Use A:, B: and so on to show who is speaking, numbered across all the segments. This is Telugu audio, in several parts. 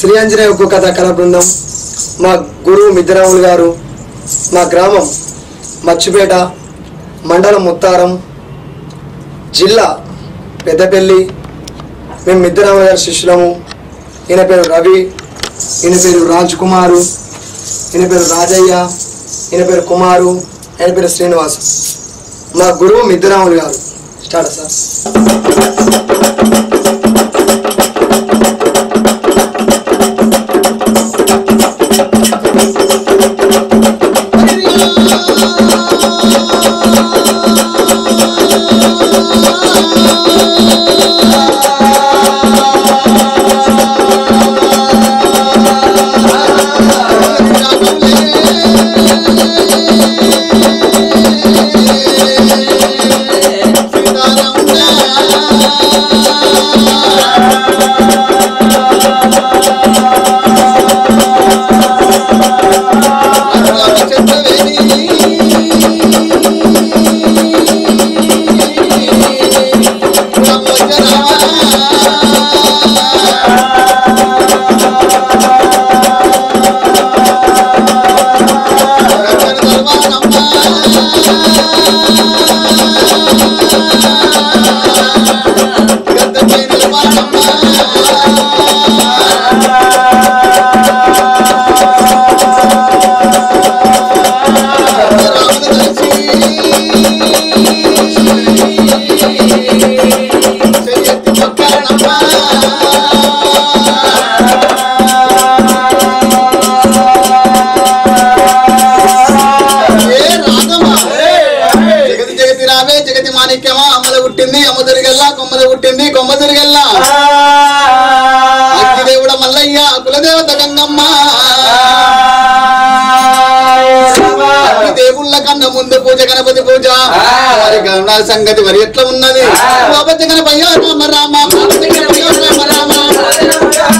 A: శ్రీ ఆంజనేయ ఒగ్గు కథ కళ బృందం మా గురువు మిద్దరాములు గారు మా గ్రామం మచ్చిపేట మండలం ముత్తారం జిల్లా పెద్దపల్లి మేము మిద్దరామ గారి శిష్యులము ఈయన పేరు రవి ఈయన పేరు రాజ్ కుమారు ఈయన పేరు రాజయ్య ఈయన పేరు కుమారు ఆయన పేరు శ్రీనివాస్ మా గురువు మిద్దరాములు గారు స్టార్ట్ సార్
B: జగతి జగతి రావే జగతి మాణిక్యమా అమ్మల పుట్టింది అమ్మ దొరికెల్లా కొమ్మ పుట్టింది కొమ్మ దొరికెల్లా అగ్గిదేవుడ మల్లయ్య కులదేవత గంగమ్మ అగ్గి దేవుళ్ళ కన్నా ముందు పూజ గణపతి పూజ మరి గణనాథ సంగతి మరి ఎట్లా ఉన్నది బాబతి గణపయ్య రామ రామ బాబతి గణపయ్య రామ రామ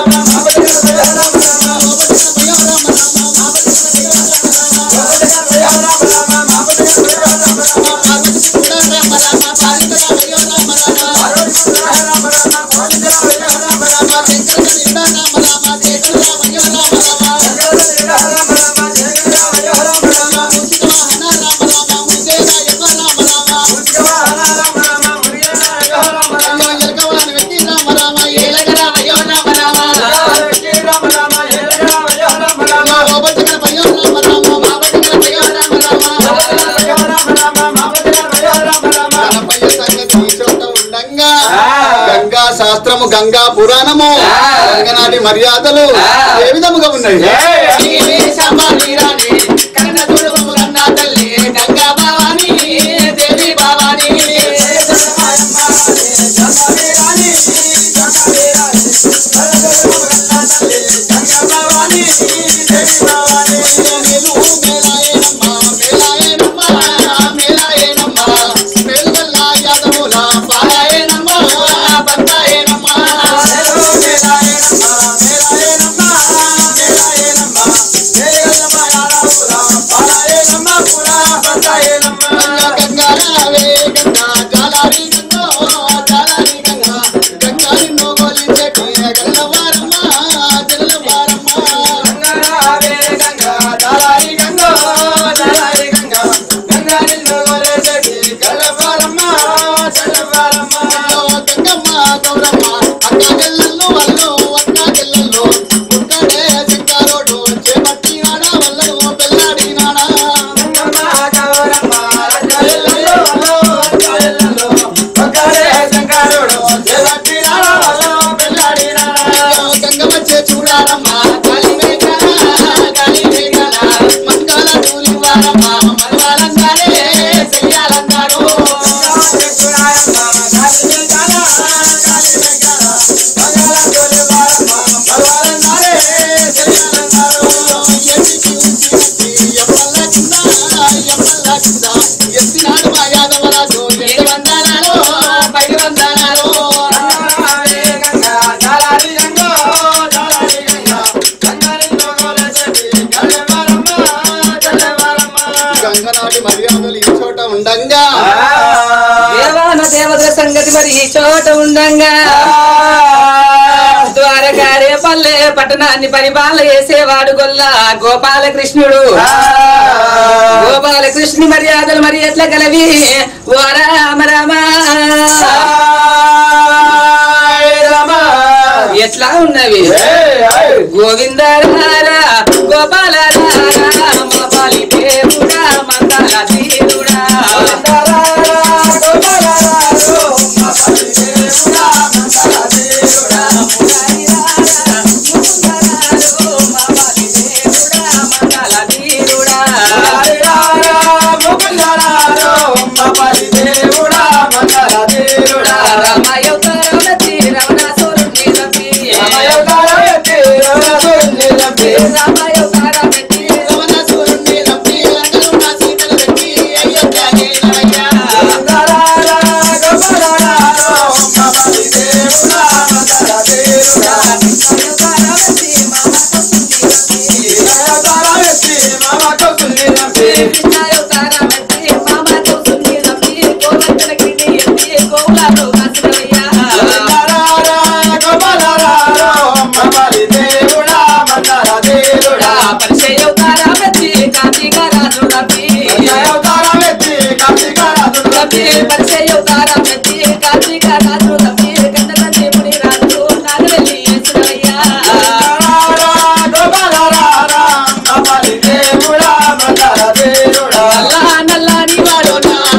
B: గంగా శాస్త్రము గంగా పురాణము గంగనాటి మర్యాదలు ఏ విధముగా ఉన్నాయి గంగనాటి మర్యాదలు ఈ చోట ఉండంగా
C: దేవాన దేవతల సంగతి మరి ఈ చోట ఉండంగా ద్వారకారే పల్లె పట్టణాన్ని పరిపాలన చేసేవాడు గొల్ల గోపాలకృష్ణుడు గోపాలకృష్ణుని మర్యాదలు మరి ఎట్లా గలవి ఓ రామ రామ ఎట్లా ఉన్నవి గోవింద రారా గోపాల రారా మా పాలి దేవుడా మంగళ తీరుడా మంగళ తీరుడా రామాయవతారమతి రమణాసురుణ్ణి రవి రామాయవతారమతి రామాయవతారమతి మామతో సున్ని రవి గోవర్ధనగిరి ఎత్తి గోవులను కాసులయ్యా దేవుడా పరిచయవతారమతి కార్తీక రాజు రవి రవి పరిచయవతారమతి కార్తీక రాజు రవి కన్నడ దేవుడి రాజు నాగవెల్లి యేసురయ్యా నల్లా నల్లాని వాడు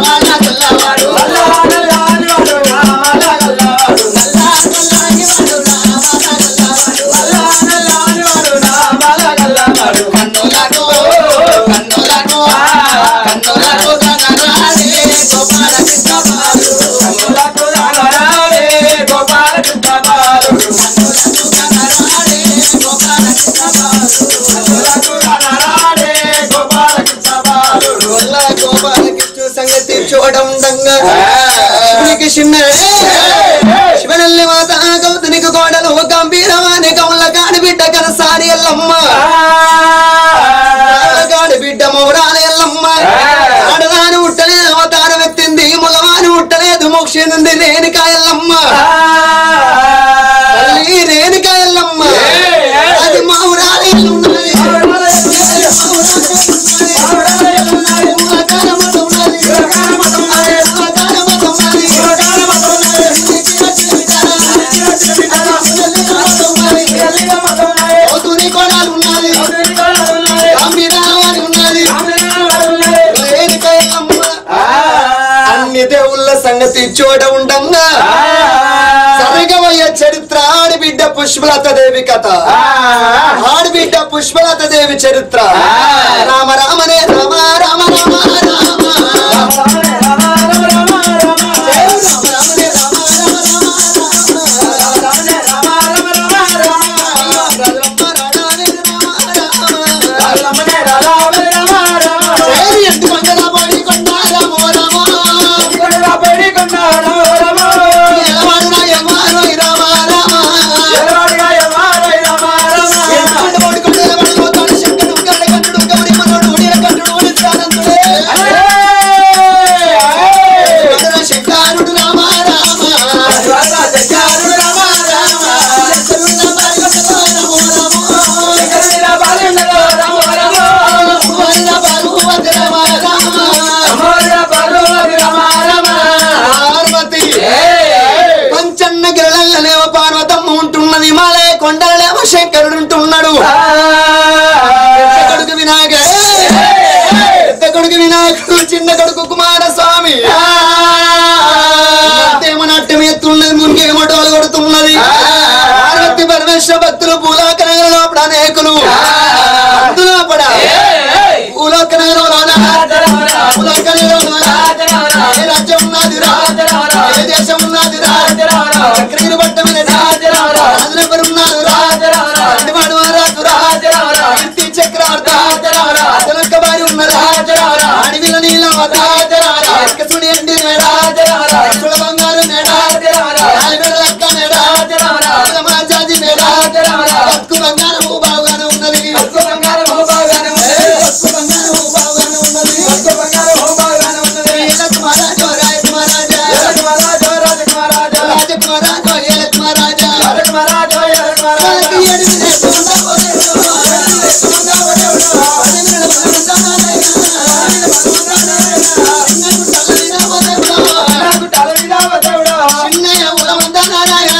B: కన్నులకు కన్నులకు కన్నులకు కనరాడే గోపాల కృష్ణ కనరాడే గోపాల కృష్ణ
A: వల్ల గోపాలకృష్ణ సంగతి చూడంగా శివునికి చిన్న శివనల్లి మాత గౌతునికి కోడలు గంభీరమాని కౌల కాని బిడ్డ కనసారి ఎల్లమ్మ కాని బిడ్డ మౌరాని ఎల్లమ్మ ఆడదాని ఉట్టలేదు అవతారం ఎత్తింది మగవాని ఉట్టలేదు మోక్షింది రేణుకా ఎల్లమ్మ తల్లి రేణుకా ఎల్లమ్మ అది మౌరాని ఉన్నది అన్ని దేవుళ్ళ సంగతి చూడ ఉండంగా సరిగమయ్య చరిత్ర ఆడిబిడ్డ పుష్పలత దేవి కథ ఆడిబిడ్డ పుష్పలత దేవి చరిత్ర రామ రామనే రామ రామ రామ రామ శంకరుడు రామ రామ పార్వతి పంచన్న గిరలనేమో పార్వతమ్మ ఉంటున్నది మాలే కొండలేమో శంకరుడు ఉంటున్నాడు పెద్ద కొడుకు వినాయక పెద్ద కొడుకు వినాయకుడు చిన్న కొడుకు కుమారస్వామి ఏమో నాట్యం ఎత్తున్నది మునిగేమో డోలు కొడుతున్నది పార్వతి పరమేశ్వర భక్తులు భూలోక నగరం లోపల అనేకులు అందులో పడ భూలోక నగరంలోన భూలోక నగరంలోన ఏ రాజ్యం ఉన్నది రా ఏ దేశం ఉన్నది రా చక్రీలు పట్టమైన రాజులెవరు ఉన్నారు రా అడ్డివాడు రాజు రా కీర్తి చక్రవర్తి అతనొక్క భార్య ఉన్నదా అడవిల నీలవత ఎక్కసుడి ఎండి మేడ ఎక్కసుల బంగారు మేడ రాయబెడ లక్క మేడ మాజాది మేడ బతుకు బంగారము బాగానే ఉన్నది బతుకు బంగారము బాగానే ఉన్నది ఏలక్ మహారాజు రాయక్ మహారాజా రాజకుమారాజు ఏలక్ మహారాజా
B: చిన్నయ్య ఉలమందనారాయణ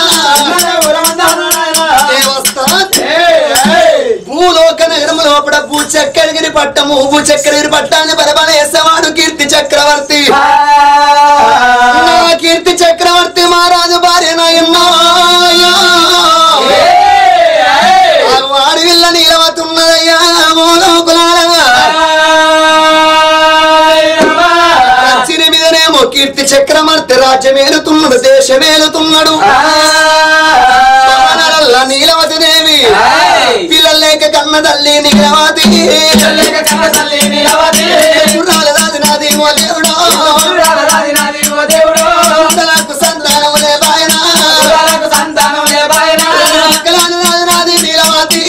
B: భూలోక నగరము లోపల భూ చక్రగిరి పట్టము భూ చక్రగిరి పట్టాన్ని బలబలేసేవాడు కీర్తి చక్రవర్తి నా కీర్తి చక్రవర్తి మహారాజు భార్య నాయన్నాయా వాడి విల్ల నీలవతున్నదయ్యా మూలముకులారా చిరి మీదనేమో కీర్తి చక్రవర్తి రాజ్యమేలుతున్నాడు దేశమేలుతున్నాడు పవనరల్ల నీలవతి దేవి పిల్లలు లేక కన్న తల్లి నీలవతి గుర్రాల రాజు నాది ఓ దేవుడో పిల్లలకు సంతానములే బాయన పిల్లల రాజు నాది నీలవతి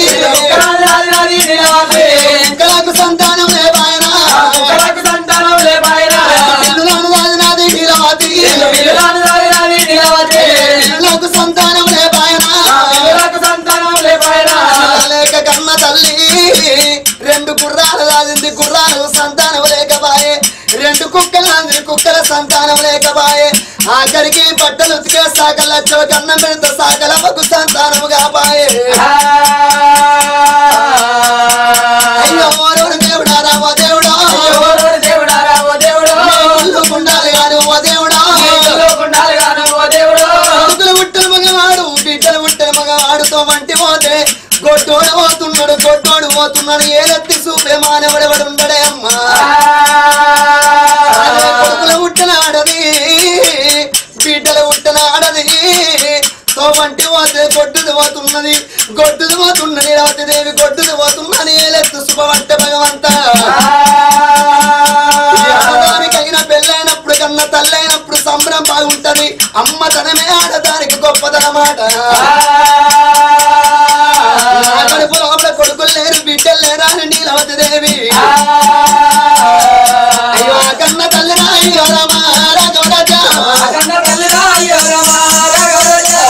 B: పిల్లలకు సంతానములే బాయన పిల్లల రాజు నాది నీలవతి పిల్లలకు సంతానములే బాయన లేక కన్న తల్లి రెండు గుర్రాల రాజింది గుర్రాలు సంతానం లేకపాయే రెండు కుక్కల కుక్కల సంతానం లేకపాయే ఆఖరికి బట్టలు ఉతికే సాకల లక్షల కన్నం పెడితే సాకల మగు సంతానము కాపాయే అయ్యో మోరవుడు దేవుడా రామో దేవుడా ఇల్లు ఉండాలి గాని ఓ దేవుడా కొడుకులు పుట్టిన మగవాడు బిడ్డలు పుట్టిన మగవాడుతో వంటి పోతే గొడ్డోడు పోతున్నాడు గొడ్డోడు పోతున్నాడు ఏదెత్తి చూపే మానవుడెవడు ఉండడే అమ్మా అదే కొడుకులు పుట్టిన ఆడది బిడ్డలు పుట్టిన ఆడది తో వంటి పోతే గొడ్డుది పోతున్నది గొడ్డుది పోతున్నది రావతి దేవి గొడ్డుది పోతున్నది ఏలెత్తు శుభవంట భగవంత అయిన పెళ్ళైనప్పుడు కన్నా తల్లైనప్పుడు సంబరం బాగుంటది అమ్మతనమే ఆడదానికి గొప్పదనమాట నా కడుపు లోపల కొడుకులు లేరు బిడ్డలు లేరా అని నీలవతి దేవి అయ్యో ఆ కన్న తల్లి రా, అయ్యో రామ రాఘవరాజా. ఆ కన్న తల్లి రా, అయ్యో రామ రాఘవరాజా.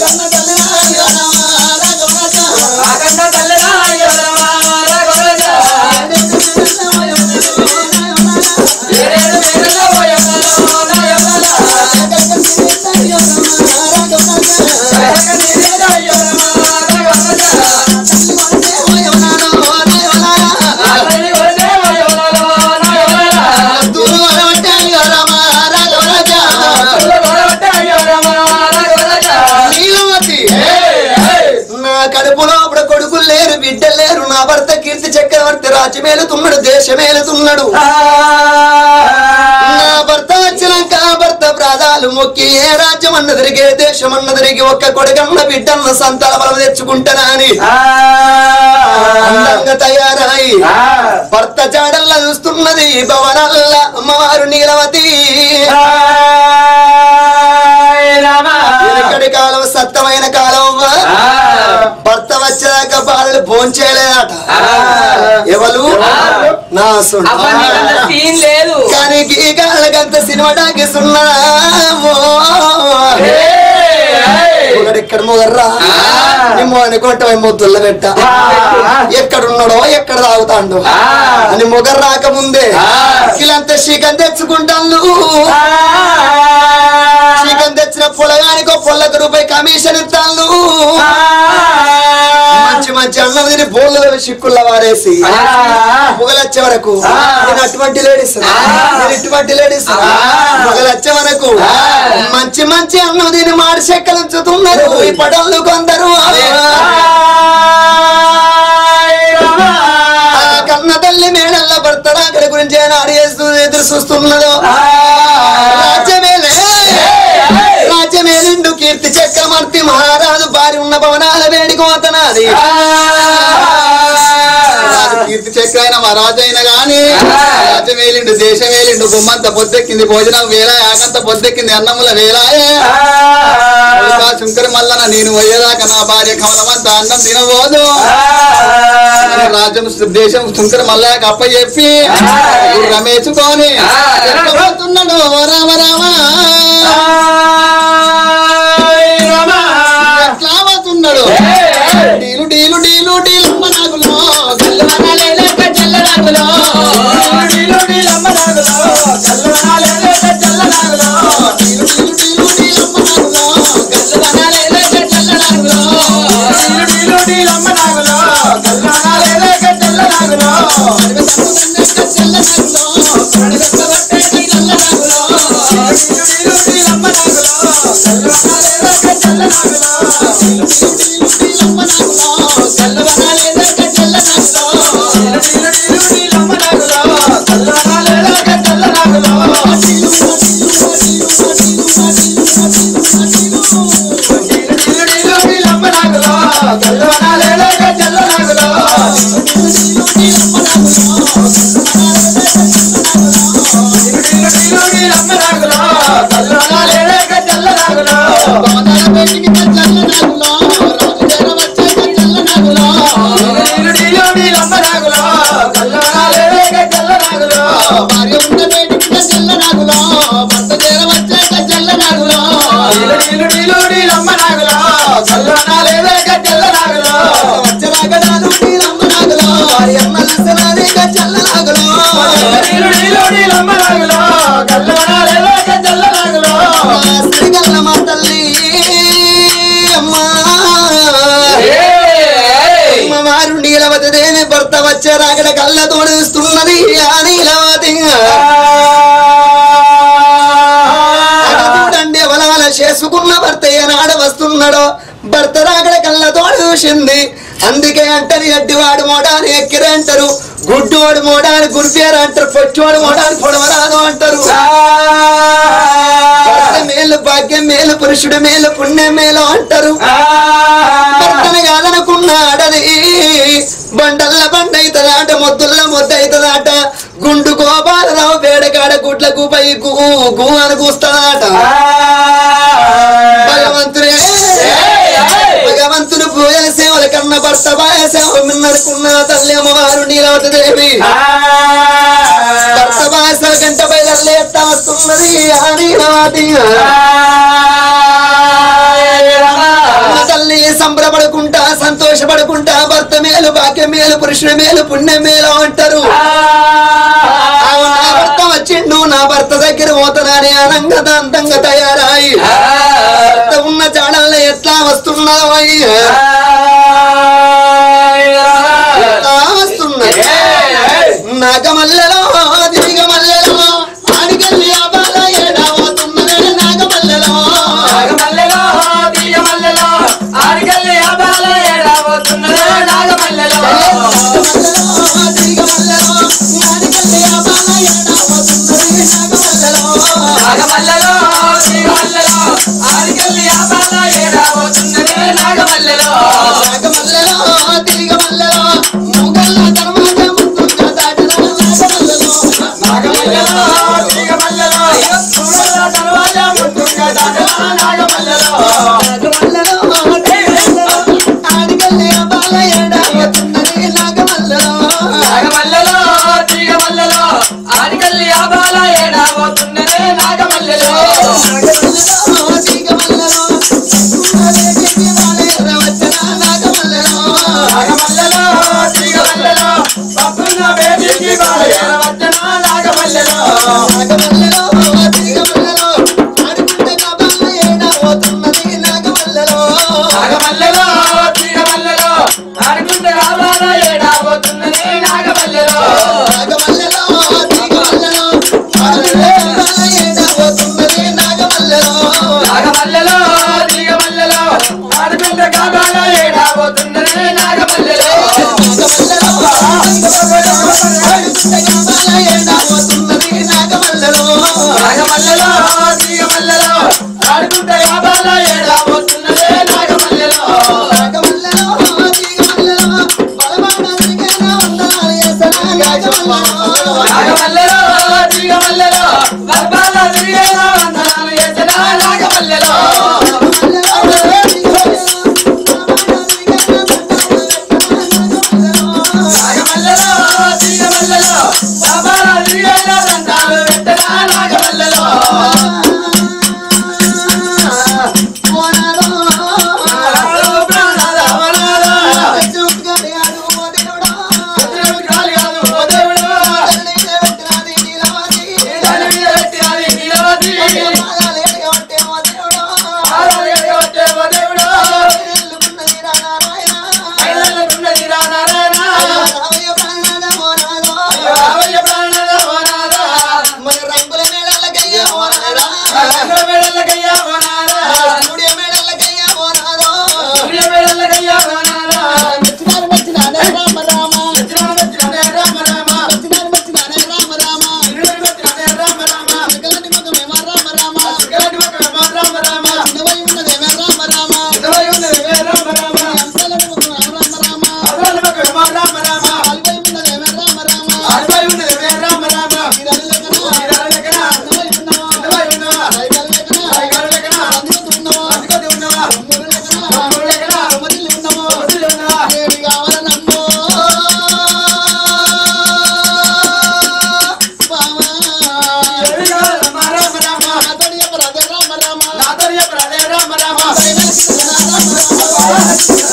B: అయ్యో నాన్నో, అయ్యో నాన్న. దూరం అడవంటే అయ్యో రామ రాఘవరాజా. నీలవతి నా కడుపులో అప్పుడు కొడుకులు లేరు బిడ్డలు లేరు నా భర్త కీర్తి చక్రవర్తి రాజ్యమేలుతున్నాడు దేశమేలుతున్నాడు నా భర్త వచ్చినాక ఆ భర్త ప్రాధాలు మొక్కి ఏ రాజ్యం అన్న తిరిగి ఏ దేశం అన్న తిరిగి ఒక్క కొడుకన్న బిడ్డన్న సంతాన బలం తెచ్చుకుంటానా అని అందంగా తయారాయి భర్త జాడల్లా చూస్తున్నది భవనల్ల అమ్మవారు నీలవతి వెనకటి కాలం సత్తమైన కాలం భర్త వచ్చేదాకా బాధలు భోంచేయలేదట ఎవరు నా సొంత
C: సీన్ లేదు
B: కానీ ఈ కాళ్ళకంత సినిమా టాకీస్ ఉన్నదా ఇక్కడ మొగర్రా నిమ్మో అనుకుంటా ముద్దుల పెట్ట ఎక్కడున్నాడో ఎక్కడ తాగుతాడు అని మొగర్ రాకముందే ఇలాంత శీకం తెచ్చుకుంటాను శీకం తెచ్చిన పొలగానికో పొలకు రూపాయి కమిషన్ ఇస్తాను మంచి మంచి అన్నం తిని బోళ్ళలో చిక్కుళ్ళ వారేసి మొగలొచ్చే వరకు నేను అటువంటి లేడీస్ నేను ఇటువంటి లేడీస్ మొగలొచ్చే వరకు మంచి మంచి అన్నం తిని మాడి చెక్కలు ఉంచుతున్నారు ఈ పడవలు కొందరు ఆ కన్న తల్లి మేడల్ల భర్త అక్కడ గురించి నాడు చేస్తూ ఎదురు చూస్తున్నదో రాజ్యమేలే రాజ్యమేలిండు కీర్తి చక్రవర్తి మహారాజు భార్య ఉన్న భవనాల వేడికోతనాది రాజు కీర్తి చక్ర అయిన మహారాజు అయినా గాని రాజ్యం వేలిండు దేశం వేలిండు గుమ్మంత పొద్దెక్కింది భోజనం వేల యాకంత పొద్దెక్కింది అన్నముల వేలాయే ఉల్కా శంకర్ మల్లన నేను పోయేదాకా నా భార్య కమలమంత అన్నం తినబోదు రాజ్యం దేశం శంకర్ మల్లయ్య అప్ప చెప్పి రమేచుకొని ఎక్కబోతున్నాడు ఓ రామ రామ ఎట్లా పోతున్నాడు డీలు డీలు డీలు డీలు అమ్మ నాగులో గల్లవన లేలేక జల్ల నాగులో అమ్మవారు నీలవతదేని భర్త వచ్చే రాగడ కళ్ళ తోడుస్తున్నది ఆ నీలవతి చూడండి వలాల చేసుకున్న భర్త ఏనాడు వస్తున్నాడో భర్త రాగడ కళ్ళ తోడు చూసింది అందుకే అంటని ఎడ్డివాడు మోడాని ఎక్కిరే అంటారు గుడ్డోడు మోడాని గురిపేరు అంటారు పొచ్చోడు మోడాని పొడవరాదు అంటారు భర్త మేలు భాగ్యం మేలు పురుషుడు మేలు పుణ్యం మేలు అంటారు భర్తను కాదనుకున్నాడని బండల్ల బండ అవుతుందాట మొద్దుల్ల మొద్దు అవుతుందాట గుండు గోపాలరావు పేడకాడ గుడ్లకు పై గు గు అని కూస్తాడట భగవంతుడే భగవంతుడు పూజల సేవల కన్న భర్త బాయ సేవ మిన్నడుకున్న తల్లి అమ్మవారు నీలవత దేవి భర్త బాయ సేవ గంట బయలు ఎత్తా వస్తున్నది ఆ నీలవతి అమ్మ తల్లి సంబరపడుకుంటా సంతోషపడుకుంటా భర్త మేలు భాగ్యం మేలు పురుషుడు మేలు పుణ్యం మేలు అంటారు అవును, నా భర్త వచ్చిండు నా భర్త దగ్గర పోతానని అనంగత అందంగా తయారాయి భర్త ఉన్న చాడల్లో ఎట్లా వస్తున్నావు అయ్యా ఎట్లా వస్తున్నది నాగమల్లెలో దిగమల్లెలో ఆడికెళ్ళి అబాల ఏడావుతున్నదే నాగమల్లెలో దిగమల్లెలో ఆడికెళ్ళి అబాల ఏడావుతున్నదే నాగమల్లెలో నాగమల్లెలో దిగమల్లెలో ముగల్ల ధర్మాజ ముత్తుగా దాటిన నాగమల్లెలో నాగమల్లెలో ఆడికెళ్ళి అబాల ఏడావుతున్నదే నాగమల్లెలో నాగమల్లలో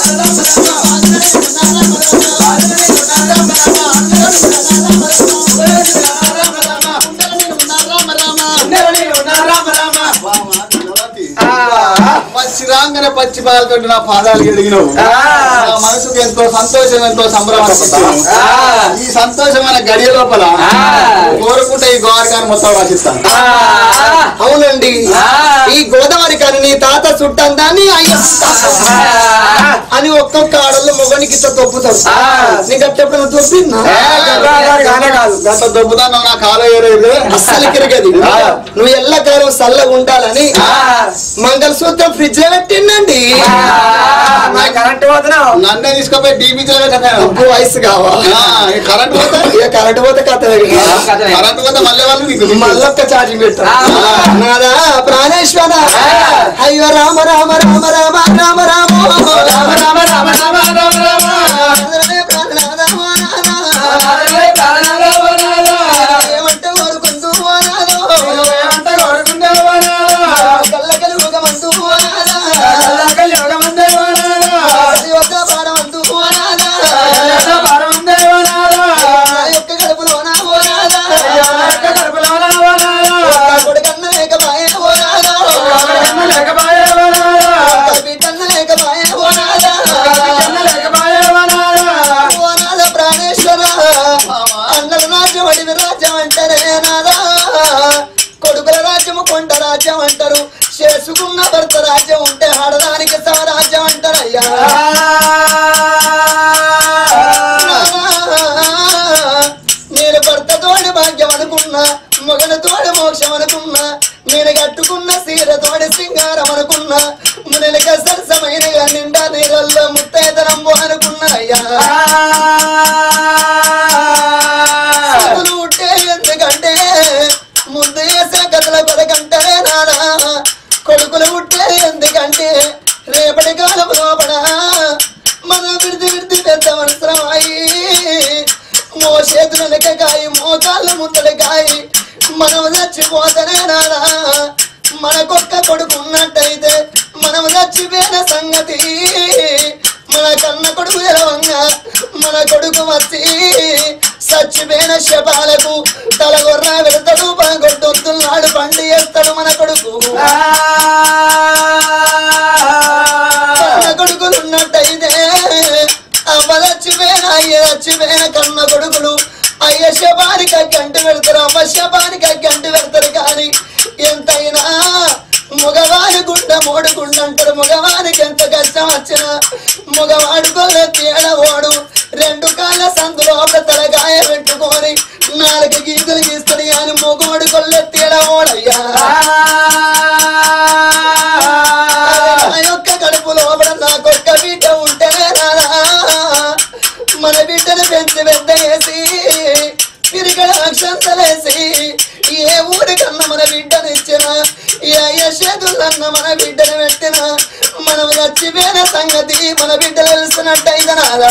B: పచ్చి రాగానే పచ్చి పాలతో నా పాదాలు ఎదిగినవు
C: ఆ.
B: నా మనసుకు ఎంతో సంతోషం ఎంతో సంబరం అనిపిస్తుంది. ఈ సంతోషమైన గడియ లోపల
C: ఆ.
B: కోరుకుంటే ఈ గోవారికాన్ని మొత్తం రాసిస్తాను
A: అవునండి
C: ఆ.
A: ఈ గోదావరి కానీ నీ తాత చుట్టందాన్ని అయ్య అని ఒక్కొక్క ఆడల్లో మొగనికి ఇట్లా తొప్పుతాడు
C: ఆ.
A: నీకు అట్టెప్పుడు తొప్పిందా
B: గత దొబ్బుతాను నా కాలో ఏరేది
A: అస్సలు కిరగది
B: ఆ.
A: నువ్వు ఎల్లకాలం చల్లగా ఉండాలని మంగళసూత్రం ఫ్రిడ్జ్ లో పెట్టిందండి
C: కరెంట్ పోతున్నావు
B: నన్నే తీసుకుపోయి డీబీచీలో పెట్టాను
A: అబ్బో వయసు కావా
B: కరెంట్ పోతే
A: ఇక కరెంట్ పోతే కథ
B: కరెంట్ పోతే మళ్ళీ వాళ్ళు నీకు
A: మళ్ళొక్క ఛార్జింగ్ పెట్టా
C: ఆ.
A: నాదా ప్రాణేశ్వర అయ్యో రామ రామ రామ రామ రామ రామ
C: రామ రామ రామ రామ రామ రామ
A: ప్రాణనాథ ఓ నాథ.
C: రామ రామ రామ
A: ఏమంటే ఊరుకుంటూ ఓ నాథ.
C: ఏమంటే కోరుకున్నావు
A: కళ్ళకలు ఊగమంటూ ఓ నాథ.
C: కళ్ళకలు యోగమందేవో నాదా.
A: అది ఒక్క పాడమంటూ ఓ నాథ.
C: ఏదో పరమందేవో నాదా.
A: నా యొక్క కడుపులోన ఓ నాథ.
C: యొక్క కడుపులోన ఓ నాదా.
A: నా కొడుకన్న లేకపాయే ఓ నాథ.
C: కన్న లేకపాయేవో నాదా.
A: నా బిడ్డన్న లేకపాయే ఓ నాథ.
C: కన్న లేకపాయేవో నాదా.
A: ఓ నాథ ప్రాణేశ్వర అన్నల రాజ్యం అడివి రాజ్యం అంటారే నాదా కొడుకుల రాజ్యము కొండ రాజ్యం అంటారు చేసుకున్న భర్త రాజ్యం ఉంటే ఆడదానికి సమరాజ్యం అంటారయ్యా నేను భర్తతోడి భాగ్యం అనుకున్నా మొగలతోడి మోక్షం అనుకున్నా నేను కట్టుకున్న సీరతోడి సింగారం అనుకున్నా మునలిక సరసమైన నిండా నీళ్ళల్లో ముత్తైతనంబు అనుకున్నా అయ్యా చదువులు ఉంటే ఎందుకంటే ముందు వేసే కథల కొరకంటారే నానా కొడుకులు ఉంటే ఎందుకంటే రేపటి కాలం లోపల మన విడిది విడిది పెద్ద అవసరం అయి మో చేతుల లెక్కకాయి మోకాళ్ళు ముందలకాయి మనం చచ్చిపోతనే నానా మనకొక్క కొడుకు ఉన్నట్టయితే మనం చచ్చిపోయిన సంగతి మన కన్న కొడుకు ఎలవంగా మన కొడుకు వచ్చి చచ్చిపోయిన శపాలకు తలగొర్ర వెళ్తాడు పగొట్టొద్దున్నాడు బండి వేస్తాడు మన కొడుకు కన్న కొడుకులు ఉన్నట్టయితే అమ్మ చచ్చిపోయిన అయ్య చచ్చిపోయిన కన్న కొడుకులు అయ్య శపానికి గంట పెడతారు అమ్మ శపానికి గంట పెడతారు కానీ ఎంతైనా మగవాడి గుండ మోడు గుండ అంటారు మగవాడికి ఎంత కష్టం వచ్చినా మగవాడు కొల్ల తేడవాడు రెండు కాళ్ళ సందులో తలగాయ పెట్టుకొని నాలుగు గీతలు గీస్తాడు కానీ మగవాడు కొల్ల తేడవాడయ్యా నా యొక్క కడుపు లోపల నాకొక్క బిడ్డ ఉంటే రారా మన బిడ్డను పెంచి పెద్ద వేసి పిరిగడ అక్షంతలేసి ఏ ఊరికన్నా మన బిడ్డను ఇచ్చిన ఏ యశేదులన్న మన బిడ్డను పెట్టిన మనం చచ్చిపోయిన సంగతి మన బిడ్డలు తెలిసినట్టయితే నారా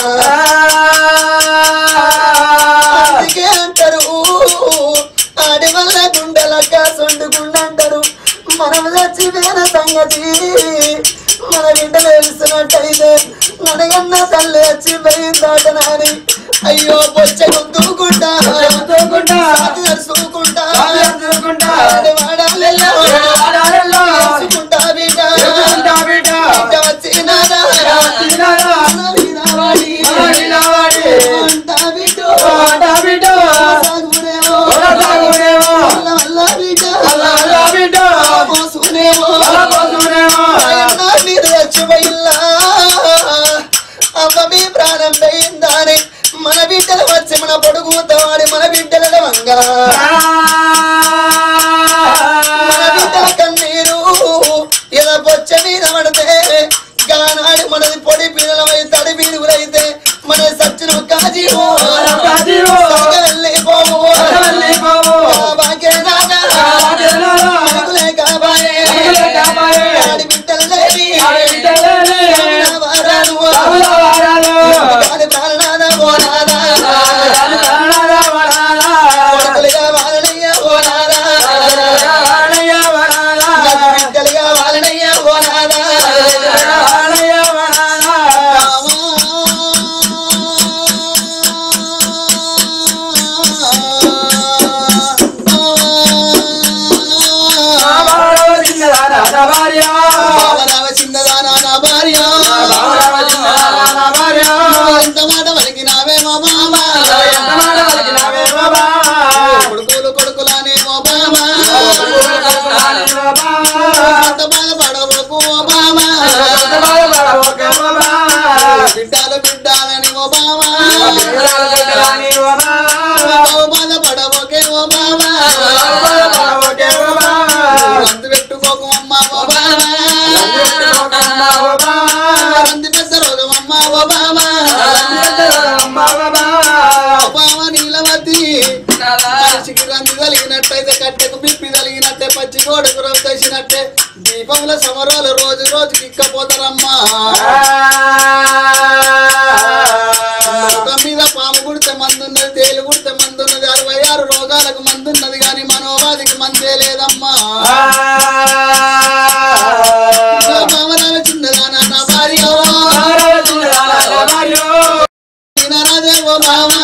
A: అందుకే అంటారు ఆడి వల్ల గుండెలక్క సొండుకుండా అంటారు మనం చచ్చిపోయిన సంగతి మన బిడ్డ తెలిసినట్టయితే ననగన్న తల్లి చచ్చిపోయిందాటనాని అయ్యో బొచ్చ గుద్దుకుంటా
C: గుద్దుకుంటా.
A: సాటి నడుచుకుంటా
C: సాటి నడుచుకుంటా.
A: ఆడి వాడాలెల్లో
C: వాడాలెల్లో
A: చేసుకుంటా బిడ్డ
C: చేసుకుంటా బిడ్డ.
A: బిడ్డ వచ్చినాదా
C: వచ్చినాదా.
A: మన మీద వాడి.
C: మన మీద వాడి.
A: ఉంటా బిడ్డ
C: ఉంటా బిడ్డ.
A: సాగునేమో.
C: సాగునేమో.
A: వల్ల వల్ల బిడ్డ.
C: వల్ల వల్ల బిడ్డ.
A: మోసుకునేమో.
C: అలా పోసుకునేమో.
A: ఆయన మీరు చచ్చిపోయిల్లా. అవ్వ మీ ప్రాణం పోయిందాని మన బిడ్డలు వచ్చి మన పొడుగుతో వాడి మన బిడ్డల వంగా మన బిడ్డల కన్నీరు ఇలా బొచ్చ మీద పడితే గానాడి మనది పొడి పీడలమై తడి పీడుగులైతే మన సచ్చిన కాజీవు
C: కాజీవు.
A: వెళ్ళిపోవు
C: వెళ్ళిపోవు.
A: బాకేనాదా
C: బాకేనాదా.
A: మనకులే కాబాయే
C: మనకులే కాబాయే.
A: ఆడి బిడ్డలు లేని
C: ఆడి బిడ్డలు లేని.
A: రాముల వారాలు.
C: రాముల వారాలు.
A: కాని ప్రాణనాథ ఓ నాథ.
C: రాముల వారాలు.
A: కొడుకులుగా వార
B: బిడ్డలు బిడ్డాలని ఓ బావా
C: రాని
B: బాధపడబోకే ఓ బావా మందు పెట్టుకోకు అమ్మ ఓ బావా మంది పెద్ద రోగం అమ్మ ఓ బావా ఓ బావా నీలవతి మనిషికి రంది కలిగినట్టయితే కట్టెకు పిప్పి కలిగినట్టే పచ్చి గోడకు రవ్వేసినట్టే దీపముల సమరాలు రోజు రోజుకి ఇక్కపోతారమ్మా లోకం మీద పాము కుడితే మందున్నది తేలు కుడితే మందున్నది అరవై ఆరు రోగాలకు మందున్నది కానీ మనోవాదికి మందే లేదమ్మా నా భావనాల చిన్నదానా నా భార్య వినరాదే ఓ బావా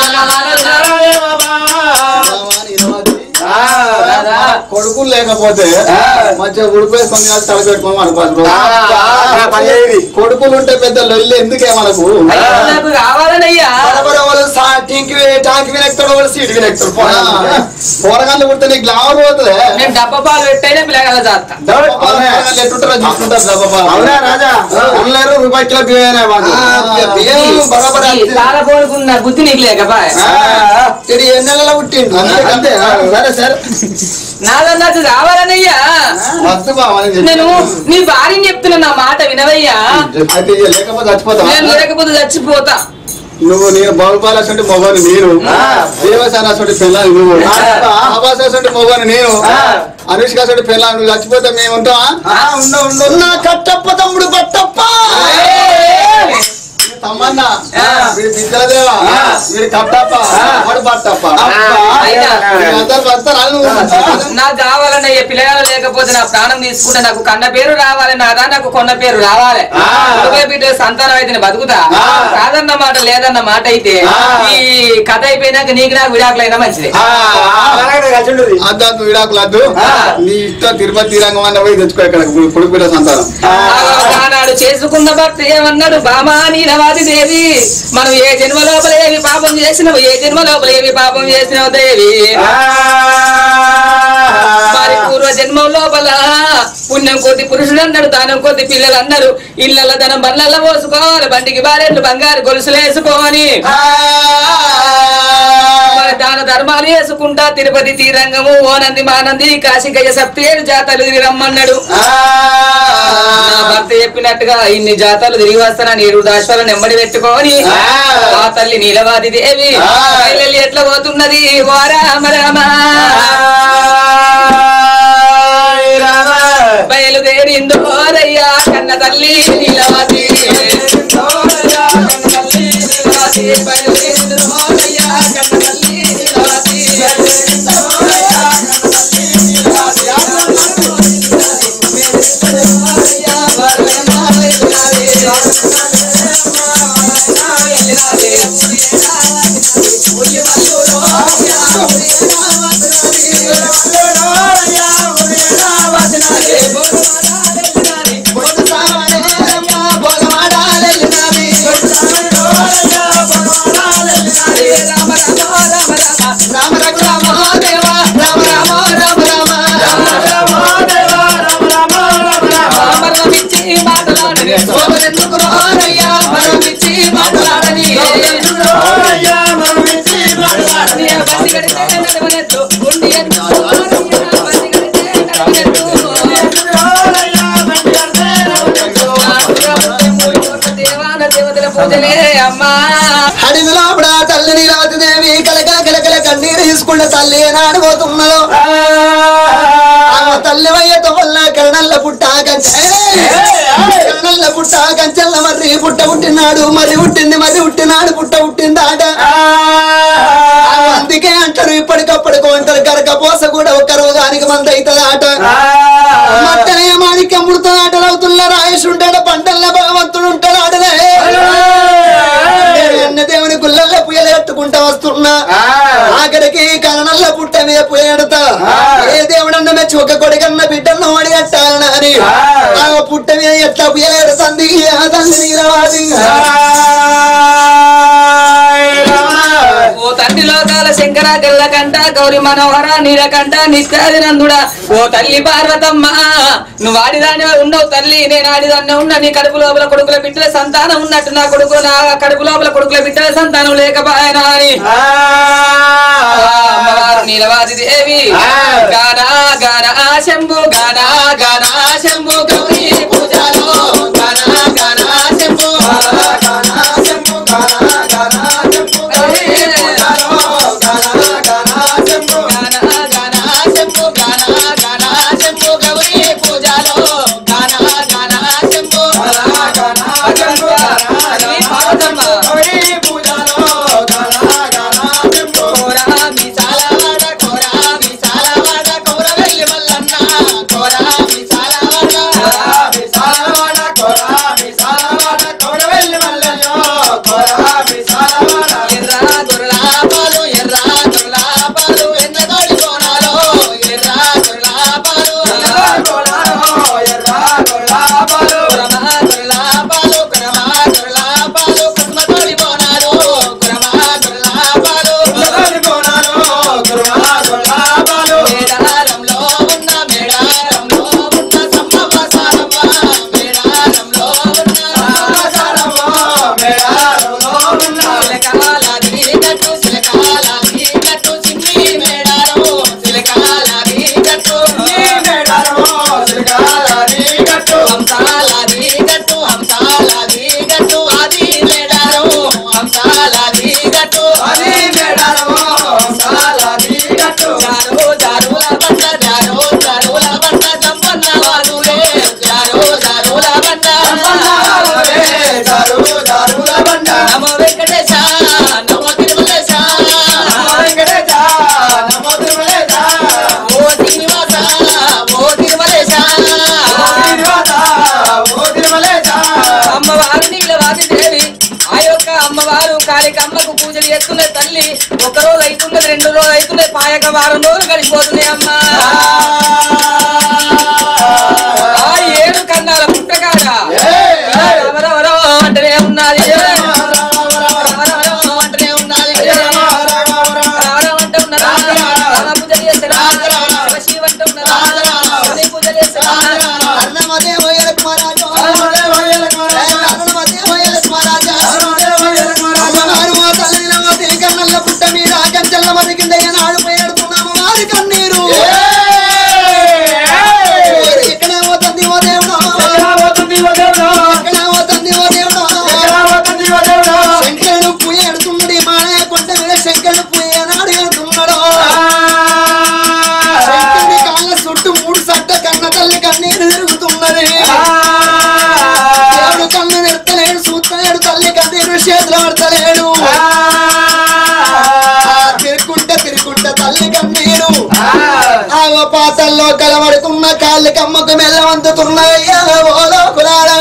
B: బావా నీలవతి. కొడుకులు లేకపోతే మంచిగా ఉడిపేసుకొని కాదు తల పెట్టుకోమని అనుకోవచ్చు కొడుకులు ఉంటే పెద్ద లొల్లి ఎందుకే మనకు
C: నాకు కావాలనయ్యా
A: టింకి టాంకి వినెక్తాడు వాడు సీట్ వినెక్తాడు
B: పోరగాళ్ళు పుడితే నీకు గ్లామర్ పోతుంది
C: నేను డబ్బా పాలు పెట్టైనా పిల్లగల జాత
B: పోరగాళ్ళు ఎట్టుంటారో చూసుకుంటారు దెబ్బ
A: అవునా రాజా అల్లరు రూపాయి కిలో బియ్యమే మాకు బియ్యం బరాబర్
C: చాలా కోరుకున్న బుద్ధి నీకు లేకపాయ
A: ఇది ఎన్ని నెలల పుట్టిండు అంతే సరే సరే
C: నాదో నాకు కావాలనయ్యా
B: మస్తు బావని
C: నేను నీ భార్యని చెప్తున్నా నా మాట వినవయ్యా
B: అయితే ఇక లేకపోతే చచ్చిపోతావా
C: నేను లేకపోతే చచ్చిపోతా
B: నువ్వు నేను బాగుపాలసంటే మొగని నేను దేవసేనసంటే పిల్లలు నువ్వు ఆవాసంటే మొగని నేను అనుష్క సొంటి పిల్లలు నువ్వు చచ్చిపోతే మేము ఉంటావా
A: ఉండవు ఉండవు
B: నా కట్టప్ప తమ్ముడు పట్టప్ప తమ్మన్న వీడి బిడ్డలదేవా వీడి కట్టప్ప వాడు పట్టప్ప
C: అయినా
B: అందరు వస్తారు
C: నాకు కావాలన్నయ్య పిల్లగాలు లేకపోతే నా ప్రాణం తీసుకుంటే నాకు కన్న పేరు రావాలి నాదా నాకు కొన్న పేరు రావాలి కొడుకుల బిడ్డ సంతానం అయితే నేను బతుకుతా కాదన్న మాట లేదన్న మాట అయితే ఈ కథ అయిపోయినాక నీకు నాకు విడాకులైనా మంచిది
A: కలిసి
B: అద్దు విడాకులు అద్దు నీ ఇష్టం తిరుపతి రంగం అన్న పోయి తెచ్చుకో ఇక్కడ కొడుకు బిడ్డ సంతానం
C: ఆనాడు చేసుకున్న భర్త ఏమన్నాడు బామా నీలవాది దేవి మనం ఏ జన్మ లోపల ఏమి పాపం చేసినావు ఏ జన్మ లోపల ఏమి పాపం చేసినావు దేవి మరి పూర్వ జన్మం లోపల పుణ్యం కొద్ది పురుషుడు అన్నాడు దానం కొద్ది పిల్లలు అన్నారు ఇళ్ళ ధనం బండ్ల పోసుకోవాలి బండికి బారెట్లు బంగారు గొలుసులు వేసుకోని మరి దాన ధర్మాలు వేసుకుంటా తిరుపతి తీరంగము ఓనంది మానంది కాశీకయ్య సప్తేడు జాతలు తిరిగి రమ్మన్నాడు నా భర్త చెప్పినట్టుగా ఇన్ని జాతరలు తిరిగి వస్తానని ఏడు దాశాలు నెమ్మడి పెట్టుకొని ఆ తల్లి నీలవాది దేవి బయలు ఎట్లా పోతున్నది ఓ రామ రామ బయలుదేరిందో రయ్యా కన్న తల్లి నీలవాది బయలుదేరిందో రయ్యా కన్న తల్లి నీలవాది
B: రామ రామ దేవ రామ రామ రామ రామ
C: మరణమిచ్చి మాటలాడని సోదరెందుకు రారయ్యా మరణమిచ్చి మాటలాడని నీ బండి కడితే నడవనెత్తు, గుండి ఎత్తు, రారయ్యా, బండి కడితే నడవనెత్తు. ఆ సురముద్దే మూడు కోట్ల దేవాన దేవతల పూజలే అమ్మా
B: అడిగి లోపల తల్లి నీలవతి దేవి కలకల కలకల కన్నీరు తీసుకుంటే తల్లి ఏనాడు పోతున్నదో ఆ తల్లి వయ్యతో వల్ల కరణల్ల పుట్ట కంచె కరణల్ల పుట్ట కంచెల్ల మర్రి పుట్ట పుట్టినాడు మరి పుట్టింది మరి పుట్టినాడు పుట్ట పుట్టిందాట అందుకే అంటారు ఇప్పటికప్పటికి అంటారు కరక పోస కూడా ఒక్క రోగానికి మంద అవుతుంది ఆట మట్టనే మాణిక్యం ముడత ఆటలు అవుతున్న రాయేష్ ఉంటాడు పంటల్లో భగవంతుడు ఉంటాడు ఆటలే అన్న దేవుని గుళ్ళల్లో పుయ్యలు ఎత్తుకుంటా వస్తున్నా ఆఖరికి కరణంలో పుట్ట మీద పుయ్యడతా ఏ దేవుడన్న మెచ్చి ఒక కొడుకన్న బిడ్డను ఓడి కట్టాలని ఆ పుట్ట మీద ఎట్లా పుయ్యలేడుతుంది ఆ తల్లి నీరవాది
C: ఓ తండ్రి లోకాల శంకర గల్లకంట గౌరి మనోహర నీలకంఠ నిత్యాది నందుడా ఓ తల్లి పార్వతమ్మ నువ్వు ఆడిదాని ఉన్నావు తల్లి నేను ఆడిదాన్ని ఉన్నా నీ కడుపు లోపల కొడుకుల బిడ్డల సంతానం ఉన్నట్టు నా కొడుకు నా కడుపు లోపల కొడుకుల బిడ్డల సంతానం లేకపోయినా అని అమ్మవారు నీలవాది దేవి గానా గానా శంభు గానా గానా శంభు గౌరీ పూజలో గానా గానా శంభు గానా గానా శంభు గానా గానా శంభు గౌరీ పూజలో గానా గానా శంభు గానా పార్వతమ్మ కోరా మీసాలవాడ కోరా మీసాలవాడ కోర వెళ్ళి మల్లన్న కోరా మీసాలవాడ ఎర్ర దొరలా పాలు ఎర్ర దొరలా పాలు ఎన్న తోడి కోనాలో ఎర్ర దొరలా పాలు కురమా దొరలా పాలు కురమా దొరలా పాలు కుర్మ తోడి కోనాలో కురమా దొరలా పాలు మేడారంలో ఉన్న మేడారంలో ఉన్న సమ్మవ్వ సారవ్వ మేడారంలో ఉన్న సిలకాలాది గట్టు సిలకాలాది గట్టు చిన్ని మేడారం సిలకాలాది గట్టు హంసాలాది గట్టు హంసాలాది గట్టు ఆది మేడారం హంసాలాది గట్టు జారు జారుల బండ జారు జారుల బండ జంపన్న వాదులే జారు జారుల బండ నమో వెంకటేశ నమో తిరుమలేశ ఓ శ్రీనివాస ఓ తిరుమలేశ అమ్మవారు నీలవాది దేవి ఆ యొక్క అమ్మవారు కాళికమ్మకు పూజలు చేస్తున్న తల్లి ఒక రోజు అవుతున్నది రెండు రోజులు అవుతున్నది పాయక వారం రోజులు గడిచిపోతున్నాయి అమ్మా ఆ ఏడు కన్నాల పుట్టగాడ రవరవరో అంటనే ఉన్నది రవరవరో అంటనే ఉన్నది రవరం అంటే ఉన్నదా రామ పూజలు చేస్తారా శివ అంటే ఉన్నదా శని పూజలు చేస్తారా
B: కన్నీరు ఎక్కడ పోతుంది ఓ దేవుడు ఎక్కడ పోతుంది ఓ దేవుడు శంకరుడు పూజ ఎడుతున్నాడు ఈ మానయ్య కొండ మీద శంకరుడు పూజ ఏనాడు ఎడుతున్నాడు శంకరుడి కాళ్ళ చుట్టూ మూడు సట్ట కన్న తల్లి కన్నీరు తిరుగుతున్నది దేవుడు కన్ను నెడతలేడు చూస్తలేడు తల్లి కన్నీరు చేతులు పడతలేడు తిరుక్కుంట తిరుక్కుంట తల్లి కన్నీరు ఆ పాతల్లో కలబడుతున్న కాళ్ళు కమ్మకు మెల్లవంతుతున్నాయ్యా ఓలో కులాడా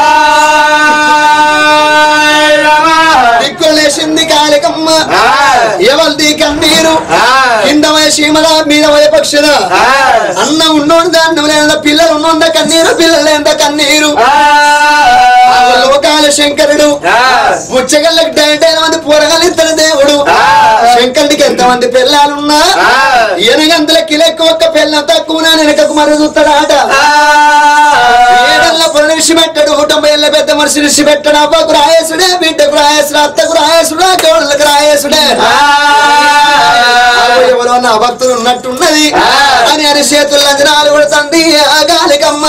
B: దిక్కులు లేచింది కాళికమ్మ ఎవరిది కన్నీరు కింద సీమల మీద పక్షుల అన్న ఉన్నోడు దాన్ని లేద పిల్లలు ఉన్నోంద కన్నీరు పిల్లలు ఎంత కన్నీరు ఆ లోకాల శంకరుడు బుచ్చగళ్ళకి డైటైన మంది పూరగాలు ఇద్దరు దేవుడు శంకరుడికి ఎంత మంది పిల్లలున్నా ఎనగంతల కిలెక్కు ఒక్క పిల్ల తక్కువ వెనకకు మరి చూస్తాడాట ఏడల్ల పొల పెట్టాడు తొంభై ఏళ్ళ పెద్ద మనిషి నిలిచి పెట్టాడు అబ్బకు రాయేసుడే బిడ్డకు రాయేసుడు అత్తకు రాయేసుడు కోడలకు రాయేసుడే ఎవరో నా భక్తులు ఉన్నట్టున్నది అని అని చేతులు లంజనాలు కొడుతుంది ఆ గాలికమ్మ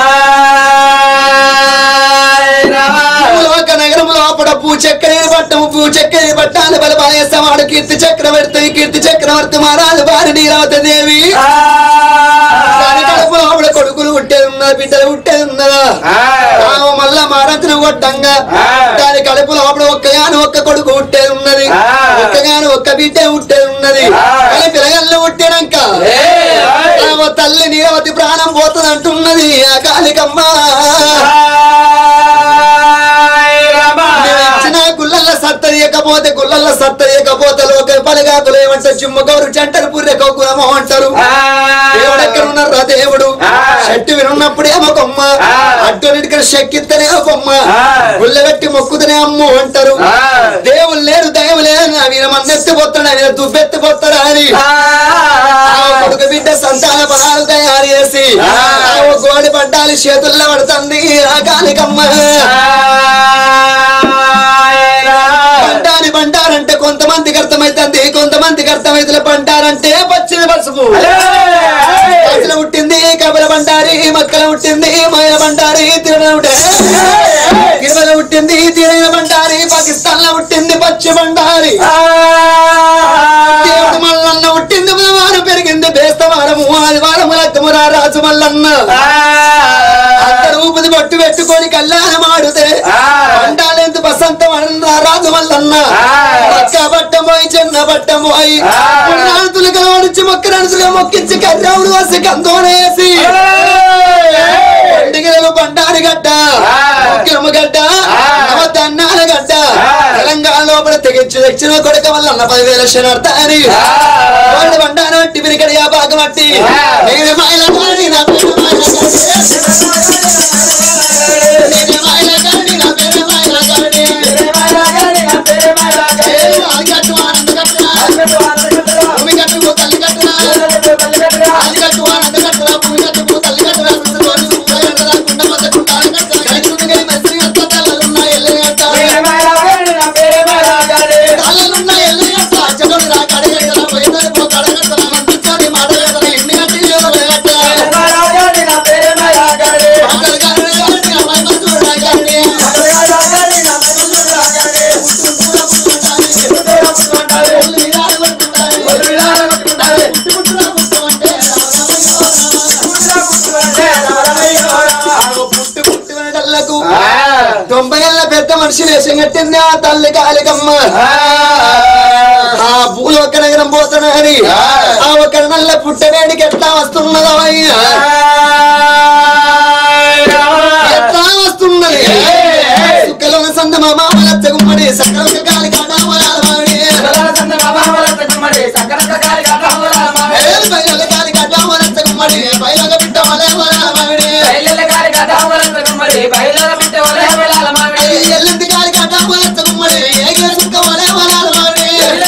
B: లోక నగరం లోపల పూచెక్కని పట్టము పూచెక్కని పట్టాలి బల పాయసమాడు కీర్తి చక్రవర్తి కీర్తి చక్రవర్తి మహారాజు వారి నీరావత దేవి దాని కడుపు లోపల కొడుకులు పుట్టేది ఉన్నదా బిడ్డలు పుట్టేది ఉన్నదా ఆమె మళ్ళా మారంతులు కొట్టంగా దాని కడుపు లోపల ఒక్కగాను ఒక్క కొడుకు పుట్టేది ఉన్నది ఒక్కగాను ఒక్క బిడ్డ పుట్టేది ఉన్నది కానీ పిల్లగల్లు పుట్టినాక ఆమె తల్లి నీరవతి ప్రాణం పోతుంది అంటున్నది ఆ కాలికమ్మ నువ్వు ఇచ్చిన గుల్లల్ల సత్తరియకపోతే గుల్లల్ల సత్తరియకపోతే లోక పలిగాకులు ఏమంటారు చిమ్మగౌరు జంటలు పుర్రెకో కులమో అంటారు దేవుడు ఎక్కడ ఉన్నారా దేవుడు చెట్టు వినున్నప్పుడేమో కొమ్మ అడ్డునిటికి శక్కిత్తనే కొమ్మ గుళ్ళ పెట్టి మొక్కుతనే అమ్ము అంటారు దేవుడు లేడు దైవం లేదు నా వీరమన్నెత్తి పోతాడు పోతాడా మీద దుబ్బెత్తిపోతాడా అని ఆ కొడుకు బిడ్డ సంతాన పదాలు తయారు చేసి
C: ఆ.
B: ఆ ఓ గోడి పడ్డాలి చేతుల్లో పడుతుంది ఆ కాలికమ్మ బండారి బండారంటే కొంతమందికి అర్థమైతుంది కొంతమందికి అర్థమైతే బండారంటే పచ్చిన పసుపు పచ్చల పుట్టింది కబల బండారి మక్కల పుట్టింది మాయల బండారి తిరుమల తిరుమల పుట్టింది తిరుమల బండారి పాకిస్తాన్ లో పుట్టింది పచ్చి బండారి దేవుడు మల్లన్న పుట్టింది బుధవారం పెరిగింది బేస్తవారము ఆదివారము లక్కము రాజు మల్లన్న అందరూ ఊపిది పట్టు పెట్టుకొని కళ్యాణం ఆడితే పండాలెంత బసంతం అన్న రాజు మల్లన్న పక్క పట్టం పోయి చిన్న పట్టం పోయి నాడుతులు కలవడిచి మొక్క నడుచుగా మొక్కించి కర్రవుడు వసి కందోనేసి పండుగలు బండారి గడ్డ ముఖ్యమ గడ్డ నవదన్నాల గడ్డ తెలంగాణ లోపల తెగించి తెచ్చిన కొడుక వల్ల అన్న పదివేల శనార్థాని వాళ్ళు బండారు అట్టి పిరికడియా భాగం అట్టి నేను మాయల కాడి నా పేరు మాయల కాడి. నేను మాయల కాడి, నా పేరు మాయల కాడి. ఏ ఆదిగట్టు ఆనంద గట్టురా. భూమి గట్టుకు తల్లి గట్టురా. ఆదిగట్టు ఆనంద గట్టురా. భూమి గట్టుకు తల్లి గట్టురా. సుత్తతోని సుబ్బ గట్టురా. కుండ మధ్య కుండాల గట్టురా. కలిసి గని మసిరి గట్ట తల్లలున్న ఎల్లె గట్ట. తల్లలున్న ఎల్లె గట్ట. అచ్చటోని రా కడగట్టరా. పోయినోని పో కడగట్టరా. మంచితోని మాట గట్టరా. ఎన్ని గట్టి ఎవరు గట్ట. మాటలు గాని గాని అమ్మాయి మంచోడు రా గాని. పుట్టి పుట్టి వెనటల్లకు తొంభై ఏళ్ళ పెద్ద మనిషి వేషం కట్టింది ఆ తల్లి కాలికమ్మ ఆ భూలోక నగరం పోతున్నాని ఆ ఒక నల్ల పుట్టవేడికి ఎట్లా వస్తున్నదో అయ్యా ఎట్లా వస్తున్నది సుక్కలో సంద మా మామల తెగుమ్మడి సకల కాలి కాటామలాడమాడి బయలు కాలి కాటామల తెగుమ్మడి బయలుగా బిడ్డ వలేమలాడమాడి ఎల్లంది కాలి కాటామల తెగుమ్మడి ఏగే సుక్క వలేమలాడమాడి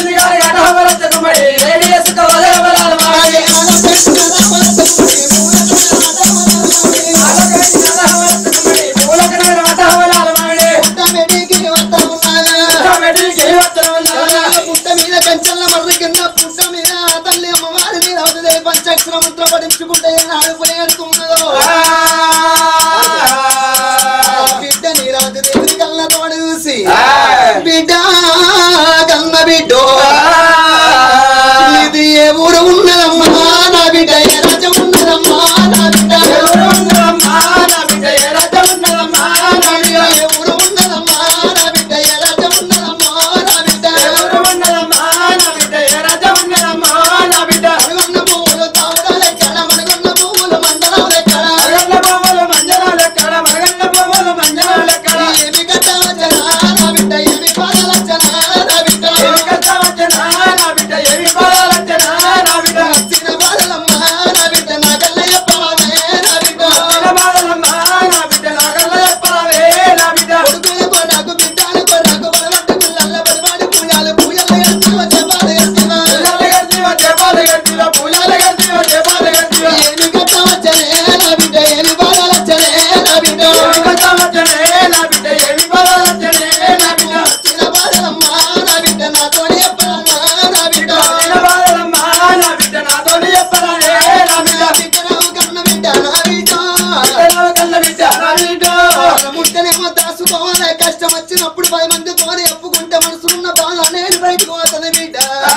B: పుట్టమెడికి వస్తా ఉన్నానా పుట్ట మీద కంచెల్ల మర్రి కింద పుట్ట మీద ఆ తల్లి అమ్మవారిని రవదే పంచాక్షర ముద్ర పడించుకుంటే ఆడుకునే అనుకున్నదో బిడ్డ నీరాజు దేవుని కళ్ళతో చూసి బిడ్డ కన్న బిడ్డ ఇది ఏ ఊరు ఉన్నదమ్మా నా బిడ్డ ఏ రాజ్యం ఉన్నదమ్మా నా బిడ్డ ఏ ఊరు ఉన్నదమ్మా నా బిడ్డ ఏ రాజ్యం ఉన్నదమ్మా నా బిడ్డ ఏ ఊరు ఉన్నదమ్మా నా బిడ్డ ఏ రాజ్యం ఉన్నదమ్మా నా బిడ్డ ఏ ఊరు ఉన్నదమ్మా నా బిడ్డ ఏ రాజ్యం ఉన్నదమ్మా నా బిడ్డ మనగున్న పువ్వులు తావరాలు ఎక్కడ మనగున్న పువ్వులు మండలాలు ఎక్కడ ఏమి కట్ట వచ్చనా నా బిడ్డ ఏమి బాధలు వచ్చనా నా బిడ్డ వచ్చిన బాధలమ్మా నా బిడ్డ నా కళ్ళ చెప్పవాలే నా బిడ్డ కొడుకుల కొరకు బిడ్డల కొరకు బలవంత పిల్లల బలవాడి పూయాలు పూయలు ఎత్తి వచ్చే బాధ ఎత్తివా ఏమి కట్ట వచ్చనే నా బిడ్డ ఏమి బాధలు వచ్చనే నా బిడ్డ వచ్చిన బాధలమ్మా నా బిడ్డ నాతోనే చెప్పాలమ్మా నా బిడ్డ బిడ్డరావు కన్న బిడ్డ నా బిడ్డ ముట్టనేమో దాసుకోవాలి కష్టం వచ్చినప్పుడు పది మందితోనే ఒప్పుకుంటే మనసులున్న బాధ అనేది బయటకు పోతుంది బిడ్డ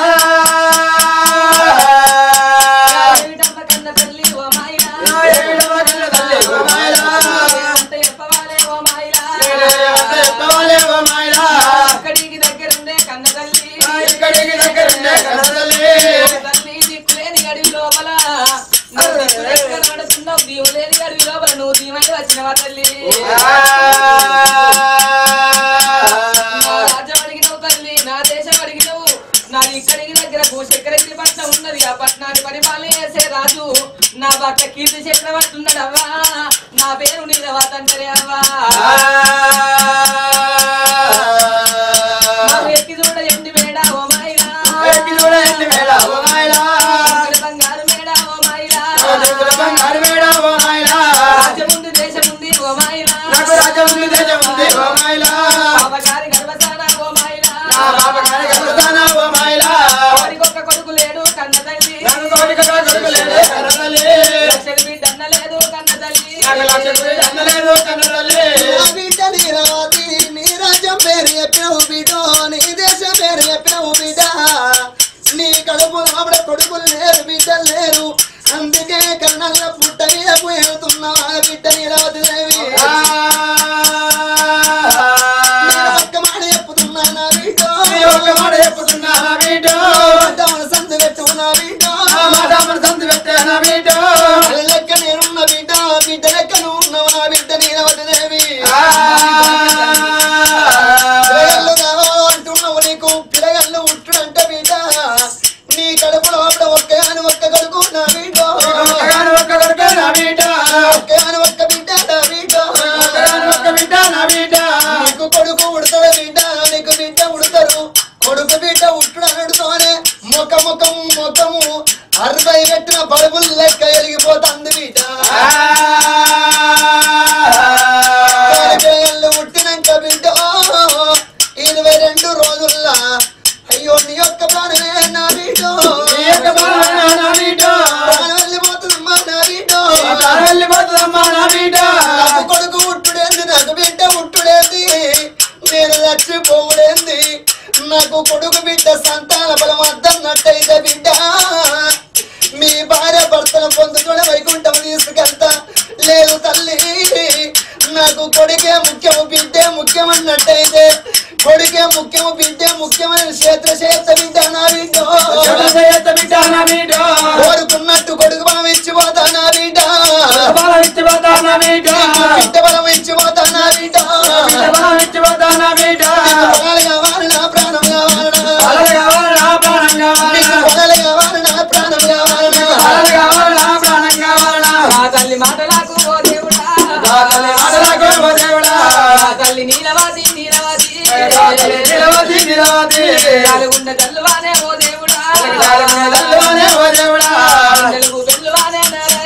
C: అక్కడికి దగ్గరుండే కన్న తల్లి తల్లి దిక్కులేని అడవి లోపల నువ్వు దిక్కు దగ్గర నడుస్తున్నావు దీవు లేని అడవి లోపల నువ్వు దీవై వచ్చినవా తల్లి నా రాజ్యం అడిగినవు తల్లి నా దేశం అడిగినవు నా ఇక్కడికి దగ్గర భూచక్రగిరి పట్నం ఉన్నది ఆ పట్నాన్ని పరిపాలన చేసే రాజు నా భర్త కీర్తి చక్రవర్తి ఉన్నాడవ్వా నా పేరు నీలవాతంటరే అవ్వా మా ఎక్కి చూడ ఎండి వేడా ఓ మైలా కోడికొక్క కొడుకు లేడు కన్న తల్లి లక్షల బిడ్డ అన్న లేదు కన్న తల్లి
B: నా బిడ్డ నీరావతి నీ రాజ్యం పేరు చెప్పినవు బిడ్డ నీ దేశం పేరు చెప్పినవు బిడ్డ నీ కడుపు లోపల కొడుకులు లేరు బిడ్డలు లేరు అందుకే కన్నల్ల పుట్ట మీద పోయేతున్నా బిడ్డ నీరావతి దేవి నేను ఒక్క మాట చెప్పుతున్నా నా బిడ్డ మాటను సందు పెట్టు నా బిడ్డ వాళ్ళ లెక్క నేనున్న బిడ్డ బిడ్డ లెక్క నువ్వు ఉన్నావు నా బిడ్డ నీరావతి దేవి పిల్లగల్లు కావాలో అంటున్నావు నీకు పిల్లగల్లు ఉట్టుడంటే బిడ్డ నీ కడుపులో లోపల ఒక్క అని ఒక్క కడుకు నా బిడ్డ ఒక్క అని ఒక్క బిడ్డ నా బిడ్డ నీకు కొడుకు ఉడతాడు బిడ్డ నీకు బిడ్డ ఉడతారు కొడుకు బిడ్డ ఉట్టుడు అనడుతోనే ముఖ ముఖము ముఖము అరవై పెట్టిన బల్బులు లెక్క ఎలిగిపోతుంది బిడ్డ పిల్లగల్లు ఉట్టినాక బిడ్డ ఇరవై రెండు రోజుల్లా అయ్యో నీ యొక్క ప్రాణమే నా బిడ్డ ప్రాణం వెళ్ళిపోతుందమ్మా నా బిడ్డ నాకు కొడుకు ఉట్టుడేంది నాకు బిడ్డ ఉట్టుడేంది నేను చచ్చిపోవుడేంది నాకు కొడుకు బిడ్డ సంతాన బలం అద్దన్నట్టయితే బిడ్డ మీ భార్య భర్తల పొందుతున్న వైకుంఠం తీసుకెళ్తా లేదు తల్లి నాకు కొడుకే ముఖ్యము బిడ్డే ముఖ్యమన్నట్టయితే కొడుకే ముఖ్యము బిడ్డే ముఖ్యమైన క్షేత్ర క్షేత్ర బిడ్డ నా బిడ్డ కోరుకున్నట్టు కొడుకు బలం ఇచ్చిపోతా నా బిడ్డ బిడ్డ బలం ఇచ్చిపోతా నా బిడ్డ పొలాలు కావాలి నా ప్రాణం కావాలి నీకు పొలాలు కావాలి నా ప్రాణం కావాలి
C: నా తల్లి మాటలకు ఓ దేవుడా నా తల్లి నీలవాది నీలవాది నాలుగున్న తల్లువానే ఓ దేవుడా తెలుగు వెల్లువానే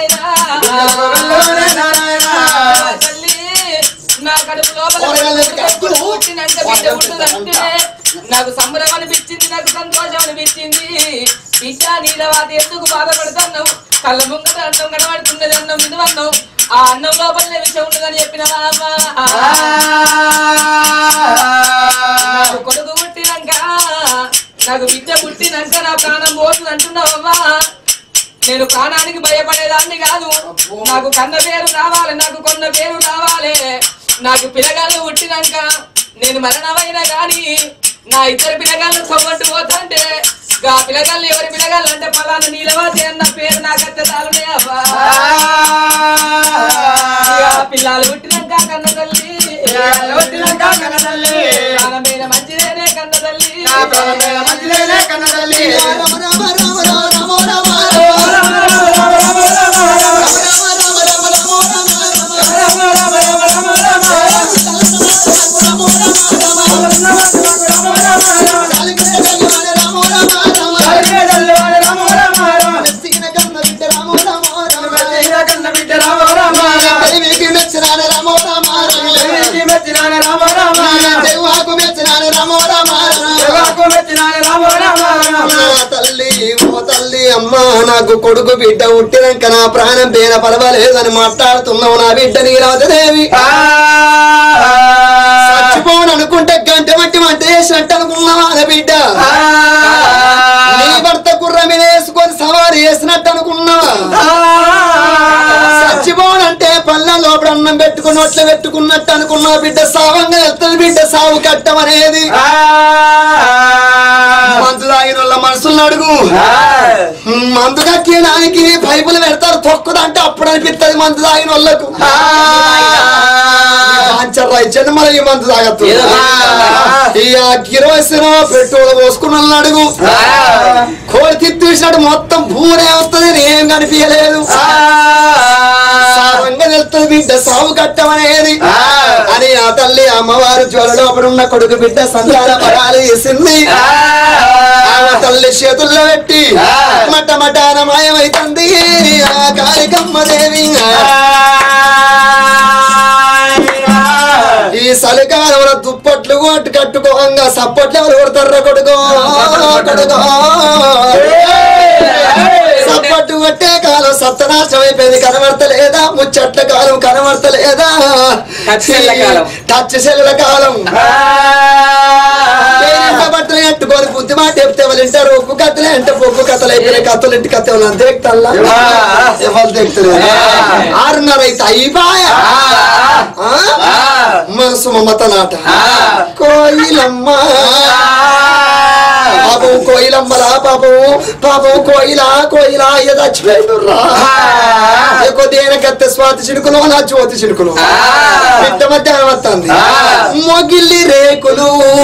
C: నారాయణ నా తల్లి నా కడుపు లోపల కొడుకు పుట్టినంత బిడ్డ ఉంటుందంటే నాకు సంబరం అనిపించింది నాకు సంతోషం అనిపించింది బిడ్డ నీలవాది ఎందుకు బాధపడుతున్నావు కళ్ళ ముంగట అన్నం కనబడుతున్నది అన్నం ఇది అన్నం ఆ అన్నం లోపలనే విషయం ఉన్నదని చెప్పిన నాకు కొడుకు పుట్టినాక నాకు బిడ్డ పుట్టినాక నా ప్రాణం పోతుంది అంటున్నావమ్మా నేను ప్రాణానికి భయపడేదాన్ని కాదు నాకు కన్న పేరు రావాలి నాకు కొన్న పేరు రావాలి నాకు పిల్లగాళ్ళు పుట్టినాక నేను మరణమైనా గాని నా ఇద్దరు పిల్లగాళ్ళు సొమ్మంటూ పోతాంటే ఆ పిల్లగాళ్ళు ఎవరి పిల్లగాళ్ళు అంటే పలానా నీలవాసి అన్న పేరు నాకు అత్తే చాలునే అబ్బా ఇక పిల్లలు పుట్టినాక కన్న తల్లి ప్రాణమైన మంచిదేనే కన్న తల్లి
B: రామ రామ రామ రామ రామ తల్లి ఓ తల్లి అమ్మా నాకు కొడుకు బిడ్డ పుట్టినాక నా ప్రాణం పేన పర్వాలేదని మాట్లాడుతున్నావు నా బిడ్డ నీరాదేవి చచ్చిపోను అనుకుంటే గంట మట్టి మంట చేసినట్టు అనుకున్నావా నా బిడ్డ నీ భర్త కుర్ర మీద వేసుకొని సవారి చేసినట్టు అనుకున్నావా చచ్చిపోనంటే పళ్ళ లోపల అన్నం పెట్టుకుని నోట్లో పెట్టుకున్నట్టు అనుకున్నావు బిడ్డ సావంగా వెళ్తుంది బిడ్డ సావు కట్టం అనేది మందు తాగిన వాళ్ళ మనసులను అడుగు మందు కట్టడానికి పైపులు పెడతారు తొక్కుదంటే అప్పుడు అనిపిస్తుంది మందు తాగిన వాళ్ళకు ఇచ్చాను మరి ఈ మందు తాగత్తు
C: ఏదో తాగినా.
B: ఇక కిరోసిన పెట్రోల్ పోసుకున్న వాళ్ళని అడుగు కోడి తిత్తేసినట్టు మొత్తం పూరే వస్తుంది ఏం కనిపించలేదు సావంగా వెళ్తుంది బిడ్డ సావు కట్టమనేది అని ఆ తల్లి అమ్మవారు జ్వర లోపల ఉన్న కొడుకు బిడ్డ సంతాన పరాలు వేసింది ఆమె తల్లి చేతుల్లో పెట్టి మట మటాన మాయమైతుంది ఆ కాళికమ్మ దేవి ఈ సలికాల కాలంలో దుప్పట్లు కొట్టు కట్టుకోగా సప్పట్లు ఎవరు కొడతారా కొడుకో కొడుకో సప్పట్టు కొట్టే కాలం సత్తనాశం అయిపోయింది కనబడతలేదా ముచ్చట్ల కాలం కనబడతలేదా
C: టచ్చెల్ల కాలం.
B: టచ్ సెల్లుల కాలం పేరింట బట్టలు కట్టుకొని బుద్ధి మాట చెప్తే వాళ్ళు వింటారు ఉప్పు కథలే అంటే ఉప్పు కథలు అయిపోయినాయి కథలు ఇంటి కథ వాళ్ళు అంతే ఎక్కుతల్లా ఎవరు తెగుతలేదు ఆరున్నర అయితే అయిపోయా మనసు మమత నాట కోయిలమ్మ పాపం కోయిలమ్మలా పాపం పాపం కోయిల కోయిల అయ్య చచ్చిపోయినరా కొద్దిగా కత్తే స్వాతి చినుకులు నా జ్యోతి చినుకులు బిడ్డ మధ్యాహ్నం వస్తుంది మొగిల్లి రేకులు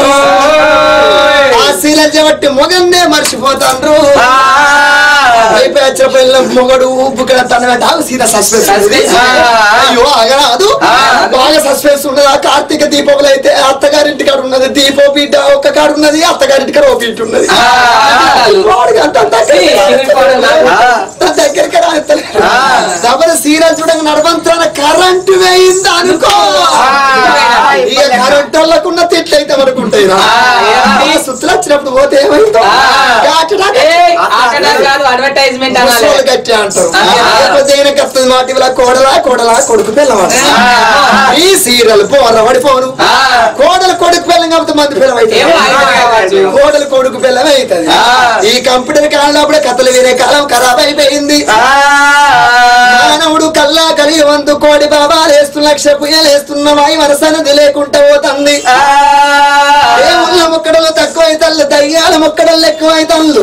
B: ఆ శీలజ బట్టి మొగన్నే మర్చిపోతాండ్రు అయిపోయి వచ్చిన పిల్లల మొగడు ఉబ్బుకడ తన ఆగు సీదా సస్పెన్స్ ఉంది. అయ్యో ఆగరాదు బాగా సస్పెన్స్ ఉన్నది ఆ కార్తీక దీపములు అయితే అత్తగారింటి కాడ ఉన్నది దీపో బిడ్డ ఒక్క కాడ ఉన్నది అత్తగారింటి కాడ ఒక ఇంటి ఉన్నది వాడికి అంత దగ్గరికి రానిస్తలేడు. అంత దగ్గరికి రానిస్తలేడు. డబల్ సీరియల్ చూడంగా నడవంతున్న కరెంటు వేయింది అనుకో ఇక కరెంట్ వాళ్ళకున్న తిట్లు అయితే మనకు ఉంటాయి రా. ఈ సుత్తులు వచ్చినప్పుడు పోతే ఏమైందో గాచడా-
C: కాదు అడ్వర్టైజ్మెంట్ అనాలి
B: ముసలోళ్ళు గట్టి అంటారు లేకపోతే ఈయనకి వస్తుంది మాట ఇవాళ కోడలా కోడలా కొడుకు పిల్లమాట ఈ సీరియల్ పోర పడిపోను కోడలు కొడుకు పిల్లం కాబట్టి మంది పిల్లం
C: ఏమో ఆయన కావచ్చు.
B: అవుతుంది కోడలు కొడుకు పిల్లం అవుతుంది ఈ కంప్యూటర్ కాలంలో అప్పుడే కథలు వినే కాలం ఖరాబ్ అయిపోయింది మానవుడు కల్లా కలిగి వంతు కోడి బాబాలు వేస్తున్న లక్ష పుయ్యలు వేస్తున్న వాయి వరసనది లేకుండా పోతుంది దేవుళ్ళ మొక్కడలు తక్కువ అవుతాళ్ళు దయ్యాల మొక్కడలు ఎక్కువ అవుతాళ్ళు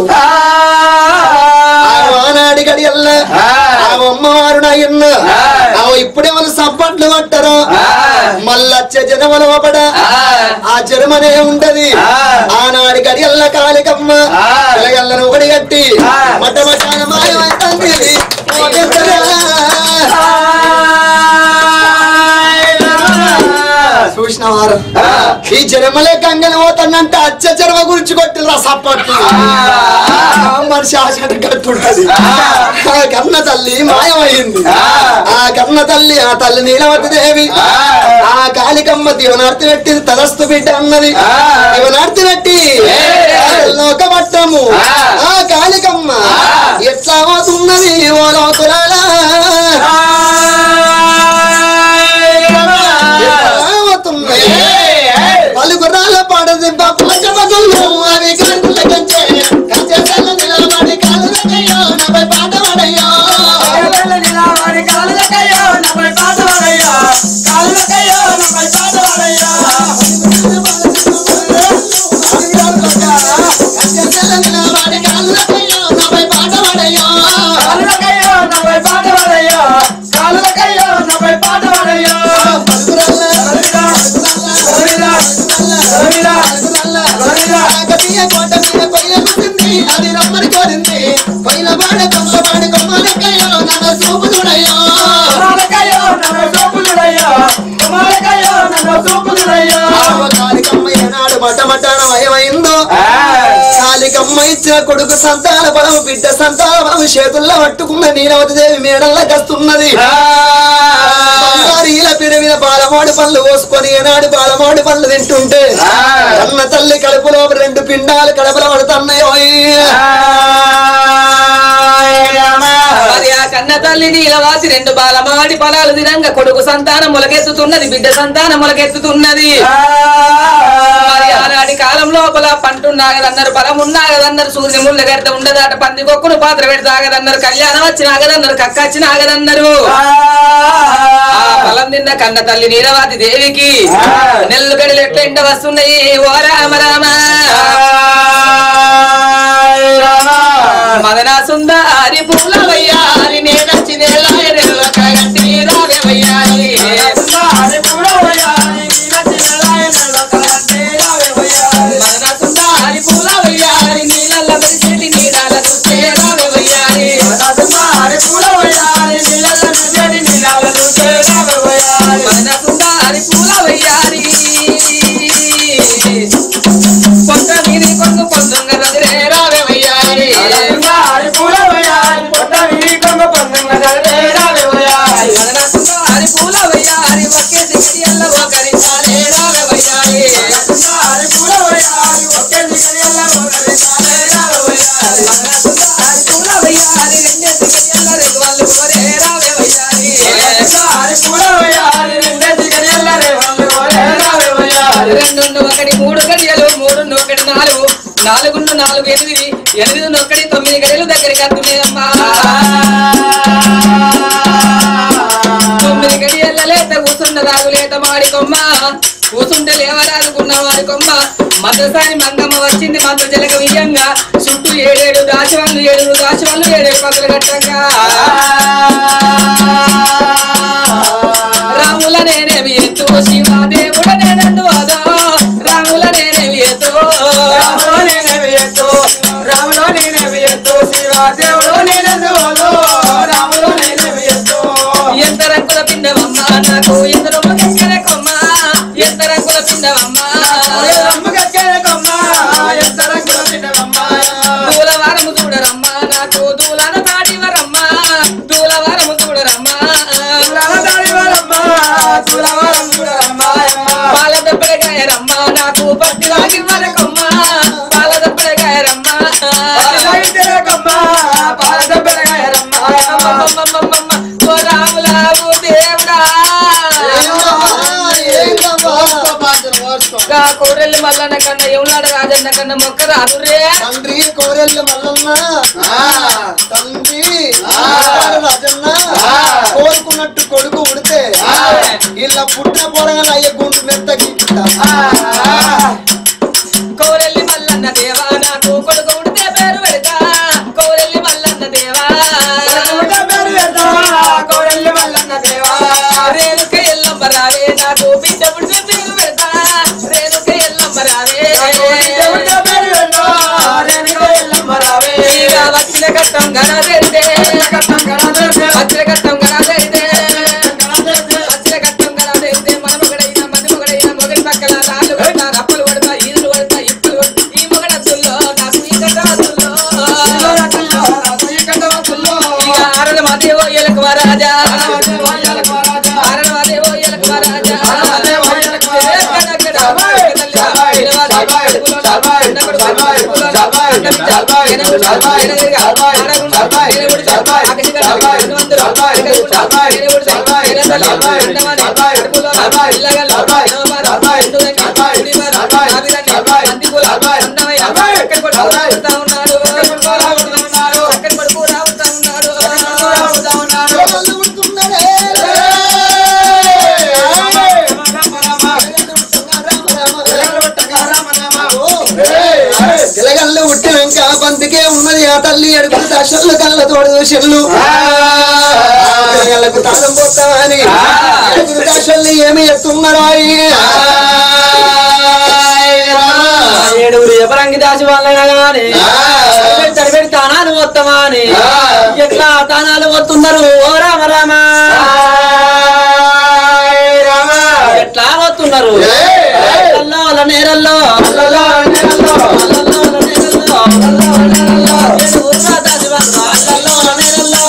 B: ఆనాడి గడియల్ల ఆ అమ్మవారు నాయన్న ఆ ఇప్పుడే వాళ్ళు సంపట్లు పట్టరు మళ్ళొచ్చే జనమల లోపడ ఆ జనమనే ఉంటది ఆనాడి గడియల్ల కాలికమ్మ పిలగల్లను ఒకటి కట్టి మట మటాన మాయమైతుంది చూసిన వారు ఈ జనమలే గంగలు పోతానంటే అచ్చ జన్మ గురించి కొట్టిరా సప్పట్లు మనిషి ఆశట కట్టుంటది ఆ కన్న తల్లి మాయమైంది ఆ కన్న తల్లి ఆ తల్లి నీలవతి దేవి ఆ కాళికమ్మ దీవనార్తి పెట్టి తలస్తు బిడ్డ అన్నది దీవనార్తి పెట్టి లోకమట్టము ఆ కాళికమ్మ ఎట్లా పోతున్నది ఓ లోకులారా ఎట్లా పోతున్నది పలుగురాల పాడది బాపుల జపగుళ్ళు అవి కాకుల కంచె కంచె చల్ల నిలబడి కాలు రకయ్యో నపై పాట పడయ్యో కంచె చల్ల నిలబడి కాలు రకయ్యో నపై పాట పడయ్యో కాకతీయ కోట మీద కొయ్య పుట్టింది అది రమ్మని కోరింది కొయ్యల పాడ కొమ్మ పాడి కొమ్మ లెక్కయ్యో నన్న చూపు చూడయ్యో కాలికమ్మ ఏనాడు మటమటాన వయమైందో కాలికమ్మ ఇచ్చిన కొడుకు సంతాన బలం బిడ్డ సంతాన బలం చేతుల్లో పట్టుకున్న నీలవతి దేవి మేడల్లా కస్తున్నది బంగారీల పిరివిన బాలమాడి పళ్ళు కోసుకొని ఏనాడు బాలమాడి పళ్ళు తింటుంటే అన్న తల్లి కడుపులో రెండు పిండాలు కడపల పడుతున్నాయో
C: మరి ఆ కన్న తల్లి నీలవాసి రెండు బాలమాడి పొలాలు దినంగా కొడుకు సంతానం మొలకెత్తుతున్నది బిడ్డ సంతానం మొలకెత్తుతున్నది మరి ఆనాటి కాలం లోపల పంట ఉన్నాగదన్నారు పొలం ఉన్నాగదన్నారు సూర్యుని ముళ్ళ గడ్డ ఉండదాట పంది కొక్కును పాత్ర పెడతాగదన్నారు కళ్యాణం వచ్చి నాగదన్నారు కక్క వచ్చి నాగదన్నారు ఆ పొలం తిన్న కన్న తల్లి నీలవాతి దేవికి నెల్లు గడిలు ఎట్ల ఎండ వస్తున్నాయి ఓ రామ రామ మదన సుందరి పూల వయ్యారి నేనచ్చి నేలాయ నెల్ల కగంటి రావే వయ్యారి మదన సుందరి పూల వయ్యారి నీళ్ళ మెరిసేటి నీరాల చూస్తే రావే వయ్యారి మదన సుందరి పూల వయ్యారి పొట్ట మీది కొంగు పొందుంగ రదిరే రావే వయ్యారి రెండు ఒకటి మూడు గడియలు మూడు ఒకటి నాలుగు నాలుగు నాలుగు ఎనిమిది ఎనిమిది ఒకటి తొమ్మిది గడియలు దగ్గరికి వస్తున్నాయమ్మా తొమ్మిది గడియల లేత కూసుండ రాదు లేత మాడి కొమ్మ కూసుంటే లేవరాదుకున్న వాడి కొమ్మ మద్దసాని మంగమ్మ వచ్చింది మంత్ర జలక వియ్యంగా చుట్టూ ఏడేడు దాశవాళ్ళు ఏడుగురు దాశవాళ్ళు ఏడేడు పగలు కట్టంగా రాముల నేనేమి ఎత్తు శివాదేవుడ నేనందు అదో రాముల నేనేమి ఎత్తు ఎంత రంగుల పిండవమ్మ నాకు ఎంత రొమ్మ కక్కెర కొమ్మ ఎంత రంగుల పిండవమ్మ దూలవారము చూడరమ్మ నాకు దూలన తాడివరమ్మ దూలవారము చూడరమ్మ పాల దెబ్బడగాయరమ్మ నాకు పట్టి లాగి వరకమ్మ పాల దెబ్బడగాయరమ్మ అమ్మమ్మమ్మమ్మమ్మ, ఓ రాములావు దేవుడా గా కోరెల్లి మల్లన్న కన్నా ఎవనాడు రాజన్న కన్నా మొక్క రాదు రే
B: తండ్రి కోరెల్లి మల్లన్న తండ్రి రాజన్న కోరుకున్నట్టు కొడుకు ఉడితే ఇలా పుట్టిన పొరగల అయ్యే గుండు మెత్తకి
C: కోరెల్లి మల్లన్న దేవా నాకు కొడుకు ఉడితే పేరు పెడతా కోరెల్లి మల్లన్న దేవా రేణుక ఎల్లమ్మ రావే నాకు బిడ్డ పుడితే పేరు పెడతా రేణుక ఎల్లమ్మ రావే ఇక వచ్చిన కట్టం గణ తెరితే వచ్చిన కట్టం గణ తెరితే వచ్చిన కట్టం గణ తెరితే మన మొగడైన మన మొగడైన మొగడి పక్కల రాళ్ళు కొడతా రప్పలు కొడతా ఈదులు కొడతా ఇప్పులు కొడతా ఈ మొగడచ్చుల్లో నాకు ఈ కట్టవచ్చుల్లో ఇక ఆరణ మాదేవో ఎలకువ రాజా ఆరణ మాదేవో ఎలకువ రాజా
B: తెలగల్లు పుట్టినాక బంతికే ఉన్నది ఆ తల్లి అడుగులు దశలు కళ్ళ తోడు చెల్లు తెలగల్లకు తాళం పోతామని అడుగులు దశలు ఏమి ఎత్తున్నారా
D: ఏడుగురు ఎవరంగి దాచి వాళ్ళైనా గాని చడిపెడి తానాలు మొత్తమా అని ఎట్లా తానాలు పోతున్నారు ఓ రామ రామ ఎట్లా పోతున్నారు అల్లల్లో అల్ల నేరల్లో అల్లల్లో అల్ల నేరల్లో అల్లల్లో అల్ల నేరల్లో అల్లల్లో అల్ల నేరల్లో ఏడుగురు నా దాచి వాళ్ళు అల్లల్లో అల్ల నేరల్లో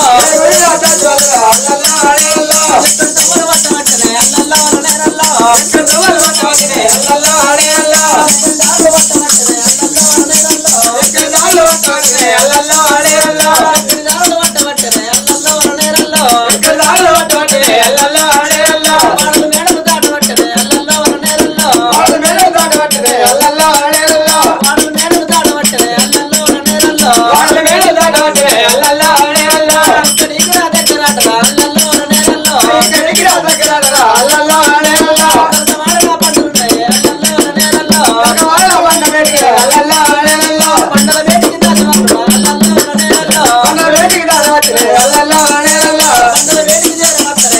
D: తమ్ముడు పట్టమంటేనే అల్లల్లో అల్ల నేరల్లో తమ్ముడు పట్టమంటేనే అల్లల్లో అల్ల నేరల్లో దారు పట్టమంటేనే అల్లల్లో అల్ల నేరల్లో దారులు పట్టమంటేనే అల్లల్లో అల్ల నేరల్లో వాళ్ళు మేడలు దాటమంటేనే అల్లల్లో అల్ల నేరల్లో వాళ్ళు మేడలు దాటమంటేనే అల్లల్లో అల్ల నేరల్లో వాళ్ళు ఇక్కడికి రా దగ్గరాటరా అల్లల్లో అల్ల నేరల్లో కరసమాడగా పండులున్నాయి అల్లల్లో అల్ల నేరల్లో పండల వేటికి దాచి వాళ్ళు అల్లల్లో అల్ల నేరల్లో పండల వేటికి చేరవచ్చరే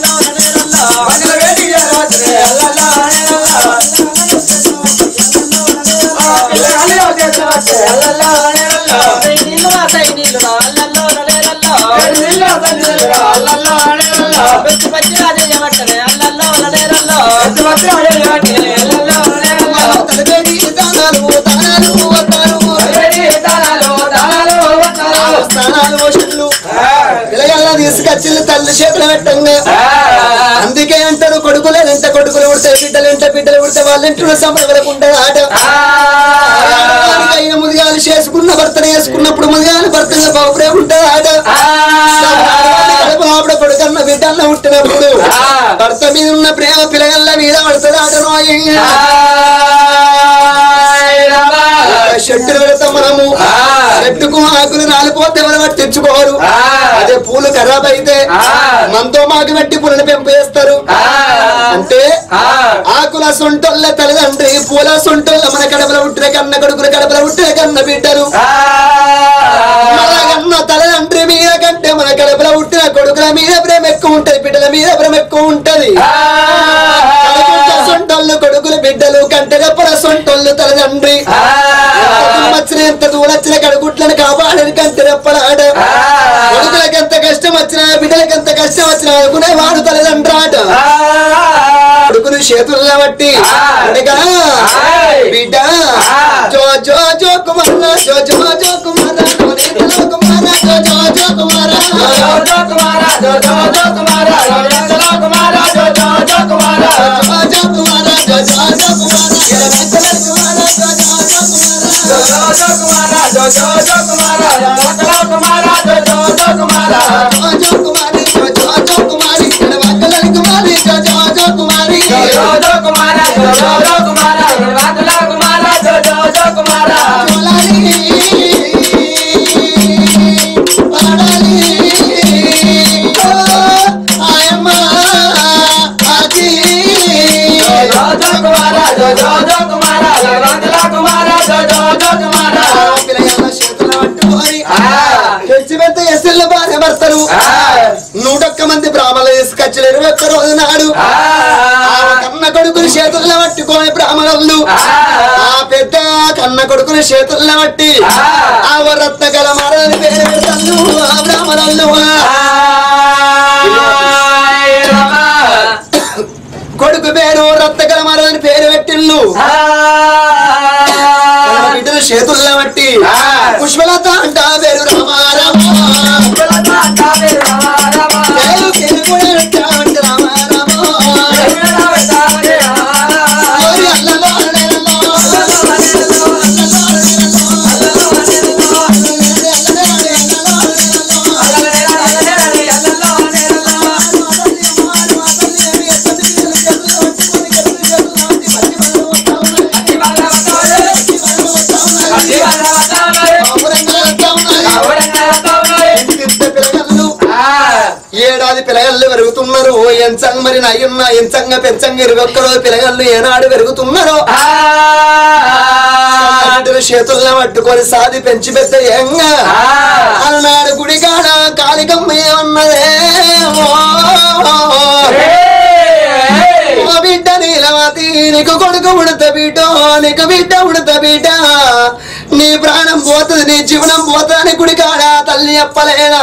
D: అల్లల్లో అల్ల నేరల్లో సై నీళ్ళు రా సై నీళ్ళు రా అల్లల్లో అల్ల నేరల్లో పెద్ద పచ్చి రాజే చేయమంటనే అల్లల్లో అల్ల నేరల్లో
B: తలబేడి దానాలు తానాలు వతారు స్థానాలు మోషన్లు పిల్లగల్లా తీసుకొచ్చి తల్లి చేతులు పెట్టంగా అందుకే అంటారు కొడుకులు ఎంత కొడుకులు ఉడితే బిడ్డలు ఎంత బిడ్డలు ఉడితే వాళ్ళ ఇంట్లో సంబరపడకుండా ఆట ముదిగా ఆడవాళ్ళు చేసుకున్న భర్తను వేసుకున్నప్పుడు మగవాళ్ళు భర్తగా బాబురే ఉంటుంది ఆడ ఆవిడ కొడుకన్న బిడ్డన్న పుట్టినప్పుడు భర్త మీద ఉన్న ప్రేమ పిల్లగల్ల మీద పడుతుంది ఆట రోయంగా చెట్టులు పెడతాం మనము చెట్టుకు ఆకులు రాలిపోతే ఎవరు తెచ్చుకోరు అదే పూలు ఖరాబ్ అయితే మనతో మాకు పెట్టి పూలను పెంపేస్తారు అంటే ఆకుల సొంటోళ్ళ తల్లిదండ్రి పూల సొంటోళ్ళ మన కడపల పుట్టిన కన్న కొడుకుల కడపల పుట్టిన కన్న బిడ్డలు మన కన్న తల్లిదండ్రి మీద కంటే మన కడపల పుట్టిన కొడుకుల మీద ప్రేమ ఎక్కువ ఉంటది బిడ్డల మీద ప్రేమ ఎక్కువ ఉంటది కడప సొంటోళ్ళు కొడుకులు బిడ్డలు కంటే గొప్పల సొంటోళ్ళు తల్లిదండ్రి వచ్చిన ఎంత దూరొచ్చిన కడుగుట్లను కాపాడని కంటే రెప్పలాడ కొడుకులకు ఎంత కష్టం వచ్చినా బిడ్డలకు ఎంత కష్టం వచ్చినా అనుకునే వాడు తల్లిదండ్రాట కొడుకులు చేతుల్లో బట్టి అడగా బిడ్డ జో జో జో కుమార జో జో జో కుమార నవనీతలో కుమార జో జో జో కుమార జో జో కుమార జో జో కుమార ఎడమేతల కుమార జో జో జో కుమార జో జో కుమారి జో జో జో కుమారి ఎడమేతల కుమారి జో జో జో కుమారి జోలాలి పాడాలి ఓ ఆయమ్మ ఆజీ పిల్లగాళ్ళ చేతులు పట్టుకొని తెచ్చి పెద్ద ఎస్ఎల్ భార్య భర్తలు నూటొక్క మంది బ్రాహ్మణులు తీసుకొచ్చిన ఇరవై ఒక్క రోజు నాడు ఆ కన్న కొడుకుని చేతుల్లో పట్టుకొని బ్రాహ్మణులు ఆ పెద్ద కన్న కొడుకుని చేతుల్లో పట్టి ఆ రత్న గల మరని పేరు పెడతాను ఆ బ్రాహ్మణులు కొడుకు పేరు రత్న గల మరని పేరు పెట్టిల్లు కన్న బిడ్డలు చేతుల్లో పట్టి పుష్పలత అంట పేరు రామారామ పేరు పేరు కూడా పెట్టామంట రామారామ ఓరి అల్లలో అల్లెలలో ఏడాది పిల్లగళ్ళు పెరుగుతున్నారు ఎంచంగ మరి నయ్యున్న ఎంచంగ పెంచంగ ఇరవై ఒక్క రోజు పిల్లగళ్ళు ఏనాడు పెరుగుతున్నారో బిడ్డలు చేతుల్లో పట్టుకొని సాది పెంచి పెద్ద ఎంగా అలనాడు గుడికాడ కాళికమ్మ ఏమన్నదే ఓ బిడ్డ నీలవతి నీకు కొడుకు ఉడత బిడ్డ నీకు బిడ్డ ఉడత బిడ్డ నీ ప్రాణం పోతుంది నీ జీవనం పోతుంది గుడికాడ తల్లి చెప్పలేదా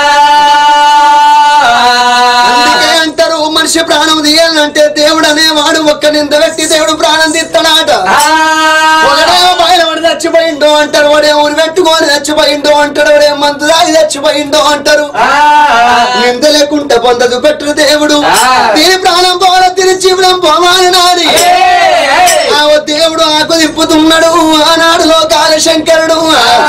B: అందుకే అంటారు మనిషి ప్రాణం తీయాలంటే దేవుడు అనేవాడు ఒక్క నింద పెట్టి దేవుడు ప్రాణం తీస్తాడాట ఒకడేమో బయలుపడి చచ్చిపోయిండు అంటారు వాడే ఊరు పెట్టుకొని చచ్చిపోయిండు అంటాడు వాడే మందు దాగి చచ్చిపోయిండు అంటారు నింద లేకుంటే పొందదు పెట్టరు దేవుడు దీని ప్రాణం పోవాల తిని జీవనం పోవాలి నాడి ఆ ఓ దేవుడు ఆకు దింపుతున్నాడు ఆనాడు లోకాల శంకరుడు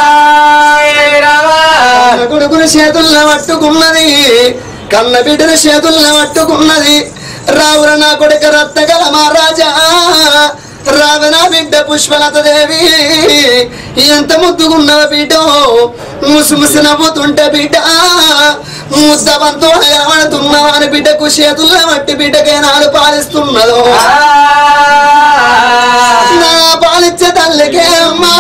B: కన్న కొడుకుని చేతుల్లో పట్టుకున్నది కన్న బిడ్డని చేతుల్లో పట్టుకున్నది రావుర నా కొడుక రత్తగల మహారాజా రావణ బిడ్డ పుష్పలత దేవి ఎంత ముద్దుగున్నవ బిడ్డ ముసి ముసి నవ్వుతుంటే బిడ్డ ముద్దవంతో కనబడుతున్నావు అని బిడ్డకు చేతుల్లో మట్టి బిడ్డకే నాడు పాలిస్తున్నదో నా పాలిచ్చే తల్లికే అమ్మా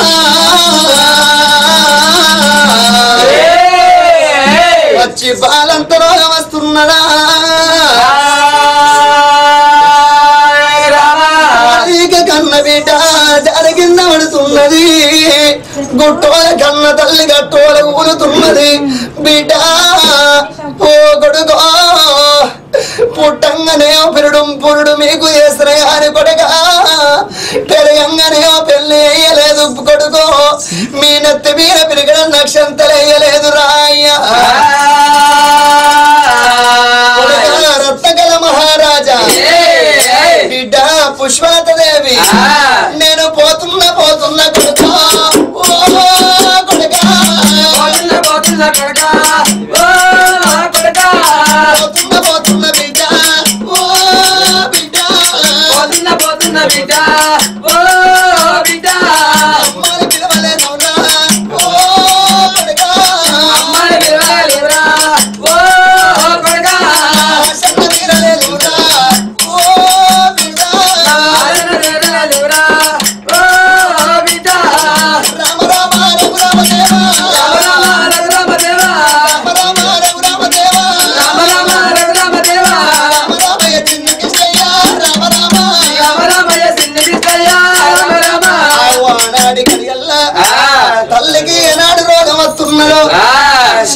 B: వచ్చి బాలంతలో వస్తున్నదా ఇక కన్న బిడ్డ జరిగింద పడుతున్నది గుట్టోల కన్న తల్లి గట్టోల ఊలుతున్నది బిడ్డ ఓ కొడుకో పుట్టంగానే పురుడు పురుడు మీకు చేసిన గాని కొడుక పెరగంగానే పెళ్లి వేయలేదు కొడుకో మీ నెత్తి మీద పెరగడం నక్షంతలు వేయలేదు రాయ్య కొడుకా, రత్నకల మహారాజా బిడ్డ పుష్పలత దేవి నేను పోతున్నా పోతున్నా కొడుకా ఓ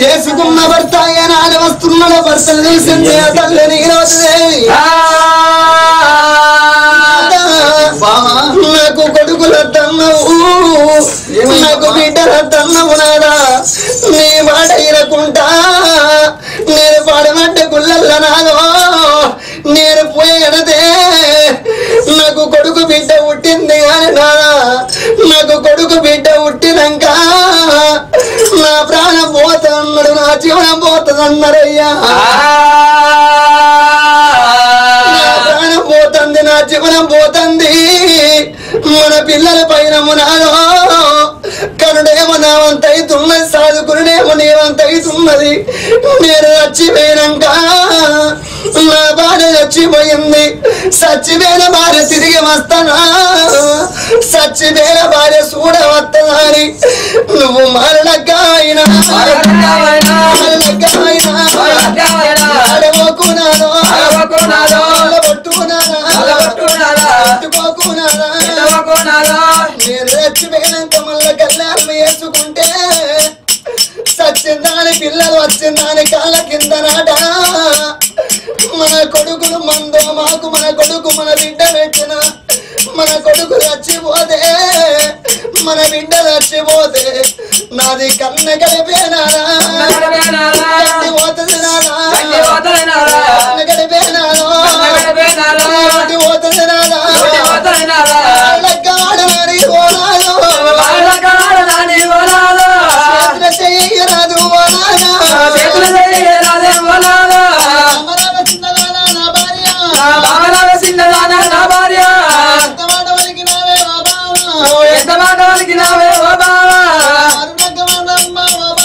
B: చేసుకున్న భర్త ఏనాడు వస్తున్నాడు భర్త తెలిసింది ఆ తల్లి నీరవదేవి నాకు కొడుకుల తన్నవు నాకు బిడ్డల తన్నవు నాదా నీ మాట ఇరకుంటా నేను పడమంట గుళ్ళల్ల నాదో నేను పోయగనదే నాకు కొడుకు బిడ్డ పుట్టింది అని నాదా నాకు కొడుకు బిడ్డ పుట్టినాక నా ప్రాణం పోతున్నాడు నా జీవనం పోతుందన్నారయ్యా నా ప్రాణం పోతుంది నా జీవనం పోతుంది మన పిల్లల పైన మునాదో కనుడేమో నా వంత అవుతున్నది సాధుకునేమో నీ వంత అవుతున్నది నేను చచ్చిపోయినాక నా భార్య చచ్చిపోయింది చచ్చిపోయిన భార్య తిరిగి వస్తానా చచ్చిపోయిన భార్య చూడ వస్తుందని నువ్వు మరణగా అయినా మరణగా అయినా ఆడబోకున్నాను నేను రెచ్చిపోయినాక మళ్ళా కళ్యాణం వేసుకుంటే సచ్చిందాని పిల్లలు వచ్చిందాని కాళ్ళ కింద నాట మన కొడుకులు మందో మాకు మన కొడుకు మన బిడ్డ పెట్టిన మన కొడుకు చచ్చిపోతే మన బిడ్డ చచ్చిపోతే నాది కన్న కలిపేనారా కన్ని పోతుంది నారా కన్న కలిపేనారా కన్ని పోతుంది నారా లగ్గాడని ఓనాలో చేతుల చెయ్యరాదు ఓనాలా అమరావ చిన్నదానా నా భార్య ఎంతమాట వలికినావే ఓ బావ. అరుణగ్గమనమ్మ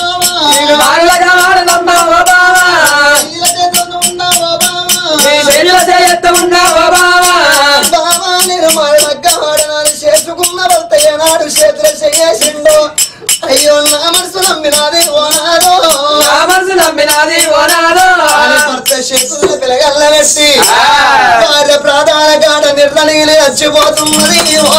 B: ఓ బావ. నీల చేతులు ఉన్న ఓ బావ. బావ నిర్మల లగ్గవాడనాలు చేసుకున్న భర్త ఏనాడు చేతుల చెయ్యేసిండో అయ్యో నా మనసు నమ్మినాది ఓనాదో అని భర్త చేతుల పిలగల్ల పెట్టి భార్య ప్రాధాన కాడ నిర్ణయం చచ్చిపోతున్నది ఓ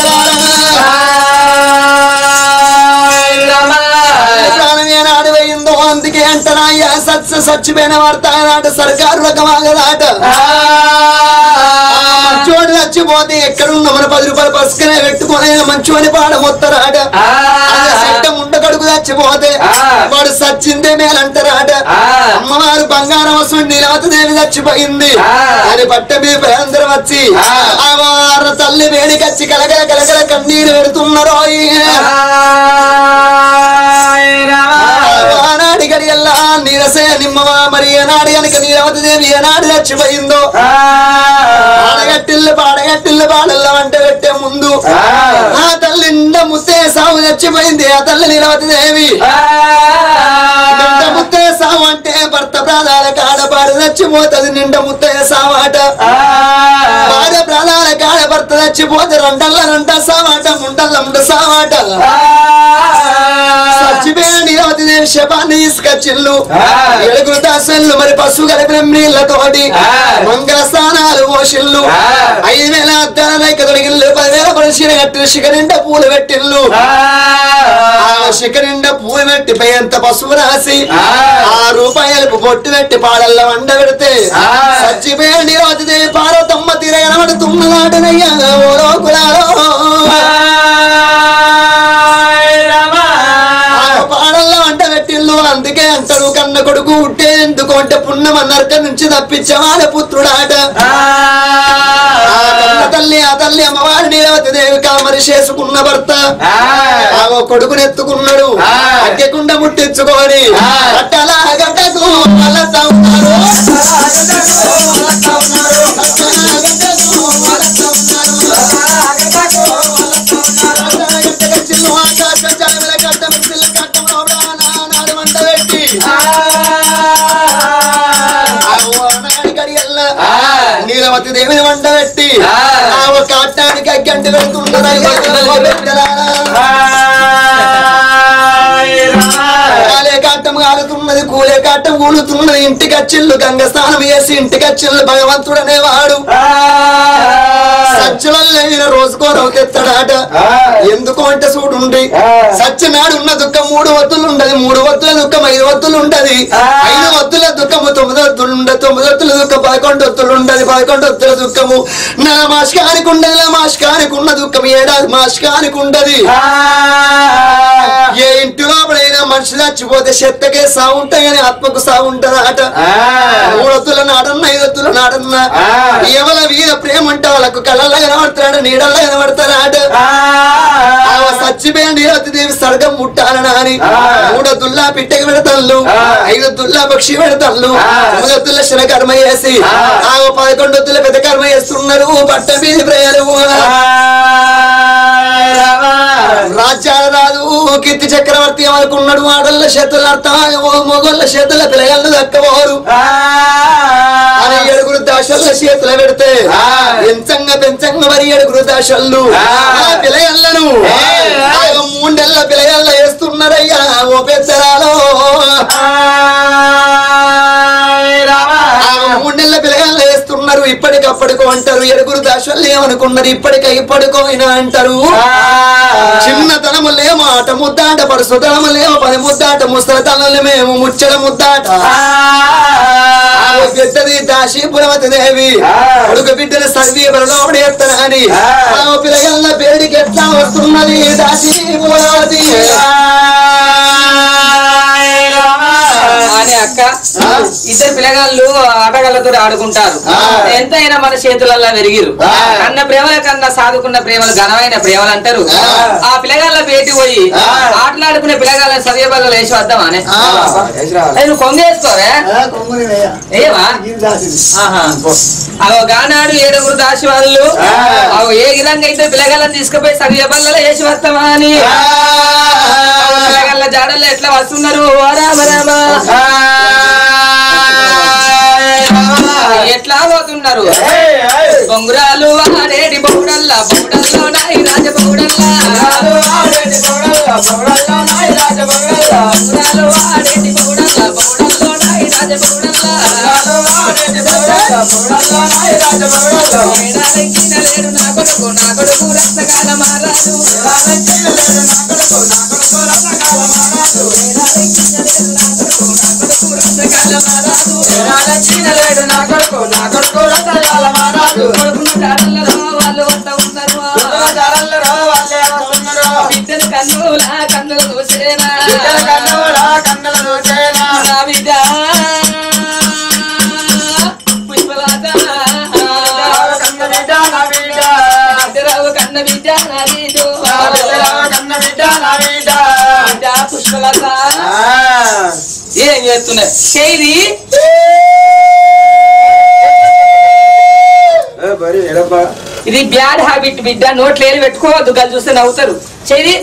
B: ప్రాణం ఏనాడు వేయిందో అందుకే అంటనాయ్యా సత్య సచ్చిపోయిన వార్త ఆనాడు సర్కారు రకమాగదాట మంచోడు చచ్చిపోతే ఎక్కడున్న మన పది రూపాయలు పసుకనే పెట్టుకునే మంచోని పాడ మొత్తరాట అదే చట్టం ఉండకడుగు చచ్చిపోతే వాడు సచ్చిందే మేలంటారాట అమ్మవారు బంగారం వస్తుంది నీలవతదేవి చచ్చిపోయింది అని పట్ట మీద భయందరం వచ్చి ఆ వార తల్లి వేడికచ్చి కలగల కలగల కన్నీరు పెడుతున్నారు ఆనాడి గడియల్లా నీరసే నిమ్మవా మరి ఏనాడు కనుక నీరవతదేవి ఏనాడు చచ్చిపోయిందో ఆడగట్టిల్లు పాడగట్టిల్లు పాడల్ల వంట పెట్టే ముందు ఆ తల్లి నిండా ముస్తే సాగు చచ్చిపోయింది ఆ తల్లి నీరవతి దేవి నిండా ముత్తే సావు అంటే భర్త ప్రాణాల కాడపాడు చచ్చిపోతుంది నిండా ముత్తే సావాట భార్య ప్రాణాల కాడ భర్త చచ్చిపోతే రెండల్ల రెండ సావాట ముండల్ల ముండ సావాట చచ్చిపోయిన నీరవతి దేవి శపాన్ని తీసుకొచ్చిల్లు ఏడుగురు దాసన్లు మరి పశువు కలిపిన నీళ్ళతోటి మంగళ స్నానాలు పోషిల్లు ఐదు వేల అద్దాల రైక తొలగిల్లు పదివేల పరిశీలన కట్టిన శిఖ నిండా పూలు పెట్టిల్లు ఆ శిఖ నిండా పూలు పెట్టి పై ఎంత పశువు రాసి ఆ రూపాయలు పొట్టు పెట్టి పాడల్ల వండ పెడితే చచ్చిపోయిన నీరవతి దేవి పార్వతమ్మ తిరగనబడుతున్నదాటనయ్యా ఓరో కులాలో ఆ పాడల్లో వంట పెట్టిల్లు అందుకే అంటారు కన్న కొడుకు ఉట్టే ఎందుకు అంటే పుణ్యం నరక నుంచి తప్పించవాడ పుత్రుడాట ఆ కన్న తల్లి ఆ తల్లి అమ్మవారి నీరవతి దేవి కామరి చేసుకున్న భర్త ఆ ఓ కొడుకుని ఎత్తుకున్నాడు అగ్గకుండా ముట్టించుకొని అట్టలా గడ్డకు వలస ఉన్నారు. అట్టలా గడ్డకు వలస ఉన్నారు. గడ్డకు చిల్లు ఆకాశ జలముల గడ్డ మిసిల గడ్డ లోపల నాడు వంట పెట్టి నీలవతి దేవిని వంట పెట్టి ఆ ఒక అట్టానికి అగ్గంటి పెడుతున్నారు కాలే కాటం కాలుతున్నది కూలే పేకాటం కూలుతున్నది ఇంటికి వచ్చిల్లు గంగ స్నానం చేసి ఇంటికి వచ్చిల్లు భగవంతుడు అనేవాడు సత్యవల్లైన రోజుకో రౌకెత్తాడాట ఎందుకు అంటే చూడుండి సత్యనాడు ఉన్న దుఃఖం మూడు వత్తులు ఉండదు మూడు వత్తుల దుఃఖం ఐదు వత్తులు ఉంటది ఐదు వత్తుల దుఃఖము తొమ్మిది వత్తులు ఉండదు తొమ్మిది వత్తుల దుఃఖం పదకొండు వత్తులు ఉండదు పదకొండు వత్తుల దుఃఖము నెల మాస్కానికి ఉండదు నెల మాస్కానికి ఉన్న దుఃఖం ఏడాది మాస్కానికి ఉండదు ఏ ఇంటి లోపలైనా మనిషి చచ్చిపోతే చెత్తకే సాగు ఉంటాయని ఆత్మకు సాగు ఉంటదట మూడొత్తుల నాడన్న ఐదొత్తుల నాడన్న ఎవల వీర ప్రేమ అంటే వాళ్ళకు కళ్ళల్లో కనబడతాడు నీడల్లో కనబడతాడు సచ్చిపోయింది దేవి సర్గం ముట్టాలనా అని మూడొత్తుల్లా పిట్టకి పెడతాళ్ళు ఐదొత్తుల్లా పక్షి పెడతాళ్ళు మూడొత్తుల శన కర్మ చేసి ఆ పదకొండొత్తుల పెద్ద కర్మ చేస్తున్నారు పట్ట మీద ప్రయాణం రాజ్యాల రాజు కీర్తి చక్రవర్తి ఏమనుకున్నాడు ఆడళ్ళ చేతుల అర్థం మొగోళ్ళ చేతుల పిల్లగాళ్ళు దక్కబోరు అని ఏడుగురు దాశల్ల చేతులు పెడితే పెంచంగా పెంచంగా మరి ఏడుగురు దాశళ్ళు ఆ పిల్లగాళ్ళను ఆ మూడెళ్ళ పిల్లగాళ్ళ వేస్తున్నారయ్యా ఓ పెద్దరాలో ఆ మూడెళ్ళ పిల్లగాళ్ళ వేస్తున్నారు ఇప్పటికప్పటికో అంటారు ఏడుగురు దాశళ్ళు ఏమనుకున్నారు ఇప్పటిక ఇప్పటికోయినా అంటారు చిన్నతనములేమో ఆట ముద్దాట పరుసుతనములేమో పది ముద్దాట ముసలతనములేమో ముచ్చల ముద్దాట ఆమె పెద్దది దాశీపురవతి దేవి కొడుకు బిడ్డలు సర్వీ బలలోపడి ఎత్తనని ఆమె పిల్లగల్ల పేడికి ఎట్లా వస్తున్నది దాశీపురవతి
C: అని అక్క ఇద్దరు పిల్లగాళ్ళు ఆటగాళ్ళతో ఆడుకుంటారు ఎంతైనా మన చేతులలో పెరిగిరు కన్న ప్రేమల కన్నా సాదుకున్న ప్రేమలు ఘనమైన ప్రేమలు అంటారు ఆ పిల్లగాళ్ళ పేటి పోయి ఆటలాడుకునే పిల్లగాళ్ళని సవ్య బల్ల వేసి వద్దామా అనే ఏ, నువ్వు కొంగేసుకోరే ఏమా ఆహా. అగో గానాడు ఏడుగురు దాసి వాళ్ళు అగో ఏ విధంగా అయితే పిల్లగాళ్ళని తీసుకుపోయి సవ్య బల్లలో వేసి వస్తామా అని పిల్లగాళ్ళ జాడల్లో ఎట్లా వస్తున్నారు ఓ రామ రామ ఎట్లా పోతున్నారు బొంగురాలు ఆడేటి బొగుడల్లా బొగుడల్లో నాయి రాజ బొగుడల్లా బొంగురాలు ఆడేటి బొగుడల్లా బొగుడల్లో నాయి రాజ బొగుడల్లా ఏడాదికిన లేడు నా కొడుకు నా కొడుకు రక్తకాల మారాడు లేడు నా కొడుకు నా కొడుకు కొడుకున్న జాడల్లో వాళ్ళు వస్త ఉన్నారు బిడ్డలు కన్నుల కన్నుల చూసేనా నా బిడ్డ పుష్పలత బిడ్డరావు కన్న బిడ్డ నా బిడ్డ బిడ్డ పుష్పలత ఏం చేస్తున్నా చేయి ఇది బ్యాడ్ హ్యాబిట్ బిడ్డ నోట్లు ఏలు పెట్టుకోవద్దు గలు చూస్తే నవ్వుతారు చేయి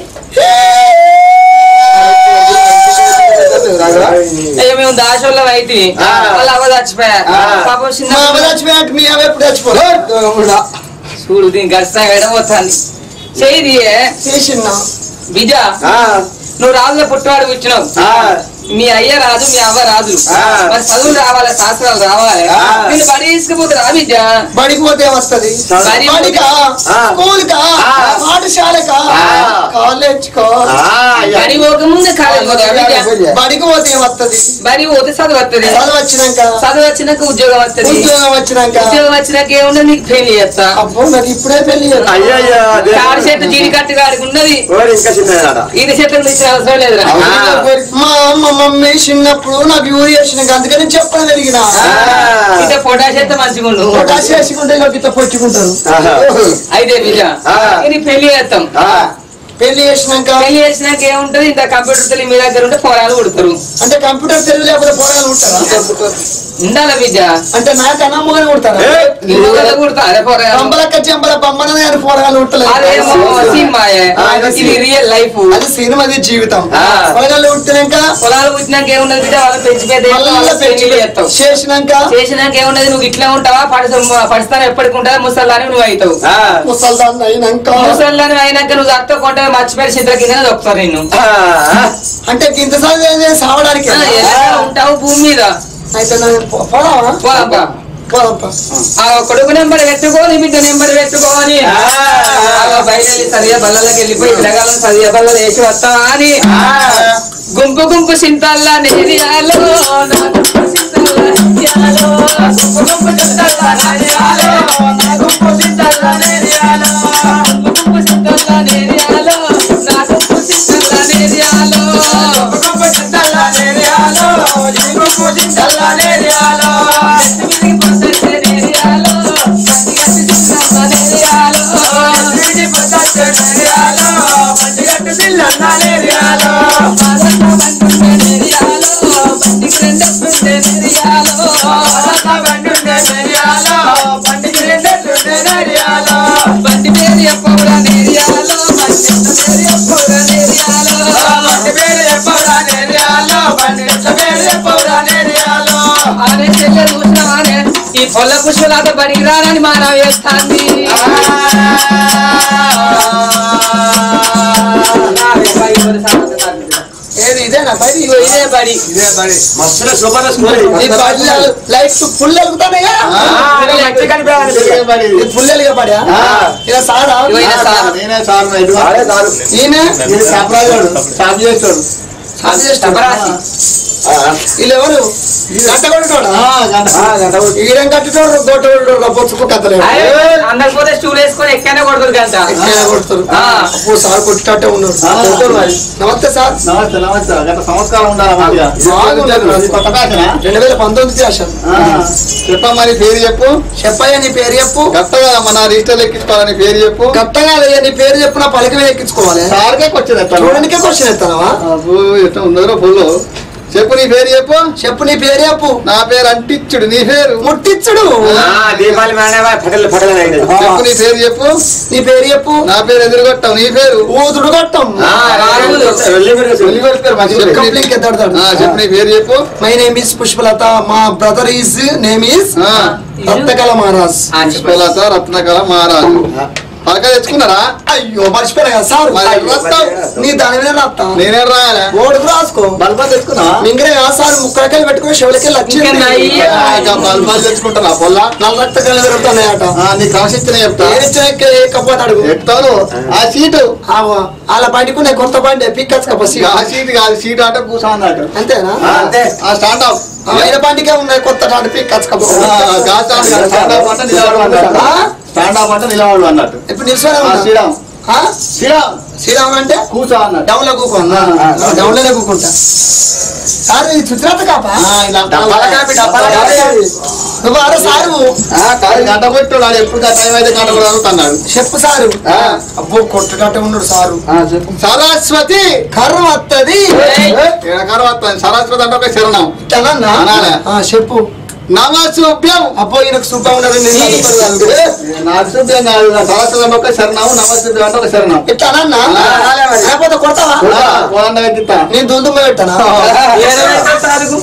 C: అయ్యో మేము దాశోళ్ళం అయితే వాళ్ళు అవ్వ చచ్చిపోయా పాపం చిన్న
B: మా అమ్మ చచ్చిపోయినట్టు మీ అమ్మ ఎప్పుడు చచ్చిపోలేదు
C: చూడు దీని గడిస్తా ఎడబోతుంది చేయి
B: చేసిన్నా
C: బిడ్డ నువ్వు రాజుల పుట్టివాడు వచ్చినావు మీ అయ్య రాజు మీ అవ్వ రాజు
D: ఆ.
C: మరి చదువులు రావాలి శాస్త్రాలు రావాలి
D: ఆ.
C: నేను బడి తీసుకుపోతే రా బిడ్డ
B: బడికి పోతే వస్తది
C: బడి
B: బడికా
D: ఆ.
B: స్కూల్కా
D: ఆ.
B: పాఠశాలకా
D: ఆ.
B: కాలేజ్కా
C: బడి పోకముందు కాలేజ్ పోతావా బిడ్డ
B: బడికి పోతే వస్తది
C: బడి పోతే చదువు వస్తుంది
B: చదువు వచ్చినాక
C: చదువు వచ్చినాక ఉద్యోగం వస్తుంది
B: ఉద్యోగం వచ్చినాక
C: ఉద్యోగం వచ్చినాక ఏముండదు నీకు పెళ్లి చేస్తా
B: అబ్బో నాకు ఇప్పుడే పెళ్లి చేయాలి.
D: అయ్యయ్యో
C: కాడి చేతి జీడి కట్టు కాడికి ఉన్నది
D: ఓరి ఇంకా చిన్నదాట
C: ఈయన చేతులు ఇచ్చిన అవసరం లేదురా
B: మా అమ్మ మమ్మీ చిన్నప్పుడు నాకు యూరి వేసినాక అందుకని చెప్పడం జరిగిన
C: ఇంత పొటాష్ అయితే మంచిగా ఉండు
B: పొటాష్ వేసుకుంటే ఇలా గిట్ట పొచ్చుకుంటారు
C: అయితే బిడ్డ
D: ఆ.
C: ఇది పెళ్లి చేస్తాం
B: పెళ్లి చేసినాక
C: పెళ్లి చేసినాక ఏముంటది ఇంత కంప్యూటర్ తల్లి మీ దగ్గర ఉంటే పొలాలు కొడతారు
B: అంటే కంప్యూటర్ తెలివి లేకపోతే పోరాలు ఉంటారా
C: ఉండాల విద్య
B: అంటే నాకు అన్నమ్మగానే కొడతారా
C: నీ మొగలు కుడతా అదే పోరా
B: పంబలక్క చెంబల బొమ్మన నేను పోరగాలు
C: అదేమో
B: ఉంటలేదు
C: సినిమాయే
B: ఆ, అది
C: ఇది రియల్ లైఫ్
B: అది సినిమా అది జీవితం
C: ఆ.
B: పొరగాళ్ళు ఉంటేనాక
C: పొలాలు పుట్టినాక ఏమున్నది బిడ్డ వాళ్ళ పెంచి పెద్ద చేస్తావు,
B: మళ్ళా
C: వాళ్ళ
B: పెంచి
C: పెళ్లి చేస్తావు
B: చేసినాక
C: చేసినాక ఏమున్నది నువ్వు ఇట్లా ఉంటావా పడిస్తాను ఎప్పటికి ఉంటావా ముసల్లాని నువ్వు అవుతావు
B: ముసల్దాన్ని అయినాక
C: ముసల్లాని అయినాక నువ్వు అత్త కొంటే మర్చిపోయి చిత్ర కింద దొక్కుతారు నిన్ను
B: అంటే ఇంత సాధ్యం సావడానికి
C: ఆ, ఎలా ఉంటావు భూమి మీద
B: అయితే నేను పో- పోదామా
C: పోదాంపా.
B: పోదాంపా
C: ఆ కొడుకు నెంబర్ పెట్టుకోని బిడ్డ నెంబర్ పెట్టుకోని ఆ, బయట వెళ్ళి సరిగా బల్లలోకి వెళ్ళిపోయి పిల్లగాలను సరిగా బల్లలు వేసి వస్తావా అని గుంపు గుంపు సింతల్లా నేరియాలో నా గుంపు సింతల్లా నేరియాలో గుంపు గుంపు సింతల్లా నేరియాలో నా గుంపు సింతల్లా నేరియాలో గుంపు గుంపు సింతల్లా నేరియాలో నా గుంపు సింతల్లా నేరియాలో గుంపు గుంపు సింతల్లా నేరియాలో నీ గుంపు సింతల్లా నేరియాలో ఎత్తిమిదికి పొద్దొచ్చే నేరియాలో పందిగట్టి సింతల్లా నేరియాలో ఎత్తిమిది పొద్దొచ్చే నేరియాలో పందిగట్టి పిల్లన్న నేరియాలో మాదన్న బండుండే నేరియాలో బండికి రెండెత్తుండే నేరియాలో మాదన్న బండుండే నేరియాలో బండికి రెండెత్తుండే నేరియాలో బండి పేరు చెప్పవురా నేరియాలో బండి పేరు చెప్పవురా నేరియాలో బండి పేరు చెప్పవురా నేరియాలో బండి పేరు చెప్పవురా నేరియాలో అనే చెల్లె చూసినవానే ఈ పొల్ల పుష్పలాతో బడికి రానని మానవ వేస్తాంది
B: ఏది ఇదేనా బడి
C: ఇగో ఇదే బడి
D: మస్తుగా సూపర్ స్కూల్
B: ఈ బడిలో లైట్స్ ఫుల్ వెలుగుతానయ్యా ఇది ఫుల్ వెలుగా పడా ఇలా సారా
C: ఇగో ఈయన సార్.
D: నేనే సార్
B: ఈయన
D: నేను సాప్రాజోడు సాప్ చేస్తాడు
B: సార్ చేస్తాడు.
C: తపరాసి.
B: వీళ్ళు ఎవరు గంట కొట్టుకోడా ఈడేం కట్టుకోడు గొట్టోడు పొచ్చుకు కత్తలేడు
C: అందరికి పోతే స్టూల్ వేసుకొని ఎక్కడనే కొడుతుంది గంట
B: ఎక్కడ కొడతారు
C: ఆ.
B: అప్పుడు సార్ కొట్టినట్టే ఉన్నారు కొడతారు మరి. నమస్తే సార్
D: నమస్తే నమస్తే గత సంవత్సరాలు ఉండాలి మంచిగా
B: బాగుండదు.
D: ఇది కొత్త ఫ్యాషనా?
B: రెండు వేల పంతొమ్మిది చేశాను
D: ఆ, చెప్పమ్మా నీ పేరు చెప్పు
B: చెప్పయ్యా నీ పేరు చెప్పు
D: కరెక్ట్గా మన రిజిస్టర్ ఎక్కించుకోవాలని పేరు చెప్పు
B: కరెక్ట్గా అయ్యా నీ పేరు చెప్పు నా పలికి మీద ఎక్కించుకోవాలి
D: సార్కే వచ్చింది ఎట్లా
B: చూడడానికే క్వశ్చన్ ఎత్తానవా
D: అబ్బో, ఎట్లా ఉందో ఫుల్ చెప్పు నీ పేరు చెప్పు
B: చెప్పు నీ పేరు చెప్పు
D: నా పేరు అంటిచ్చుడు నీ పేరు
B: ముట్టిచ్చుడు
E: దీపావళి మేనేవా పటల్ పటల్ అయింది
D: చెప్పు నీ పేరు చెప్పు
B: నీ పేరు చెప్పు
D: నా పేరు ఎదురుగొట్టావు నీ పేరు
B: ఊదుడు కొట్టం
D: ఒలివర్ పేరు మంచిగా చెప్పు నీ-
B: కంప్లీట్ ఎత్తాడు
D: ఆ, చెప్పు నీ పేరు చెప్పు
B: మై నేమ్ ఇస్ పుష్పలత మా బ్రదర్ ఈజ్ నేమ్ ఈస్
D: ఆ,
B: రత్నకళ మహారాజ్
D: పుష్పలత రత్నకళ మహారాజు పలక తెచ్చుకున్నారా
B: అయ్యో మర్చిపోయా కదా సార్
D: మరి ఎట్లా రాస్తావు?
B: నీ దాని మీద రాస్తా
D: నేనే రాయాలా
B: ఓడుకు రాసుకో
D: బల్బా తెచ్చుకున్నావా
B: మింగరే ఆ సార్ ముక్కలకెళ్ళి పెట్టుకుని చెవులకెళ్ళి
C: ఇంకా నయ్యి.
B: వచ్చింది
D: ఆ, ఇంకా బల్బాలు తెచ్చుకుంటారా పొల్ల
B: నల్ల రక్త కళ్ళు పెరుగుతున్నాయట
D: ఆ, నీ క్రమశిక్షణ చెప్తా
B: ఏరిచ్చిన కపోతే అడుగు
D: చెప్తాను ఆ సీటు
B: ఆవా. అలా బండికునే కొత్త బండి పిక్కచ్చు కపసి
D: ఆ సీట్ కాదు సీట్ ఆట కూర్చో అన్నట్టు
B: అంతేనా
D: ఆ, అంతే ఆ స్టాండ్ అప్
B: ఆయన బండికే ఉన్నాయి కొత్త బండి పిక్కచ్చు కప
D: స్టాండ్ అప్ అంటే నిలబడు అన్నట్టు
B: ఆ?
D: స్టాండ్ అప్ అంటే నిలబడు అన్నట్టు
B: ఇప్పుడు నిల్చొని
D: ఆ,
B: ఉన్నా.
D: శ్రీరామ్
B: ఆ?
D: శ్రీరామ్
B: శ్రీరామ్ అంటే
D: కూర్చో అన్నట్టు
B: డౌన్ లో కూకున్నా
D: ఆ, ఆ.
B: డౌన్ లోనే కూకుంటా సార్ ఇది చుచ్చిరాత కాపా
D: ఆ, ఇలా
E: డబ్బాల కాపీ, డబ్బాల కాపీ.
B: నువ్వు ఆడ సారు
D: ఆ, కాదు గంట కొట్టు వాడు ఎప్పుడు టైం అయితే గంట కూడా అన్నాడు
B: చెప్పు సారు
D: ఆ.
B: అబ్బో కొట్టుకట్ట ఉన్నాడు సారు
D: సరస్వతి
B: కర్ర వత్తది
D: ఏడకారు వస్తాను సరస్వతి అంటే ఒక శరణం
B: ఇట్లనన్నా?
D: అనాలే.
B: ఆ, చెప్పు
D: నమశుభ్యం
B: అబ్బో ఈయనకు శుభ్రం ఉన్నది నేను నమ్ముతాను కాదు.
D: నమశుభ్యం కాదు సరస్వతి అంటే ఒక శరణం నమశుభ్యం అంటే ఒక శరణం
B: ఇట్లనన్నా
D: ఆ, అనాలే మరి.
B: లేకపోతే కొడతావా
D: పోదండ ఎత్తిస్తా
B: నేను దుందుమ పెట్టానా
C: ఏడవైతే సారుకు.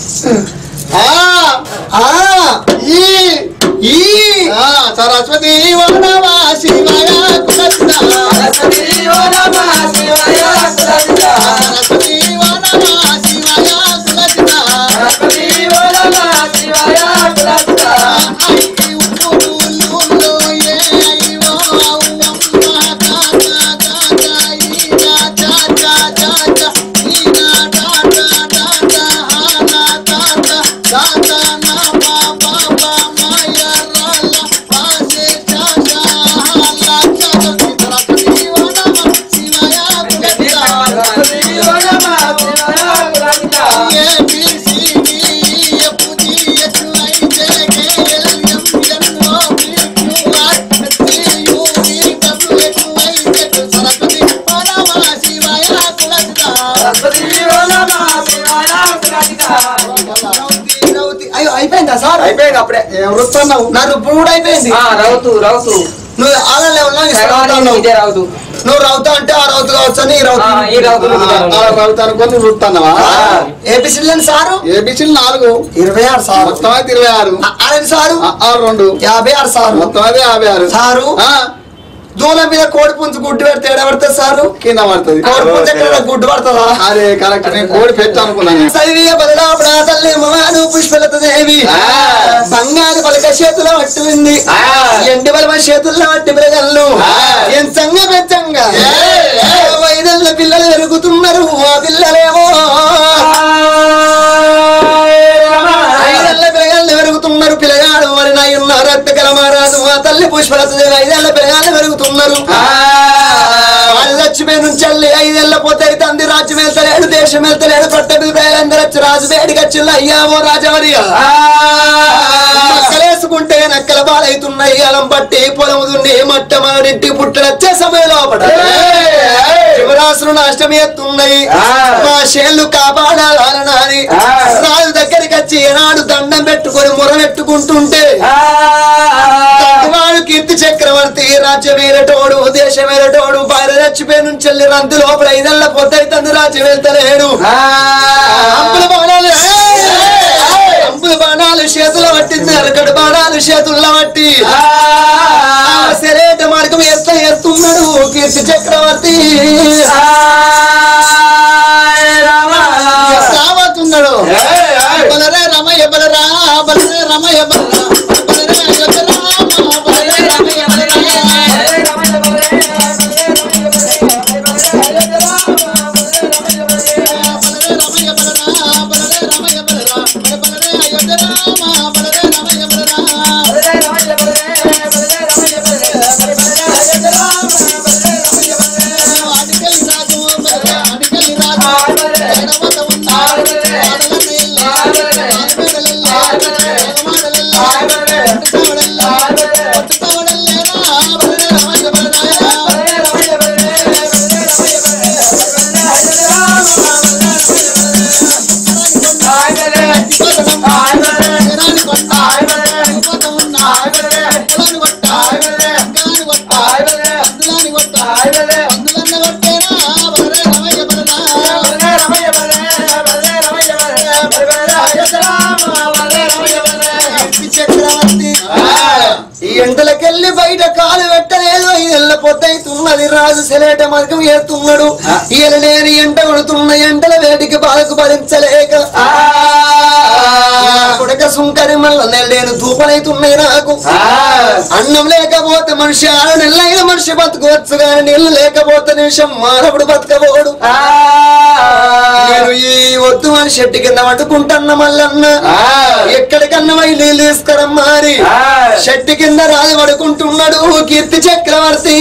D: ఆ,
B: ఆ,
D: ఈ
B: ఈ
D: ఆ, సరస్వతి వనమ శివయ కులస్త.
C: సరస్వతి ఓ నమః శివాయ కులస్త.
D: సరస్వతి వనమ శివయ కులస్త.
C: సరస్వతి ఓ నమః శివాయ కులస్త.
D: ఐ ఉప్పుడులులో ఏ ఐవో అవ్వమ్మ తాత తాత ఈ జా జా జా జా జా ఈ నా తాత తాత హా నా తాత తాత నా
E: అయిపోయింది అప్పుడే
B: ఏం వృత్తున్నావు నా రుప్పుడు కూడా అయిపోయింది
C: ఆ, రౌతు రౌతు
B: నువ్వు ఆలలే ఉన్నావు ఈ
C: సగవాణి
B: రౌతాన్నావు.
C: ఇదే రౌతు
B: నువ్వు రౌతా అంటే ఆ రౌతు కావచ్చు అని ఈ రౌతు
C: ఆ, ఈ రౌతు
D: రౌతు అనుకొని వృత్తున్నావా
B: ఏపీసీలని సారు
D: ఏబిసిలు నాలుగు
B: ఇరవై ఆరు సారు
D: మొత్తం అయితే ఇరవై ఆరు
B: ఆరని సారు
D: ఆ, ఆరు రెండు
B: యాభై ఆరు సారు
D: మొత్తం అయితే యాభై ఆరు
B: సారు
D: ఆ,
B: దూలం మీద కోడి పుంజు గుడ్డు పెడితే ఎడ పడుతుంది సారు
D: కింద పడుతుంది
B: కోడి పుంజు ఎక్కడ గుడ్డు పడుతుందా
D: అరే కరెక్ట్ నేను కోడి పెట్టు అనుకున్నాను
B: సైవీయ బలరాపుడా తల్లి మమాను పుష్పలత దేవి
D: ఆ.
B: బంగారు పలక చేతుల పట్టి ఉంది
D: ఆ.
B: ఎండి బలమ చేతుల్లో పట్టి పిలగల్లు
D: ఆ.
B: ఎంచంగా పెంచంగా
D: ఏయ్, ఏయ్.
B: వైదల్ల పిల్లలు పెరుగుతున్నారు ఆ పిల్లలేమో ఐదేళ్ల పిల్లగాళ్ళు పెరుగుతున్నారు పిల్లగాడు మరి నాయున్న రక్త కలమారాదు ఆ తల్లి పుష్పలత దేవి ఐదేళ్ల పిల్లగాళ్ళు పెరుగుతున్నారు వాళ్ళు చచ్చిపోయి నుంచి వెళ్ళి ఐదేళ్ల పోతే తండ్రి రాజ్యం వెళ్తలేడు దేశం వెళ్తలేడు పట్టడు పేరందరూ వచ్చి రాజు వేడికి వచ్చిల్లు అయ్యామో రాజవరిగా మక్కలేసుకుంటే నక్కల బాలైతున్నాయి అలం పట్టి పొలం దున్ని మట్ట మనడింటి పుట్టడచ్చే సమయం లోపల శివరాసులు నాశనం ఎత్తున్నాయి మా షేళ్లు కాపాడాలని రాజు దగ్గరికి వచ్చి ఏనాడు దండం పెట్టుకొని ముర పెట్టుకుంటుంటే వాడు కీర్తి చక్రవర్తి రాజ్యం వేరటోడు దేశం వేరటోడు భార్య చచ్చిపోయి నుంచి వెళ్ళి రంతు లోపల ఐదల్ల పొద్దై తండ్రి రాజ్యం వెళ్తలేడు అంపుల బాణాలు ఏయ్! అంపుల బాణాలు చేతుల పట్టింది అరకడు బాణాలు చేతుల్లో పట్టి సెరేట మార్గం ఎత్త ఎత్తున్నాడు కీర్తి చక్రవర్తి సాగుతున్నాడు బలరే రమయ్య బలరా బలరే రమయ్య బలరా బలరే అయ్యప్ప రామ, బలరే రమయ్య బలరా. బలరే రమయ్య బలరా, బలరే రమయ్య బలరా, బలరే అయ్యప్ప రామ, బలరే రమయ్య బలరా. అడిగలి రాజు, బలరే అడిగలి రాజు, ఎడమత ఉన్నాడు, ఆడలన్నెల్ల, ఆడబిడ్డలెల్ల, ఆడమాడలెల్ల, పట్టుకోవడెల్ల, పట్టుకోవడెల్లేరా, బలరే రమయ్య బలరా. ఈ ఎండలకెళ్ళి బయట కాలు పెట్టలేదు ఎల్ల పొద్దైతున్నది రాజు సెలేట మార్గం ఏస్తున్నాడు ఈయన నేను ఎండ కొడుతున్న ఎండల వేడికి బాధకు భరించలేక కొడక సుంకరి మల్ల నెల్లేను దూపనైతున్నాయి నాకు అన్నం లేకపోతే మనిషి ఆరు నెలలైన మనిషి బతకవచ్చు కానీ నీళ్ళు లేకపోతే నిమిషం మానవుడు బతకబోడు నేను ఈ వద్దు అని చెట్టు కింద పట్టుకుంటున్న మల్లన్న ఎక్కడికన్నా పోయి నీళ్ళు తీసుకురమ్మారి చెట్టు కింద రాజు పడుకుంటున్నాడు కీర్తి చక్రవర్తి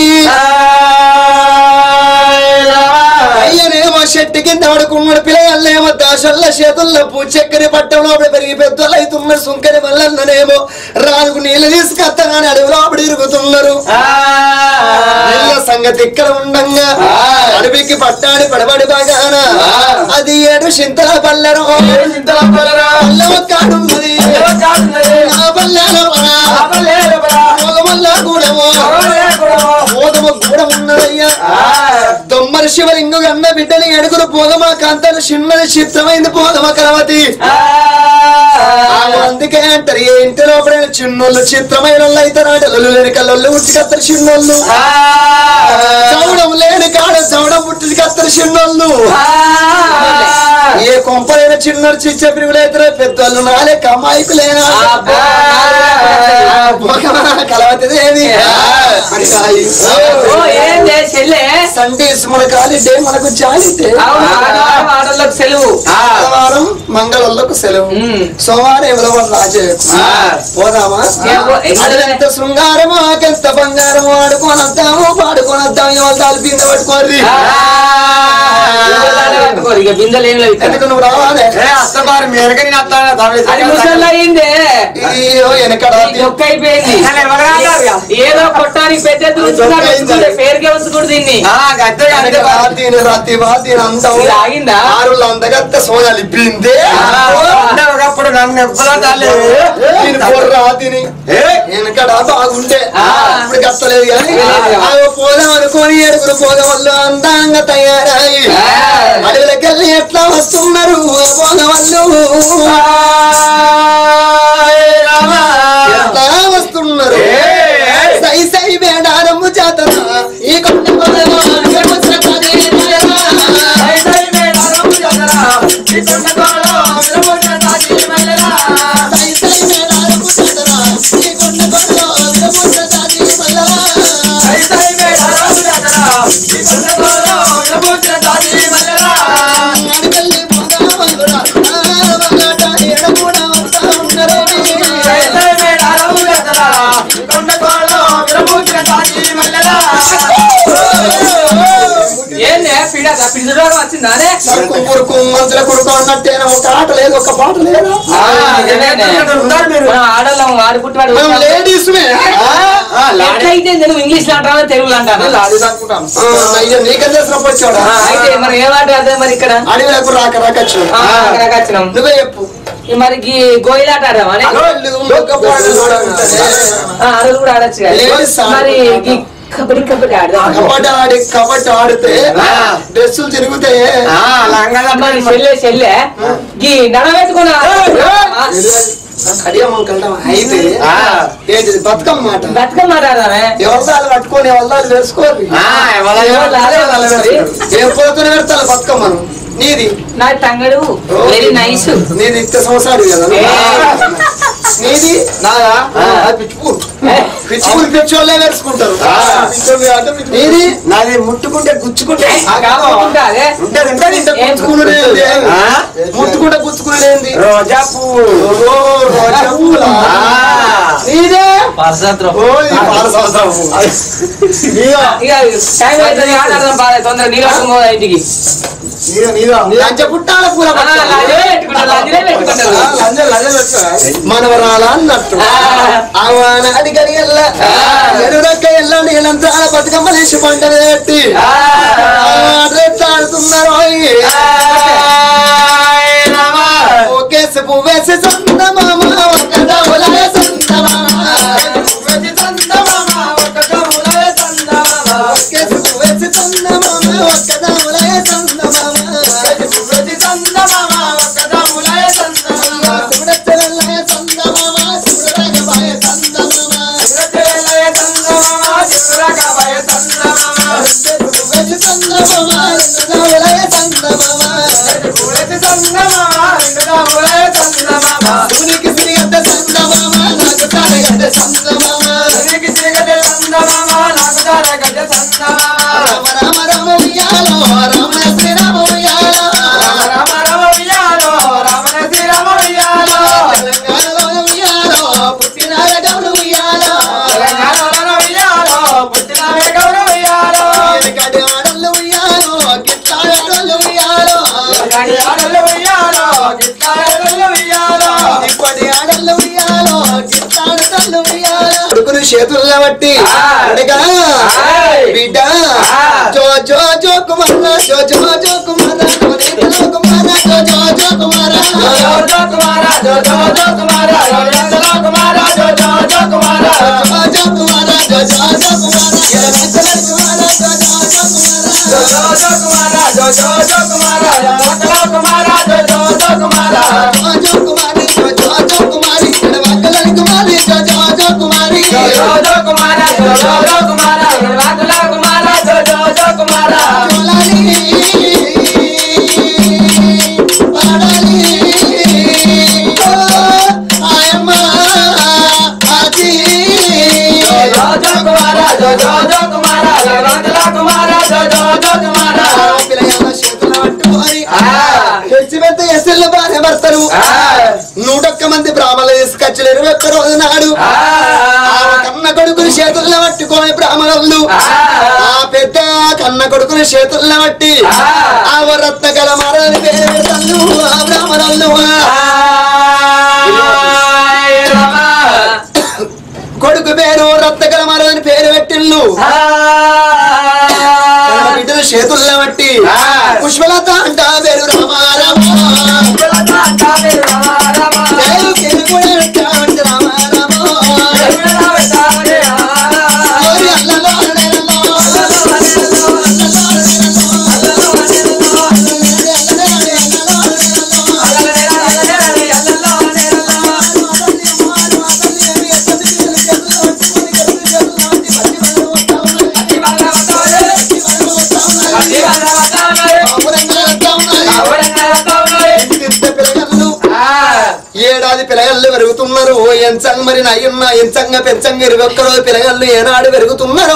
B: అయ్యనేమో చెట్టు కింద పడుకున్నాడు పిల్లగాళ్ళేమో దాసల్ల చేతుల్లో పూచెక్కని పట్టంలో పెరిగి పెద్దలు అవుతున్నారు సుంకరి మల్లన్ననేమో రాజుకు నీళ్ళు తీసుకొస్తానని అడవిలో అప్పుడు ఇరుగుతున్నారు నీళ్ళ సంగతి ఇక్కడ ఉండంగా అడవికి పట్టాడి పడబడి బాగాన అది ఏడు చింతల పల్లెరం పల్లె కాడున్నది నా పల్లెలో మోగమల్లా గూడము మోగమ గూడం ఉన్నదయ్యా దొమ్మరి శివలింగు గన్న బిడ్డని ఎడుగురు పోగమ కాంతలు చిన్నది చిత్రమైంది పోగమ కలవతి అందుకే అంటారు ఏ ఇంటి లోపల చిన్నోళ్ళు చిత్రమైన వాళ్ళు అయితే నాటలు లేని కళ్ళు ఉట్టికత్తరు చిన్నోళ్ళు చౌడం లేని కాడ చౌడం ఉట్టికత్తరు చిన్నోళ్ళు ఏ కొంపలైన చిన్నోడు చిచ్చ పిరుగులైతే పెద్దోళ్ళు నాలే కమాయికులేనా కలవతి దేవి
C: ఓ ఏందే చెల్లె
B: సండేస్ మన కాలిడే మనకు జాలితే
C: అవును ఆడవాళ్ళ ఆడోళ్ళకు సెలవు
B: మంగళవారం మంగళవాళ్ళకు సెలవు
C: ఉమ్.
B: సోమవారం ఎవరో రాజే పోదామా
C: ఏమో, ఎక్కడ?
B: అడగంత శృంగారము ఆకెంత బంగారము ఆడుకోనొద్దాము పాడుకోనొద్దాము ఎవరు తాలిపింద పట్టుకోర్రి
C: పట్టుకోరు ఇక బిందెలు ఏం లేవు ఇక్కడ.
B: ఎందుకు నువ్వు రావాలి
E: అత్తమారు మేరకని
C: అది ముసళ్ళు అయిందే
B: అయ్యో వెనక
C: ఒక్క అయిపోయింది ఏదో కొట్టానికి పెద్ద ఉంచుకుంటే పేరుకే ఉంచుకుంటు దీన్ని
B: రాతిని రాతి వాతిని అందం
C: ఇది ఆగిందా?
B: ఆరులు అందగత్త సోనాలి బిందే
E: ఒకప్పుడు నన్ను ఎవ్వరూ తల్లేదు.
B: దీని పొర్ర రాతిని వెనకడ బాగుంటే ఇప్పుడు కట్టలేదు కానీ అవి పోదాం అనుకోని ఏడుగురు పోదాం వాళ్ళు అందంగా తయారయ్యి అడవులకెళ్ళి ఎట్లా వస్తున్నారు ఆ పోదాం వాళ్ళు ఎట్లా వస్తున్నారు సై సై వేడారము జాతర ఈ కొండ పొదలో అడగము సతనే నేరా. సై సై వేడారము జాతర ఈ కొండ పొదలో అడగము సతనే మల్లరా. అడగల్లి పోదాం వాళ్ళురా. ఆ మగాట ఏడమూడ వస్తా ఉన్నరు.
C: ఏందే పిడ పిడుదోగం వచ్చిందా అదే
B: సరుకు పురుకు మంచుల కొడుకు అన్నట్టేనా ఒక ఆట లేదు ఒక పాట లేదు
C: మనం ఆడోళ్ళం వాడు పుట్టివాడు
B: మనం లేడీస్
C: ఎట్లయితే నువ్వు ఇంగ్లీష్ లో అంటావా తెలుగులో అంటావా
B: అయ్యో నీకేం చేసినప్పుడు వచ్చాడా
C: అయితే మరి ఏమంటారు అదే మరి ఇక్కడ
B: అడవిలకు రాక రాకచ్చు
C: ఆ, అక్కడికి వచ్చినాం
B: నువ్వే చెప్పు
C: ఈ మరి గీ గోయిలాట ఆడదామా అని?
B: అడవులు మొగ్గ పాటలు చూడాలంటే
C: ఆ, అడుగు కూడా ఆడొచ్చు కదా.
B: Ladies ఆడతారు.
C: మరి గీ కబడ్డీ కబడ్డీ ఆడదాం
B: కబడ్డీ ఆడి కబడ్డీ ఆడితే డ్రెస్సులు తిరుగుతాయి
C: మరి చెల్లె చెల్లె గీ నడవేసుకున్నా
B: కడియమ్మ కలడం అయితే ఏంటిది బతుకమ్మ మాట
C: బతుకమ్మ ఆడదామే
B: ఎవరిదాలు పట్టుకొని ఎవరిదాలు వేసుకోరు ఏ పోతున్న పెడతాను బతుకమ్మను నీది
C: నా తంగడు వెరీ నైస్
B: నీది ఇత్త సంవత్సరాలు కదా నీది నాదా పిచ్చిపూర్ పిచ్చిపూర్ పిచ్చోళ్ళే వేసుకుంటారు పిచ్చోళ్ళు అంటే పిచ్చి- నీది
E: నాది ముట్టుకుంటే గుచ్చుకుంటే
C: అదే
E: ఉంటది ఉంటది
B: గుచ్చుకునేది
E: ఆ?
B: ముట్టుకుంటే గుచ్చుకునేది
E: రోజా పువ్వు
B: ఓ, రోజా పూలా?
E: ఆ.
B: నీదే
D: పారసాత్రం
B: ఓ, ఈ పాల సంవత్సరం నీదా?
C: ఇక టైం అవుతుంది ఆడదాం బాగా తొందర నీళ్ళు పోదా ఇంటికి
B: నీదా, నీదా? లంచ పుట్టాల పూల
C: ఆ, లాజే పెట్టుకుంటారు, లాజే పెట్టుకుంటారు.
B: మనవరాల అన్నట్టు అవన అడిగడి ఎల్ల ఎరురక్క ఎల్ల నీళ్ళంతా బతుకమ్మ తీసి పంటలు పెట్టి ఆడుతున్నారు ఒకేసి పువ్వేసి సొంత మామ ఒక డౌలే సొంత మామ ఒకేసి పువ్వేసి సొంత మామ ఒక డౌలే సొంత మామ శివుడెత్తెల్లే సొంత మామ శివుడరాగబాయ సొంత మామ పువ్వేసి సొంత మామ రెండు డౌలే సొంత మామ శివునికి సిరిగడ్డ సొంత మామ నాకు తారగడ్డ సొంత మామ రామ రామ రామ ఉయ్యాలో రామ శ్రీరామ ఉయ్యాలో తెలంగాణలో ఉయ్యాలో పుట్టినార గౌడు ఉయ్యాలో వెనకటి ఆడళ్ళు ఉయ్యాలో గిట్టాడళ్ళు ఉయ్యాలో ఇప్పటి ఆడళ్ళు ఉయ్యాలో గిట్టాడళ్ళు ఉయ్యాలో కొడుకుని చేతుల్లో బట్టి అడగా బిడ్డ జో జో జో కుమార జో జో జో కుమార కోనేతలో కుమార జో జో జో కుమార జో జో కుమార జో జో కుమార ఎలమంచల కుమార జో జో జో కుమార జో జో కుమారి జో జో కుమారి ఎడమక్కల కుమారి జో జో జో కుమారి జోలాలి పాడాలి ఓ ఆయమ్మ ఆది పిల్లగాళ్ళ చేతుల పట్టుకొని తెచ్చి పెద్ద ఎస్ఎల్ భార్య భర్తలు నూటొక్క మంది బ్రాహ్మణులు తీసుకొచ్చి ఇరవై ఒక్క రోజు నాడు ఆ కన్న కొడుకుని చేతుల్లో పట్టుకొని బ్రాహ్మణులు ఆ పెద్ద కన్న కొడుకుని చేతుల్లో పట్టి ఆ రత్న గల మరని పేరు పెడతాను ఆ బ్రాహ్మణులు బిడ్డను రత్తగల మరదని పేరు పెట్టిల్లు తన బిడ్డను చేతుల్లో బట్టి పుష్పలత అంట పేరు రామారామ పేరు పేరు కూడా పెట్టామంటే రామారామ ఓరి అల్లలో అల్లలలో, ఇంటింత పిల్లగాళ్ళు ఏడాది పిల్లగాళ్ళు పెరుగుతున్నారు ఎంచంగా మరి నయ్యున్న ఎంచంగా పెంచంగా ఇరవై ఒక్క రోజు పిల్లగాళ్ళు ఏనాడు పెరుగుతున్నారు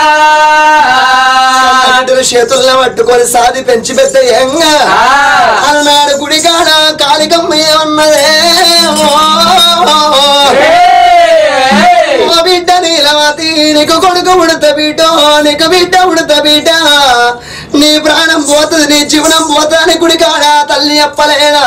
B: బిడ్డలు చేతుల్లో పట్టుకొని సాది పెంచి పెద్ద ఏంగా అన్నాడు గుడికాడ కాళికమ్మ ఏమన్నదే ఓ బిడ్డ నీలవతి నీకు కొడుకు ఉడత బిడ్డ నీకు బిడ్డ ఉడత బిడ్డ నీ ప్రాణం పోతుంది నీ జీవనం పోతుంది గుడికాడ తల్లి చెప్పలేదా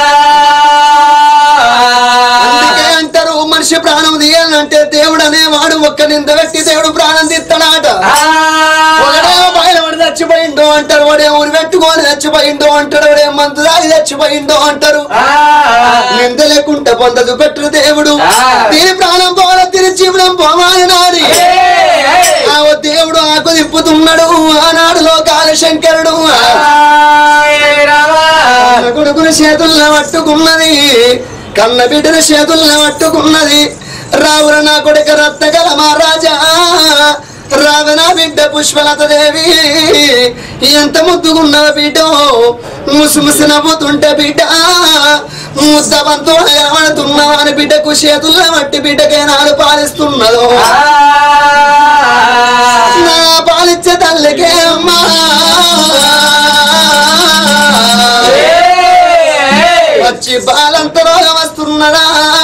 B: అందుకే అంటారు మనిషి ప్రాణం తీయాలంటే దేవుడు అనేవాడు ఒక్క నింద పెట్టి దేవుడు ప్రాణం తీస్తాడాట ఒకడేమో బయలుపడి చచ్చిపోయిండు అంటారు వాడేమో ఊరి పెట్టుకొని చచ్చిపోయిండు అంటాడు వాడేమో మందు దాగి చచ్చిపోయిండు అంటారు నింద లేకుండా పొందదు పెట్టరు దేవుడు దీని ప్రాణం పోల తిని జీవనం పోవాలి నాడి ఆ ఓ దేవుడు ఆకు తిప్పుతున్నాడు ఆనాడు లోకాల శంకరుడు కన్న కొడుకుని చేతుల్లో పట్టుకున్నది కన్న బిడ్డని చేతుల్లో పట్టుకున్నది రావుర నా కొడుక రత్తగల మహారాజా రావణ బిడ్డ పుష్పలత దేవి ఎంత ముద్దుగున్న బిడ్డ ముసి ముసి నవ్వుతుంటే బిడ్డ ముద్దవంతో కనబడుతున్నావు అని బిడ్డకు చేతుల్లో మట్టి బిడ్డకే నాడు పాలిస్తున్నదో నా పాలిచ్చే తల్లికే అమ్మా వచ్చి బాలంతలో వస్తున్నదా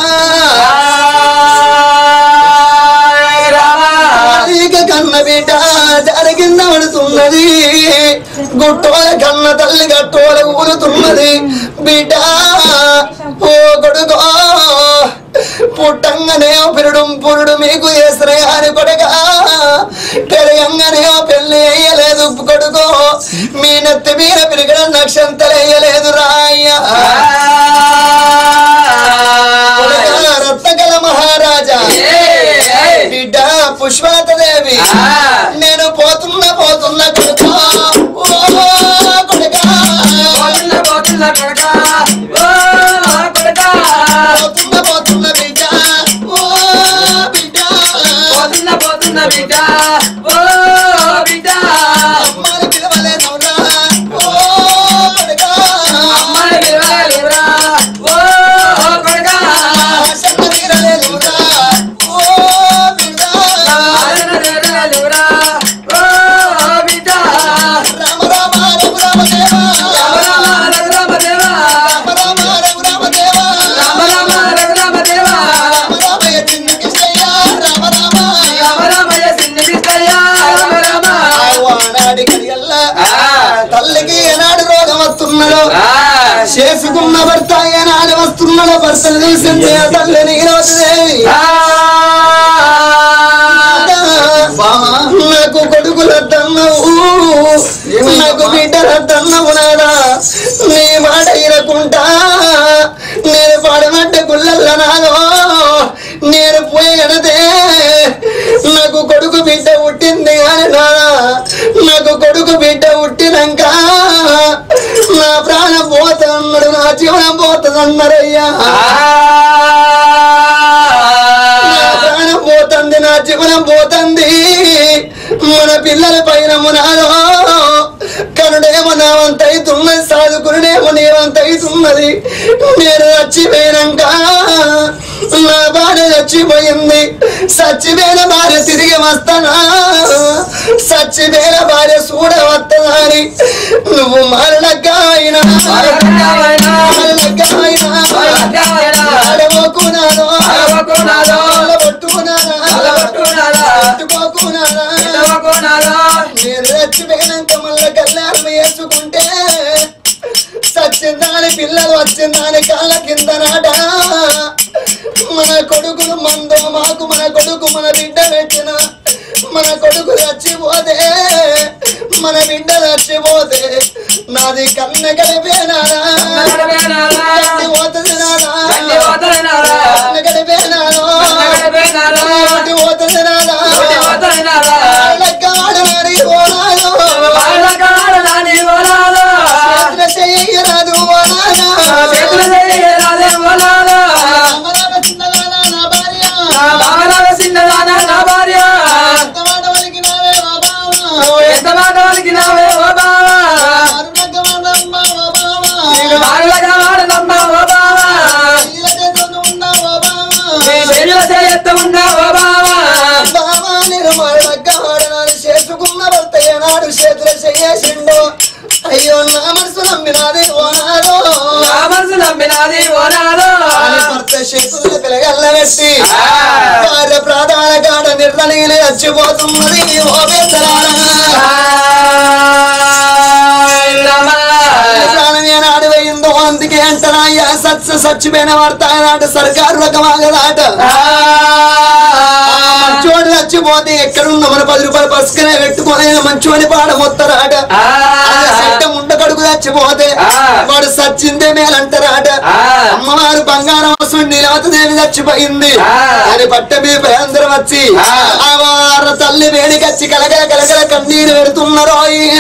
B: ఇక కన్న బిడ్డ జరిగింద పడుతున్నది గుట్టోల కన్న తల్లి గట్టోల ఊరుతున్నది బిడ్డ ఓ కొడుకో పుట్టంగానే పిరుడు పురుడు మీకు ఏసరగాని కొడక పెరగంగానే పెళ్లి వేయలేదు కొడుకో మీ నెత్తి మీద పిరగడం నక్షంతలు వేయలేదు రాయ్య కొడకా, రత్నకల మహారాజా బిడ్డ పుష్పలత దేవి నేను పోతున్నా పోతున్నా కొడుకా ఓ కొడుకా పోతున్నా పోతున్నా బిడ్డ ఓ బిడ్డ అమ్మని పిలవలేనవురా ఓ కొడుకా ఆశన్న తీరలేనురా ఓ బిడ్డ రామ రామ రఘు రామ దేవా రామ రామ రఘు రామ దేవా రామ రామయ్య చిన్న కృష్ణయ్య రామ రామ ఆనాడి కడియల్లా తల్లికి ఏనాడు రోగం వస్తున్నాడో చేసుకున్న భర్త ఏనాడు వస్తున్నాడో భర్తను చూసింది ఆ తల్లిని ఈరోజుదేవి నాకు కొడుకుల తన్నవు నాకు బిడ్డల తన్నవు నాదా నీ మాట ఇరకుంటా నేను పాడమంటే గుళ్ళల్ల నాదో నేను పోయనదే నాకు కొడుకు బిడ్డ పుట్టింది కానీ నాదా నాకు కొడుకు బిడ్డ పుట్టినాక నా ప్రాణం పోతున్నాడు నా జీవనం పోతుందన్నారయ్యా నా ప్రాణం పోతుంది నా జీవనం పోతుంది మన పిల్లల పైన మునాలో కనుడేమో నా వంత అవుతున్నది సాధుకురుడేమో నీ వంత అవుతున్నది నేను చచ్చిపోయినాక నా భార్య చచ్చిపోయింది చచ్చిపోయిన భార్య తిరిగి వస్తానా చచ్చిపోయిన భార్య చూడ వస్తుందని నువ్వు మరణగాయన మరణగాయన ఆడబోకున్నాను నేను చచ్చిపోయినాక మళ్ళా కళ్యాణం వేసుకుంటే సచ్చిందాని పిల్లలు వచ్చిందాని కాళ్ళ కింద నాట మన కొడుకులు మందో మాకు మన కొడుకు మన బిడ్డ పెట్టిన మన కొడుకు చచ్చిపోతే మన బిడ్డ చచ్చిపోతే నాది కన్న గడిపేనారా గడ్డి పోతుంది నారా కన్న గడిపేనారా గడ్డి పోతుంది నారా వాళ్ళకి ఆడనాడి ఓనాడు చేతుల చెయ్యరాదు ఓనాడా అమరాల చిన్నదానా నా భార్య ఎంత మాట వలికినావే మా బావ అరుణగ్గ వాడమ్మ మా బావ నీల చేతులు ఉన్నావా బావ బావా నేను మరొక్క వాడనాడు చేసుకున్న భర్త ఏనాడు చేతుల చెయ్యేసిండు అయ్యో నా మనసు నమ్మినాది ఓనాడు
C: నమ్మినాది ఓనాడు
B: అని భర్త చేతుల పిలగల్ల పెట్టి భార్య ప్రాధాన కాడ నిర్ణయం చచ్చిపోతున్నది ఓ ప్రాణం ఏనాడు పోయిందో అందుకే అంటరాయ్యా సత్స సచ్చిపోయిన వార్త ఆనాడు సర్కారు రకమాగదాట మంచోడు చచ్చిపోతే ఎక్కడున్న మన పది రూపాయలు పసుకనే పెట్టుకొని మంచోని పాడ మొత్తరాట చట్టం ఉండ కడుగు చచ్చిపోతే వాడు సచ్చిందే మేలంటారాట అమ్మవారు బంగారం వస్తుంది నీలవతదేవి చచ్చిపోయింది అని పట్ట మీద భయందరం వచ్చి ఆ వార తల్లి వేడికచ్చి కలగల కలగల కన్నీరు పెడుతున్నారు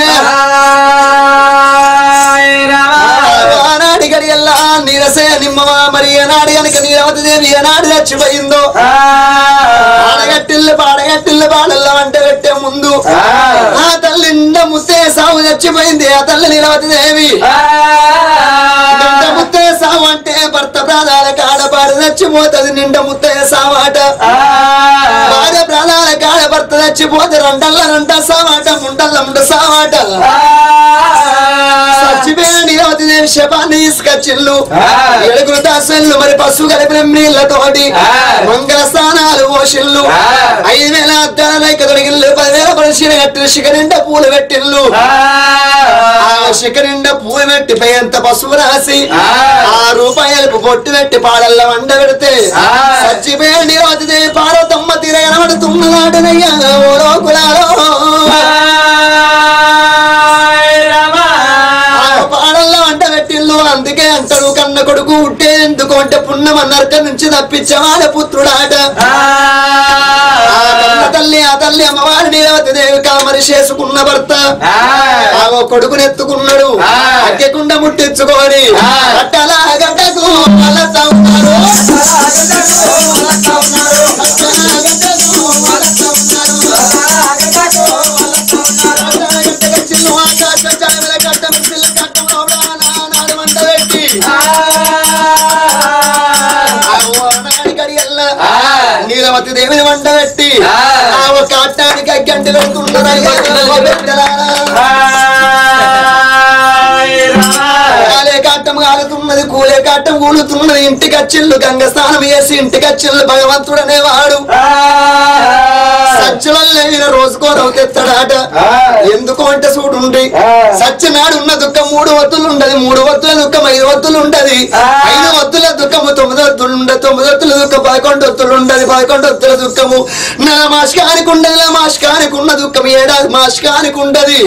B: ఆనాడి గడియల్లా నీరసే నిమ్మవా మరి ఏనాడు కనుక నీరవతదేవి ఏనాడు చచ్చిపోయిందో పాడగట్టిల్లు పాడగట్టిల్లు పాడల్ల వంట పెట్టే ముందు ఆ తల్లి నిండా ముత్తే సాగు చచ్చిపోయింది ఆ తల్లి నీలవతి దేవి నిండా ముత్తే సావు అంటే భర్త ప్రాణాల కాడ పాడ చచ్చిపోతుంది నిండా ముత్తే సావాట భార్య ప్రాణాల కాడ భర్త చచ్చిపోతే రెండల్ల రెండ సావాట ముండల్ల ముండ సావాట చచ్చిపోయిన నీలవతి దేవి శపాన్ని తీసుకొచ్చిల్లు ఏడుగురు దాసన్లు మరి పశువు కలిపిన నీళ్ళతోటి మంగళ స్నానాలు పోషిల్లు ఐదు వేల అద్దాల లైక తొడిగిల్లు పదివేల పరిశీలన కట్టిన శిఖరిండా పూలు పెట్టిల్లు ఆ శిఖరిండా పూలు పెట్టి పై ఎంత పశువు రాసి ఆ రూపాయలకు పొట్టు పెట్టి పాడల్ల వండ పెడితే చచ్చిపోయిన నీలవతి దేవి పార్వతమ్మ తిరగనబడుతున్నదాటనయ్యా ఓరో కులాలో ఆ పాడల్లో వంట పెట్టిల్లు అందుకే అంటారు కన్న కొడుకు ఉట్టే ఎందుకు అంటే పున్నమ నరక నుంచి తప్పించవాడ పుత్రుడాట ఆ కన్న తల్లి ఆ తల్లి అమ్మవారి నీలవతి దేవి కామరి చేసుకున్న భర్త ఆ ఓ కొడుకుని ఎత్తుకున్నాడు అగ్గెకుండ ముట్టించుకొని అట్టల గడ్డకు వలస ఉన్నారు. అట్టల గడ్డకు వలస ఉన్నారు. గడ్డకు చిల్లు ఆకాశ చాయమల గడ్డ మిసిల్ల గడ్డ లోపల నానాడు మంట పెట్టి నీలవతి దేవిని వంట పెట్టి ఆ ఒక అట్టానికి గంట కాలే కాటం కాలుతున్నది కూలే కాటం కూలుతున్నది ఇంటికి వచ్చిల్లు గంగ స్నానం చేసి ఇంటికి వచ్చిల్లు భగవంతుడు అనేవాడు సత్యవల్ల ఈయన రోజుకో రవ్వ తెస్తాడాట ఎందుకు అంటే చూడుండి సత్యనాడు ఉన్న దుఃఖం మూడు వత్తులు ఉండదు మూడు వత్తుల దుఃఖం ఐదు వత్తులు ఉండదు ఐదు వత్తుల దుఃఖము తొమ్మిది వత్తులు ఉండదు తొమ్మిది వత్తుల దుఃఖం పదకొండు వత్తులు ఉండదు పదకొండు వత్తుల దుఃఖము నా మాస్కానికి ఉండదు నా మాస్కానికి ఉన్న దుఃఖం ఏడాది మాస్కానికి ఉండదు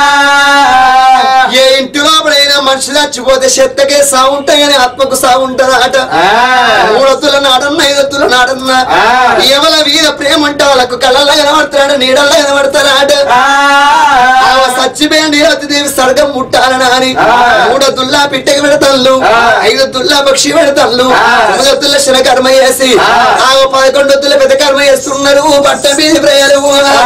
B: ఏ ఇంటి లోపలైనా మనిషి చచ్చిపోతే చెత్తకే సాగు ఉంటాయని ఆత్మకు సాగు ఉంటదట మూడొత్తుల నాడన్న ఐదొత్తుల నాడన్న ఎవల వీర ప్రేమ అంటే వాళ్ళకు కళ్ళల్లో కనబడతాడు నీడల్లో కనబడతాడు సచ్చిపోయిన నీరవతి దేవి స్వర్గం ముట్టాలని అని మూడొత్తుల్లా పిట్టకి పెడతాళ్ళు ఐదొత్తుల్లా పక్షి పెడతాళ్ళు మూడొత్తుల శన కర్మ చేసి ఆ పదకొండొత్తుల పెద్ద కర్మ చేస్తున్నారు పట్ట మీద ప్రయాలు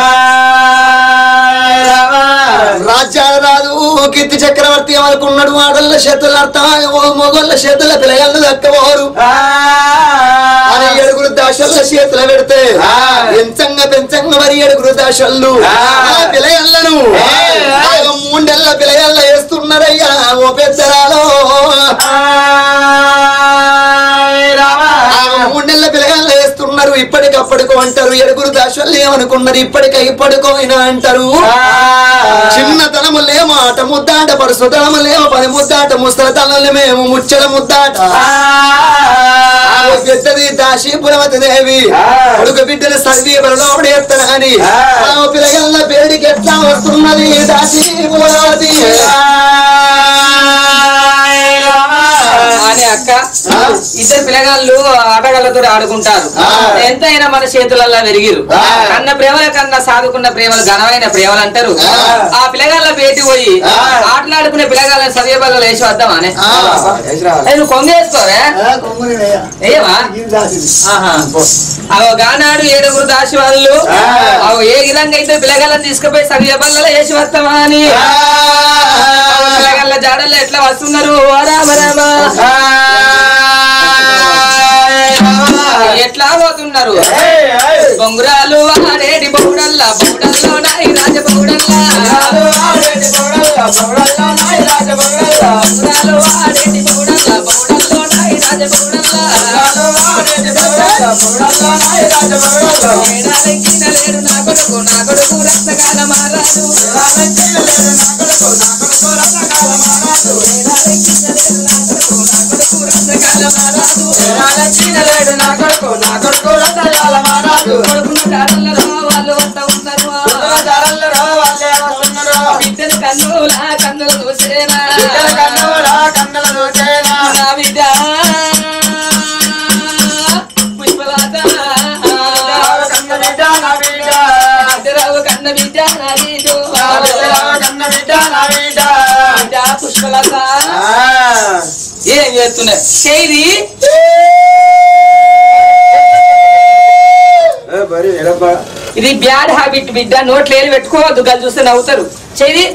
B: రాజ్యాల రాదు కీర్తి చక్రవర్తి ఏమనుకున్నాడు ఆడళ్ళ చేతుల అర్థం మొగోళ్ళ చేతుల పిల్లగాళ్ళు దక్కబోరు అని ఏడుగురు దాశల్ల చేతుల పెడితే పెంచంగా పెంచంగా మరి ఏడుగురు దాశళ్ళు ఆ పిల్లగాళ్ళను ఆ మూడెళ్ళ పిల్లగాళ్ళ వేస్తున్నారయ్యా ఓ పెద్దరాలో ఆ మూడెళ్ళ పిల్లగాళ్ళ వేస్తున్నారు ఇప్పటికప్పటికో అంటారు ఎడుగురు దాశలు ఏమనుకున్నారు ఇప్పటిక ఇప్పటికోయినా అంటారు చిన్నతనములేమో ఆట ముద్దాట పరుసుతనములేమో పని ముద్దాట ముస్తలతనలు మేము ముచ్చల ముద్దాట ఆ పెద్దది దాసి పురవతి దేవి కొడుకు బిడ్డలు సర్వీ బలలోపడి ఎత్తనని ఆ పిల్లగల్ల పేడికి ఎట్లా వస్తున్నది దాసి పురవతి
C: అని అక్క ఇద్దరు పిల్లగాళ్ళు ఆటగాళ్ళతో ఆడుకుంటారు ఎంతైనా మన చేతులల్లో వెరిగిరు కన్న ప్రేమల కన్నా సాదుకున్న ప్రేమలు ఘనమైన ప్రేమలు అంటారు ఆ పిల్లగాళ్ళ బయటి పోయి ఆటలాడుకునే పిల్లగాళ్ళని సవ్య బల్ల వేసి వద్దామానే నువ్వు కొంగేసుకోవే ఏమా అవ గానాడు ఏడుగురు దాసి వాళ్ళు అవ ఏ విధంగా అయితే పిల్లగాళ్ళని తీసుకుపోయి సవ్య బల్లలో వేసి వస్తామా అని పిల్లగాళ్ళ జాడల్లో ఎట్లా వస్తున్నారు ఓ రామ రామ ఎట్లా పోతున్నారు బొంగురాలు ఆడేటి బౌడల్లా బౌడల్లో నాయి రాజ బౌడల్లా బొంగురాలు ఆడేటి బౌడల్లా బౌడల్లో నాయి రాజ బౌడల్లా ఏడాదికిన లేడు నా కొడుకు నా కొడుకు రక్తగాల మారాడు ఏడాదికిన లేడు నా కొడుకు నా కొడుకు రక్తగాల మారాడు కొడుకున్న కాడల్లో వాళ్ళు వస్తా ఉన్నారు బిడ్డలు కన్నులా కన్నులు చూసేనా నా బిడ్డ పుష్పలత బిడ్డరావు కన్న బిడ్డ నా బిడ్డ పుష్పలత ఏం చేస్తున్నా చేయి ఇది బ్యాడ్ హ్యాబిట్ బిడ్డ నోట్లు ఏది పెట్టుకోవద్దు గలు చూస్తే నవ్వుతారు చేయి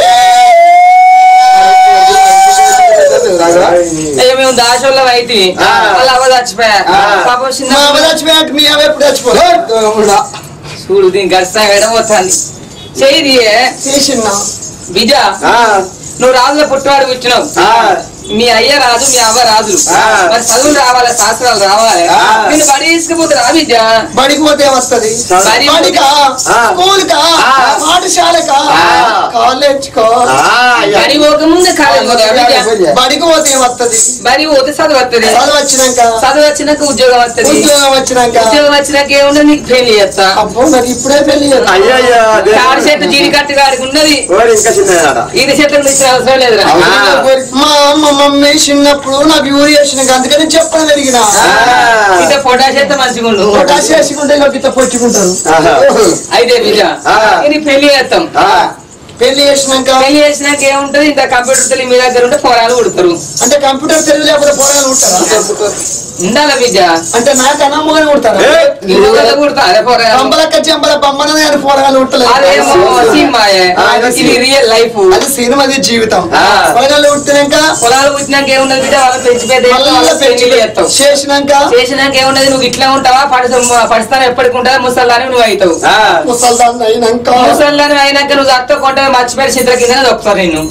C: అయ్యో మేము దాశోళ్ళం అయితే వాళ్ళ అవ్వ చచ్చిపోయా పాపం
B: మా
C: చిన్న
B: అమ్మ చచ్చిపోయినట్టు మీ అమ్మ ఎప్పుడు చచ్చిపోదు
C: చూడు దీని గడిస్తా ఎడబోతుంది చేయి
B: చేసిన్నా
C: బిడ్డ నువ్వు రాజుల పుట్టివాడు కూర్చున్నావు మీ అయ్య రాజు మీ అవ్వ రాజు
E: ఆ.
C: మరి చదువులు రావాలి శాస్త్రాలు రావాలి
E: ఆ.
C: నేను బడి తీసుకుపోతే రా బిడ్డ
B: బడికి పోతే వస్తది
C: బడి
B: బడికా
E: ఆ.
B: స్కూల్ కా
E: ఆ.
B: పాఠశాలకా
E: ఆ.
B: కాలేజ్ కా
C: బడి పోక ముందు కాలేజ్ పోతా బిడ్డ
B: బడికి పోతే వస్తది
C: బడి పోతే చదువు వస్తుంది
B: చదువు వచ్చినాక
C: చదువు వచ్చినాక ఉద్యోగం వస్తుంది
B: ఉద్యోగం వచ్చినాక
C: ఉద్యోగం వచ్చినాక ఏముండదు నీకు పెళ్లి చేస్తా
B: అబ్బో మరి ఇప్పుడే పెళ్లి చేస్తా.
E: అయ్యయ్యో
C: కాడి చెట్టు జీడి కట్టు కాడికి ఉన్నది
E: ఇంకా చిన్నదాట
C: ఈయన చెట్లకు ఇచ్చిన అవసరం లేదురా
B: మా అమ్మ మమ్మీ చిన్నప్పుడు నాకు యూరి చేసినాక అందుకని చెప్పని జరిగిన
C: ఇంత పొటాష్ అయితే మంచిగా ఉండు
B: పొటాష్ వేసుకుంటే ఇలా పిత్త పొచ్చుకుంటారు
C: అయితే బిడ్డ
E: ఆ.
C: ఇది పెళ్లి చేస్తాం
B: పెళ్లి చేసినాక
C: పెళ్లి చేసినాక ఏముంటది ఇంత కంప్యూటర్ తెలివి మీ దగ్గర ఉంటే పోరాలు కొడతారు
B: అంటే కంప్యూటర్ తెలివి లేకపోతే పోరాలు ఉంటారా
C: ఉండాల బిడ్డ
B: అంటే నాకు అన్నమ్మగానే ఉంటారా
C: నువ్వు కూడా కొడతా అదే పోరాలు
B: పంబలక్క చెంబల బొమ్మన కానీ పోరాలు
C: అదేమో
B: ఉంటలేదు
C: సినిమాయే
B: ఆ, అది
C: ఇది రియల్ లైఫ్
B: అది సినిమా అది జీవితం
E: ఆ.
B: పోరాలు ఉంటేనాక
C: పొలాలు పుట్టినాక ఏమున్నది బిడ్డ వాళ్ళని పెంచి పెద్ద చేస్తావు,
B: మళ్ళీ
C: వాళ్ళకి
B: పెంచి
C: పెళ్లి చేస్తావు
B: చేసినాక
C: చేసినాక ఏమున్నది నువ్వు ఇట్లా ఉంటావా పడుతా పడుస్తాను ఎప్పటికి ఉంటావా ముసల్లాని నువ్వు అవుతావు
B: ముసల్దాన్ని అయినాక
C: ముసల్లాని అయినాక నువ్వు అత్త కొంటే మర్చిపోయి చిత్ర కింద దొక్కుతారు నిన్ను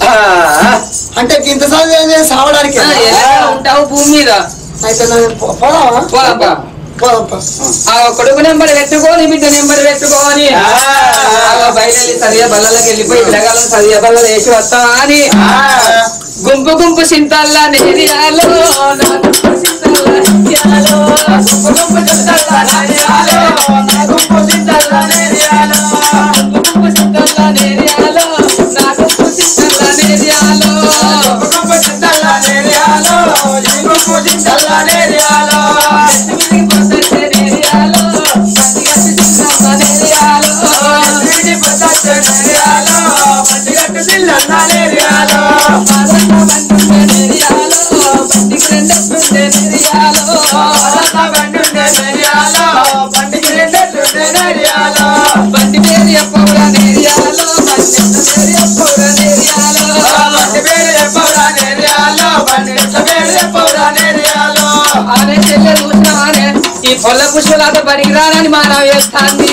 B: అంటే ఇంత చదివి సావడానికి
C: ఆ, ఎలా ఉంటావు భూమి మీద
B: అయితే నేను పో- పోదామా
C: పోదాంపా
B: పోదాంపా
C: ఆ కొడుకు నెంబర్ పెట్టుకోని బిడ్డ నెంబర్ పెట్టుకోని అలా బయట వెళ్ళి చదివే బల్లకి వెళ్ళిపోయి పిల్లగాలను చదివే బల్లలు వేసి వస్తావా అని గుంపు గుంపు చింతల్లా నేరియాలో నా గుంపు చింతల్లా నేరియాలో. గుంపు గుంపు చింతల్లా నేరియాలో, నా గుంపు చింతల్లా నేరియాలో. గుంపు గుంపు చింతల్లా నేరియాలో, నా గుంపు చింతల్లా నేరియాలో. గుంపు గుంపు చింతల్లా నేరియాలో, నీ గుంపు చింతల్లా నేరియాలో. ఎత్తిమిడి పొద్దె నేరియాలో, మంచిగట్టి చింతల్లా నేరియాలో. ఎత్తిమిడి పొద్దె నేరియాలో, మంచిగట్టి చింతల్లా నేరియాలో. మాదన్న బండుండే నేరియాలో, బండికి రెండెత్తుండే నేరియాలో. మాదన్న బండుండే నేరియాలో, బండికి రెండెత్తుండే నేరియాలో. బండి పేరు చెప్పవురా నేరియాలో, బండి ఎంత పేరు చెప్పవురా నేరియాలో. బండి పేరు చెప్పవురా నేరియాలో, బండి ఎంత పేరు చెప్పవురా నేరియాలో. ఆనే చెల్లె చూసినావానే, ఈ పొల్ల పుష్పలాత బడికి రానని మానవ వేస్తాంది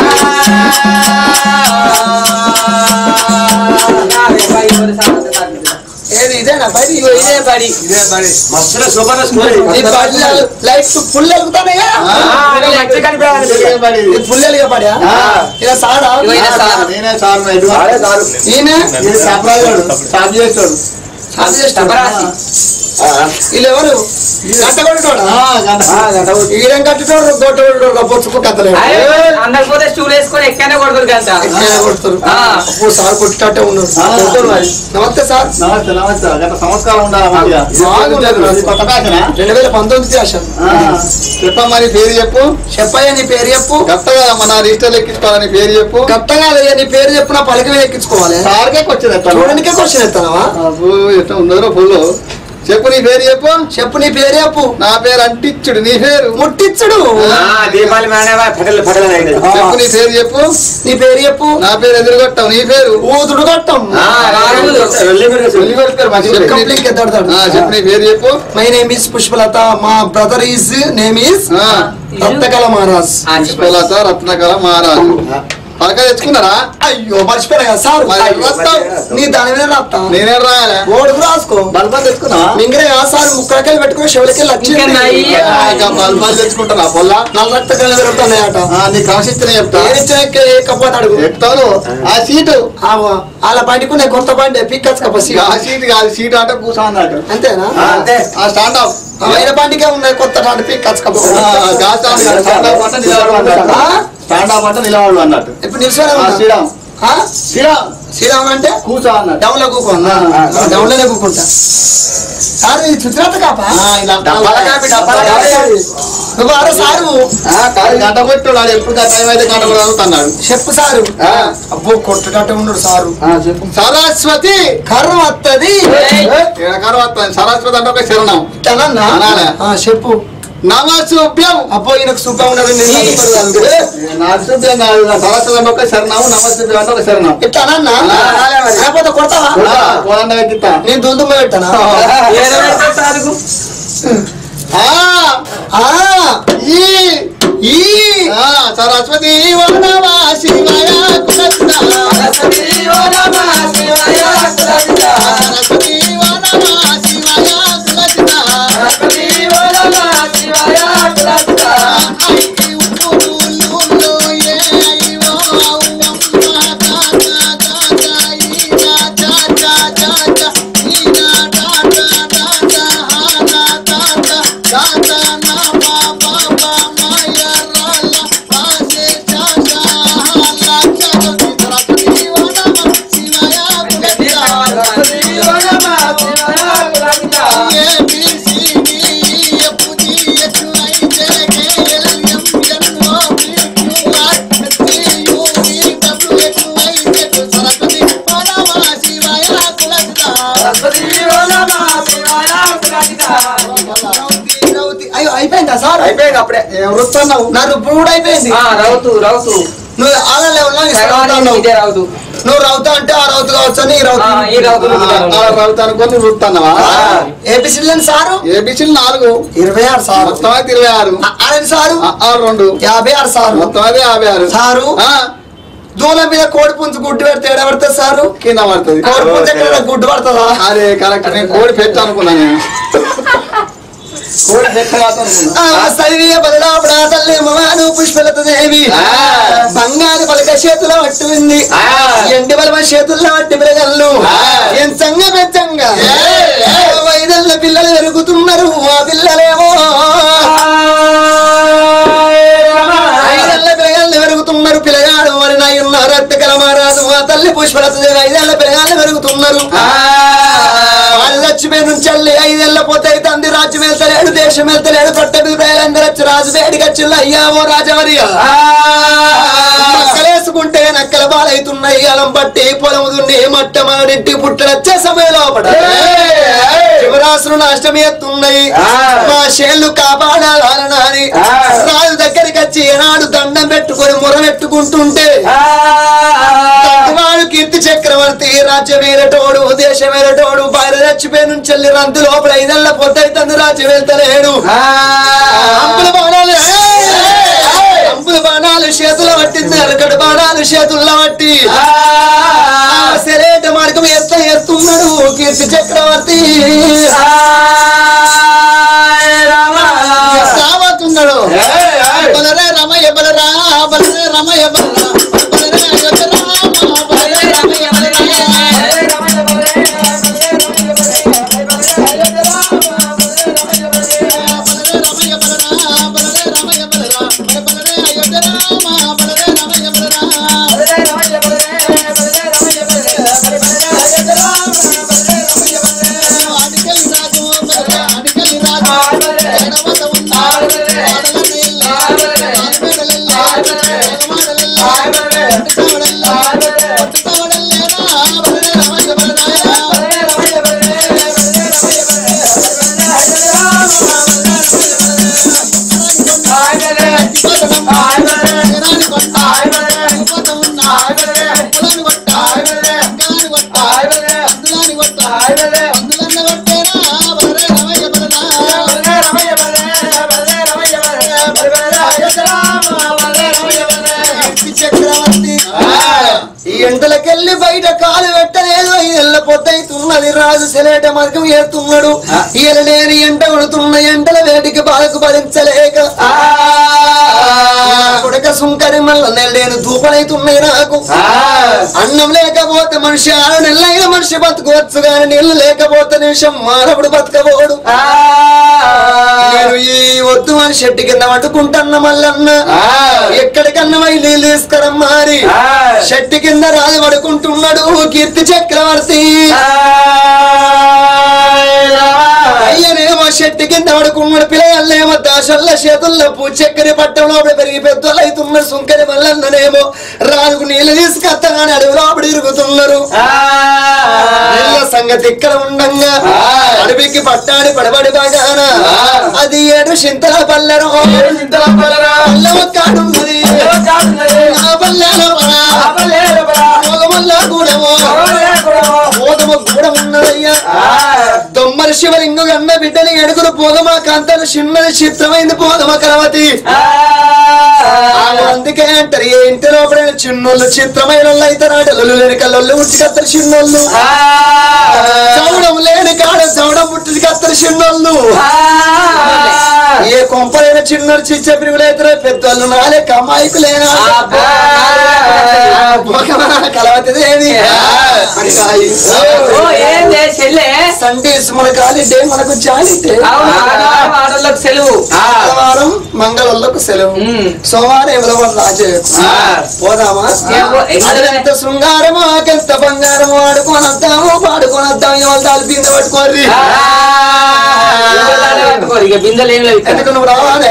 B: ఏది ఇదేనా బడి
C: ఇగో ఇదే బడి
E: మస్తున్న శోభన స్కూల్
B: ఈ బడిలో లైట్ ఫుల్ వెళ్తానయ్యా
E: మంచి కనిపించాలి
B: ఇది పుల్లెలుగా పడా ఇలా సారా
C: ఇగో ఈయన సార్.
D: నేనే సార్ నైట్
B: ఈయన
D: సార్ చేస్తాడు
B: అది చేస్తాడు.
C: తపరాసి.
B: వీళ్ళు ఎవరు గంట కొట్టుకోడా ఈడేం కట్టుకోడు గొట్ట కొట్టుకోడు పొచ్చుకు కత్తలేడు
C: అందకపోతే స్టూల్ వేసుకొని ఎక్కడనే కొడుకురు కదా
B: ఎక్కడైనా కొడతారు
C: ఆ.
B: అప్పుడు సార్ కొట్టుకుంటే ఉన్నాడు కొడతారు మరి. నమస్తే సార్
D: నమస్తే నమస్తే గత సంస్కారం ఉండాలి మంచిగా
B: బాగుండదు.
D: ఇది కొత్త ఫ్యాషనా
B: రెండు వేల పంతొమ్మిది చేశాను
D: చెప్పమ్మా నీ పేరు చెప్పు
B: చెప్పయ్య నీ పేరు చెప్పు
D: కొత్తగా మన రిజిస్టర్ ఎక్కించుకోవాలని పేరు చెప్పు
B: గట్టగా లేదయ్యా, నీ పేరు చెప్పు నా పలక మీద ఎక్కించుకోవాలి
D: సార్కే వచ్చింది ఎట్లా
B: చూడడానికే క్వశ్చన్ ఎత్తానవా
D: అబ్బో, ఎట్లా ఉందో ఫుల్ చెప్పు నీ పేరు చెప్పు
B: చెప్పు నీ పేరు చెప్పు
D: నా పేరు అంటిచ్చుడు నీ పేరు
B: ముట్టిచ్చుడు
E: దీపావళి మేనేవా పటేల్ పటేల్ అయింది
D: చెప్పు నీ పేరు చెప్పు
B: నీ పేరు చెప్పు
D: నా పేరు ఎదురుగొట్టావు నీ పేరు
B: ఊదుడు కొట్టం
D: ఉల్లి కొడుతారు మంచిగా చెప్పు నీ-
B: కంప్లీట్ ఎత్తాడతాడు
D: ఆ, చెప్పు నీ పేరు చెప్పు
B: మై నేమ్ ఈస్ పుష్పలత మా బ్రదర్ ఈస్ నేమ్ ఈస్
D: ఆ,
B: రక్తకళ మహారాజ్
D: పుష్పలత రత్నకళ మహారాజు పలక తెచ్చుకున్నారా
B: అయ్యో మర్చిపోయా కదా సార్
D: మరి
B: అయ్యో,
D: రాస్తావు.
B: నీ దాని మీద రాస్తా
D: నేనే రాయాలా
B: ఓడుకు రాసుకో
D: బల్బా తెచ్చుకున్నావా
B: మింగరే ఆ సార్ ముక్కలకెళ్ళి పెట్టుకుని చెవులకెళ్ళి
C: ఇంకా నయ్యి.
B: వచ్చింది
D: ఆ, ఇంకా బల్బాలు తెచ్చుకుంటారా పొల్ల
B: నల్ల రక్త కళ్ళు పెరుగుతున్నాయట
D: ఆ, నీ క్రమశిస్తనే చెప్తా
B: కపోతే అడుగు
D: చెప్తాను ఆ సీటు
B: అలా బండికు నేను కొత్త బండి పిక్కచ్చుకపోసి
D: ఆ సీట్ కాదు సీట్ అంటే కూర్చో అన్నట్టు
B: అంతేనా
D: ఆ, అంతే ఆ స్టాండ్ అప్
B: ఆయన బండికే ఉన్నాయి కొత్త బండి పిక్కచ్చుకపో
D: గా స్టాండ్ కాదు, స్టాండ్ అప్ అంటే నిలబడు అన్నట్టు
B: ఆ?
D: స్టాండ్ అప్ అంటే నిలబడు అన్నట్టు
B: ఇప్పుడు నిలిచారా
D: ఆ, శ్రీరామ్
B: ఆ?
D: శ్రీరామ్
B: శ్రీరామ్ అంటే
D: కూర్చో అన్నట్టు
B: డౌన్ లో కూకున్నా డౌన్ లోనే కూకుంటా సార్ ఇది చుచ్చినట్టు కాపా
D: ఆ, ఇలా డబ్బాల కాపీ, డబ్బాల కాపీ.
B: నువ్వు ఆరో సారు
D: ఆ, కాదు, గంట కొట్టాడు వాడు ఎప్పుడు టైం అయితే గంట కూడా చదువుతున్నాడు
B: చెప్పు సారు
D: ఆ.
B: అబ్బో కొట్టుకట్ట ఉన్నాడు సారు
D: చెప్పు సరస్వతి
B: కర్ర వత్తది
D: ఏడకారు వస్తాను సరస్వతి అంటే ఒక శరణం
B: ఇట్లనన్నా?
D: అనాలే.
B: ఆ, చెప్పు
D: నమశుభ్యం
B: అబ్బో ఈయనకు సుఖం ఉన్నది నేను చదువుకోరు కాదు.
D: నమశుభ్యం కాదు సరస్వతి అంటే ఒక శరణం నమశుభ్యం అంటే ఒక శరణం
B: ఇట్లనన్నా
D: ఆ, అనాలే మరి.
B: లేకపోతే కొడతావా
D: పోలండ ఎత్తిస్తా
B: నేను దుందుమ పెట్టానా
D: ఆ,
B: ఆ,
D: ఈ
B: ఈ
D: ఆ, సరస్వతి వనమా శివయ కులస్త. సరస్వతి వనమా శివయ కులస్త. ఐకి ఉప్పులు ఏ ఐవో అవ్వమ్మ తాత తాత ఈనా తాత తాత ఈనా తాత తాత హానా తాత తాత నా బాబా మాయ రాల ఆసే తాత హాలా చరతి సరస్వతి వనమా శివయ కులస్త. A B C D F G H I J K L M N O P Q R S T U V W X Y Z Saraswati వనమా శివయ కులస్త.
B: రౌతి. అయ్యో అయిపోయిందా సార్
E: అయిపోయింది అప్పుడే
D: వృత్తన్నావు
B: నా రుప్పుడు కూడా అయిపోయింది
C: రౌతు రౌతు
B: నువ్వు అలా లేవునా
C: సగవానికి ఇదే రౌతు
B: నువ్వు రౌతా అంటే ఆ రౌతు కావచ్చు అని ఈ
C: ఆ,
B: రౌతు
C: ఈ రౌతు
D: రౌతు అనుకొని వృత్తన్నావా
B: ఏపీసీ సారు
D: ఏబిసిలు నాలుగు
B: ఇరవై ఆరు సారు
D: మొత్తం అయితే ఇరవై ఆరు
B: ఆరు సారు
D: ఆ, ఆరు రెండు
B: యాభై ఆరు సారు
D: మొత్తం అయితే యాభై ఆరు
B: సారు
D: ఆ,
B: దూలం మీద కోడి పుంజు గుడ్డు పెడితే ఏడ పడుతుంది సారు
D: కింద పడుతుంది
B: కోడి పుంజు ఎక్కడ గుడ్డు పడుతుందా
D: అరే కరెక్ట్ నేను కోడి పెట్టు అనుకున్నా నేను కోడి పెట్ట అనుకున్నా
B: సరివియ బదలాపడా తల్లి మమాను పుష్పలత దేవి
D: ఆ.
B: బంగారు పలక చేతుల పట్టు ఉంది
E: ఆ.
B: ఎండి బలమ చేతుల్లో పట్టి పిలగల్లు
D: ఆ.
B: ఎంచంగ పెచ్చంగా
D: ఏయ్, ఏయ్.
B: ఐదల్ల పిల్లలు పెరుగుతున్నారు ఆ పిల్లలేమో ఐదేళ్ల పిల్లగాళ్ళు పెరుగుతున్నారు పిల్లగాడు మరి నాయ ఉన్నారు అత్తకల మారాదు ఆ తల్లి పుష్పలత దేవి ఐదేళ్ల పిల్లగాళ్ళు పెరుగుతున్నారు వాళ్ళు చచ్చిపోయి నుంచి వెళ్ళి ఐదేళ్ల పోతే తండ్రి రాజ్యం వెళ్తలేడు దేశం వెళ్తలేడు పట్టడు ప్రజలందరూ వచ్చి రాజు వేడికి వచ్చి అయ్యావో రాజవరియా నక్కలేసుకుంటే నక్కల బాలైతున్నాయి అలం పట్టి పొలం దున్ని మట్ట మనడింటి పుట్టడచ్చే సమయంలో శివరాసులు నష్టం ఎత్తున్నాయి మా షేళ్లు కాపాడాలని రాజు దగ్గరికి వచ్చి ఏనాడు దండం పెట్టుకొని మొర పెట్టుకుంటుంటే వాడు కీర్తి చక్రవర్తి రాజ్యమేరటోడు దేశమేరటోడు భార్య చచ్చిపోయి నుంచి వెళ్ళి రంతు లోపల ఐదెళ్ళ పొద్దైతుంది రాజ్యం వెళ్తలేడు అంపుల బాణాలు అంపుల బాణాలు చేతుల పట్టింది అరకడు బాణాలు చేతుల్లో పట్టి సెరేట మార్గం ఎత్త ఎత్తున్నాడు కీర్తి చక్రవర్తి రాబోతున్నాడు బలరే చక్రవర్తి ఈ ఎండలకెళ్ళి బయట కాలు పెట్టలేదు ఐదెళ్ళ పొద్దైతున్నది రాజు సెలేట మార్గం ఏస్తున్నాడు ఈయన లేని ఎండ కొడుతున్న ఎండల వేడికి బాధకు భరించలేక కొడక సుంకరి మల్ల నెల్లేను దూపలైతున్నాయి నాకు అన్నం లేకపోతే మనిషి ఆరు నెలలైన మనిషి బతకవచ్చు కానీ నీళ్లు లేకపోతే నిమిషం మానవుడు బతకబోడు నేను ఈ వద్దు అని చెట్టు కింద పట్టుకుంటున్న మల్లన్న ఎక్కడికన్నా పోయి నీళ్ళు తీసుకురమ్మారి చెట్టు కింద రాజు పడుకుంటున్నాడు కీర్తి చక్రవర్తి అయ్యనేమో చెట్టు కింద పడుకున్నాడు పిల్లలేమో దాసల్ల చేతుల్లో పూచెక్కరి పట్టంలో పెరిగి పెద్దలు అవుతున్న సుంకరి మల్లన్ననేమో రాజుకు నీళ్ళు తీసుకొస్తానని అడవిలో అప్పుడు ఇరుగుతున్నారు నీళ్ళ సంగతి ఇక్కడ ఉండంగా అడవికి పట్టాడి పడబడి బాగాన అది ఏడు చింతల పల్లెరు పల్లె కాడున్నది ఆ పల్లెలో భోగమల్లా కూడము భోగమ కూడా ఉన్నదయ్యా దొమ్మరి శివలింగు గన్న బిడ్డని ఎడుగురు పోగమ కాంతలు చిన్నది చిత్రమైంది పోగమ కలవతి అందుకే అంటారు ఏ ఇంటి లోపల చిన్నోళ్ళు చిత్రమైన వాళ్ళు అయితే రాటలు లేని కళ్ళు ఉట్టి కత్తరు చిన్నోళ్ళు చౌడం లేని కాడ చౌడం పుట్టి కత్తరు చిన్నోళ్ళు ఏ కొంపలైన చిన్నోళ్ళు చిచ్చే పిరుగులైతే పెద్దోళ్ళు నాలే కమ్మాయికులేనా కలవతిదేమి
C: ఓ ఏందే చెల్లె
B: సండేస్ మన కాలిడే మనకు జాలిటే
C: అవును ఆడవాళ్ళ ఆడోళ్ళకి సెలవు
B: మంగళవారం మంగళవాళ్ళకు సెలవు
C: ఉమ్.
B: సోమవారం ఎవరో రాజే పోదామా
C: ఏమో, ఎక్కడ?
B: అదెంత శృంగారమో ఆకెంత బంగారమో ఆడుకోనొద్దాము పాడుకోనొద్దాం ఎవరు తాలిపింద పట్టుకోర్రి
C: పట్టుకోరు ఇక బిందెలు ఏం లేవు ఇక్కడ.
B: ఎందుకు నువ్వు రావాలి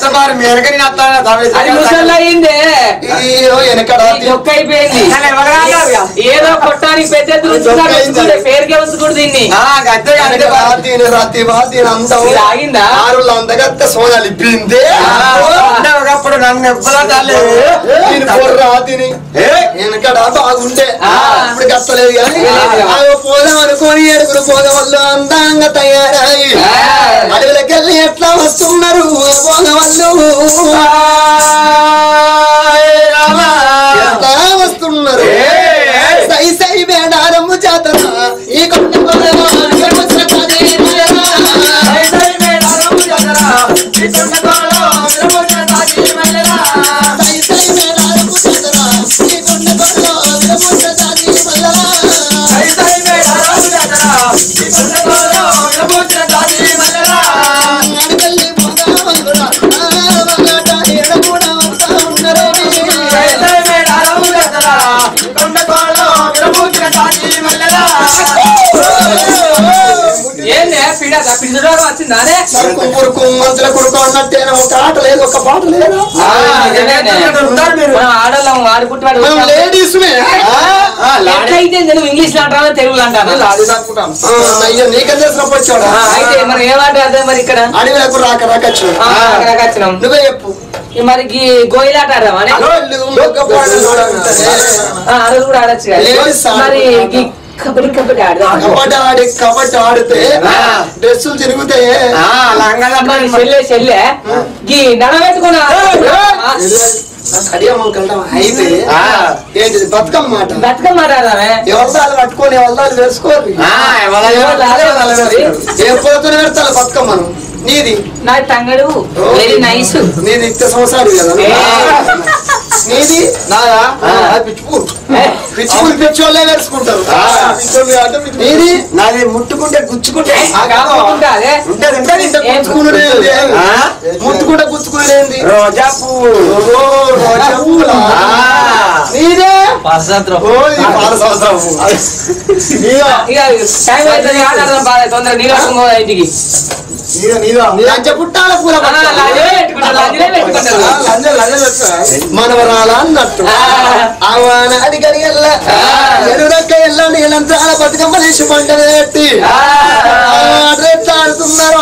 C: అది ముసళ్ళు అయిందే
B: అయ్యో వెనకడ
C: ఈ ఒక్క అయిపోయింది ఏదో కొట్టానికి పెద్ద ఎత్తున ఉంచుకున్నారు, ఉంచుకుంటే పేరుకే ఉంచుకుంటు దీన్ని
B: రాతీని రాతి వాతీని అందం
C: ఇది ఆగిందా?
B: ఆరుళ్ళు అందగత్త సోనాలి పిందే
E: ఒకప్పుడు నన్ను ఎప్పుడో
B: దీని రాతిని వెనకడ బాగుండే
C: ఆ.
B: ఇప్పుడు కట్టలేదు కానీ
C: లేదు.
B: అవి పోదాం అనుకోని ఏడుగురు పోదాం వాళ్ళు అందంగా తయారై
C: ఆ.
B: అడవులకెళ్ళి ఎట్లా వస్తున్నారు పోదాం వాళ్ళు ఎట్లా వస్తున్నారు సై సై మేడారమ్మ జాతర ఈ కొండ పొదలో అడగమ్మ సతదే మేళ. సై సై మేడారమ్మ జాతర ఈ కొండ పొదలో అడగమ్మ సతదే మల్లరా. అడగల్లి పోదాం అనుకున్నా. ఆ మగాట ఏడ కూడా వస్తా ఉన్నారేమి.
C: ఏందే పిడ పిడుదోగా వచ్చిందా అదే
B: సరుకు పురుకు మంత్రుల కొడుకు అన్నట్టేనా ఒక ఆట లేదు ఒక పాట లేదు
C: మనం ఆడోళ్ళం వాడు పుట్టివాడు
B: మనం లేడీస్
C: ఎట్లయితే నువ్వు ఇంగ్లీష్ లో అంటావా తెలుగులో అంటావా
B: అయ్యో నీకేం తెలిసినప్పుడు వచ్చాడా
C: ఆ, అయితే మరి ఏమాట అదే మరి ఇక్కడ
B: అడవిలకు రాక రాక వచ్చాడు
C: ఆ, అక్కడికి వచ్చినాం
B: నువ్వే చెప్పు
C: ఈ మరి గీ గోయిలాట ఆడదామా అని?
B: వాళ్ళు మొగ్గ పాటలు చూడాలంటారే.
C: ఆ, ఆ రోజు కూడా ఆడొచ్చు కదా.
B: Ladies ఆడకూడదు.
C: మరి గీ కబడ్డీ కబడ్డీ ఆడదాం
B: కబడ్డీ ఆడి కబడ్డీ ఆడితే డ్రెస్సులు తిరుగుతే
C: మరి చెల్లె చెల్లె గీ నడవెట్టుకున్నా
B: కడియమ్మ కలడం అయితే ఏంటిది బతుకమ్మ మాట
C: బతుకమ్మ ఆడదామే
B: ఎవరిదాలు పట్టుకొని ఎవరిదాలు వేసుకోరు ఏ పోతున్న పెడతారు బతుకమ్మను నీది
C: నా తంగడు వెరీ నైస్
B: నీది నిత్య సంవత్సరాలు కదా నీది నాదా పిచ్చుకు పిచ్చుకులు పిచ్చోళ్ళే వేసుకుంటారు ఇది
E: నాది ముట్టుకుంటే గుచ్చుకుంటే
C: కాకుండా అదే
E: ఉంటది ఉంటది
B: గుచ్చుకునేది ఏంది?
E: ఆ?
B: ముట్టుకుంటే గుచ్చుకునేది ఏంది?
E: రోజా పువ్వు
B: ఓ, రోజా పువ్వులా?
E: ఆ.
B: నీదే
D: పారసాంత్రం
B: ఓ, ఇది పాల సంవత్సరం. నీదా?
C: ఇక టైం అవుతుంది ఆడదాం బాగా తొందర నీళ్ళు ఇంటికి
B: లంచ పుట్టాల పూల
C: ఆ,
B: పట్ట.
C: లాజే పెట్టుకుంటారు, లాజే పెట్టుకుంటారు.
B: మనవరాల అన్నట్టు అవన అడిగడిగల్ల ఎరురక్క ఎల్ల నీళ్ళంతాల బతుకమ్మ తీసి పంట పెట్టి ఆడుతున్నారు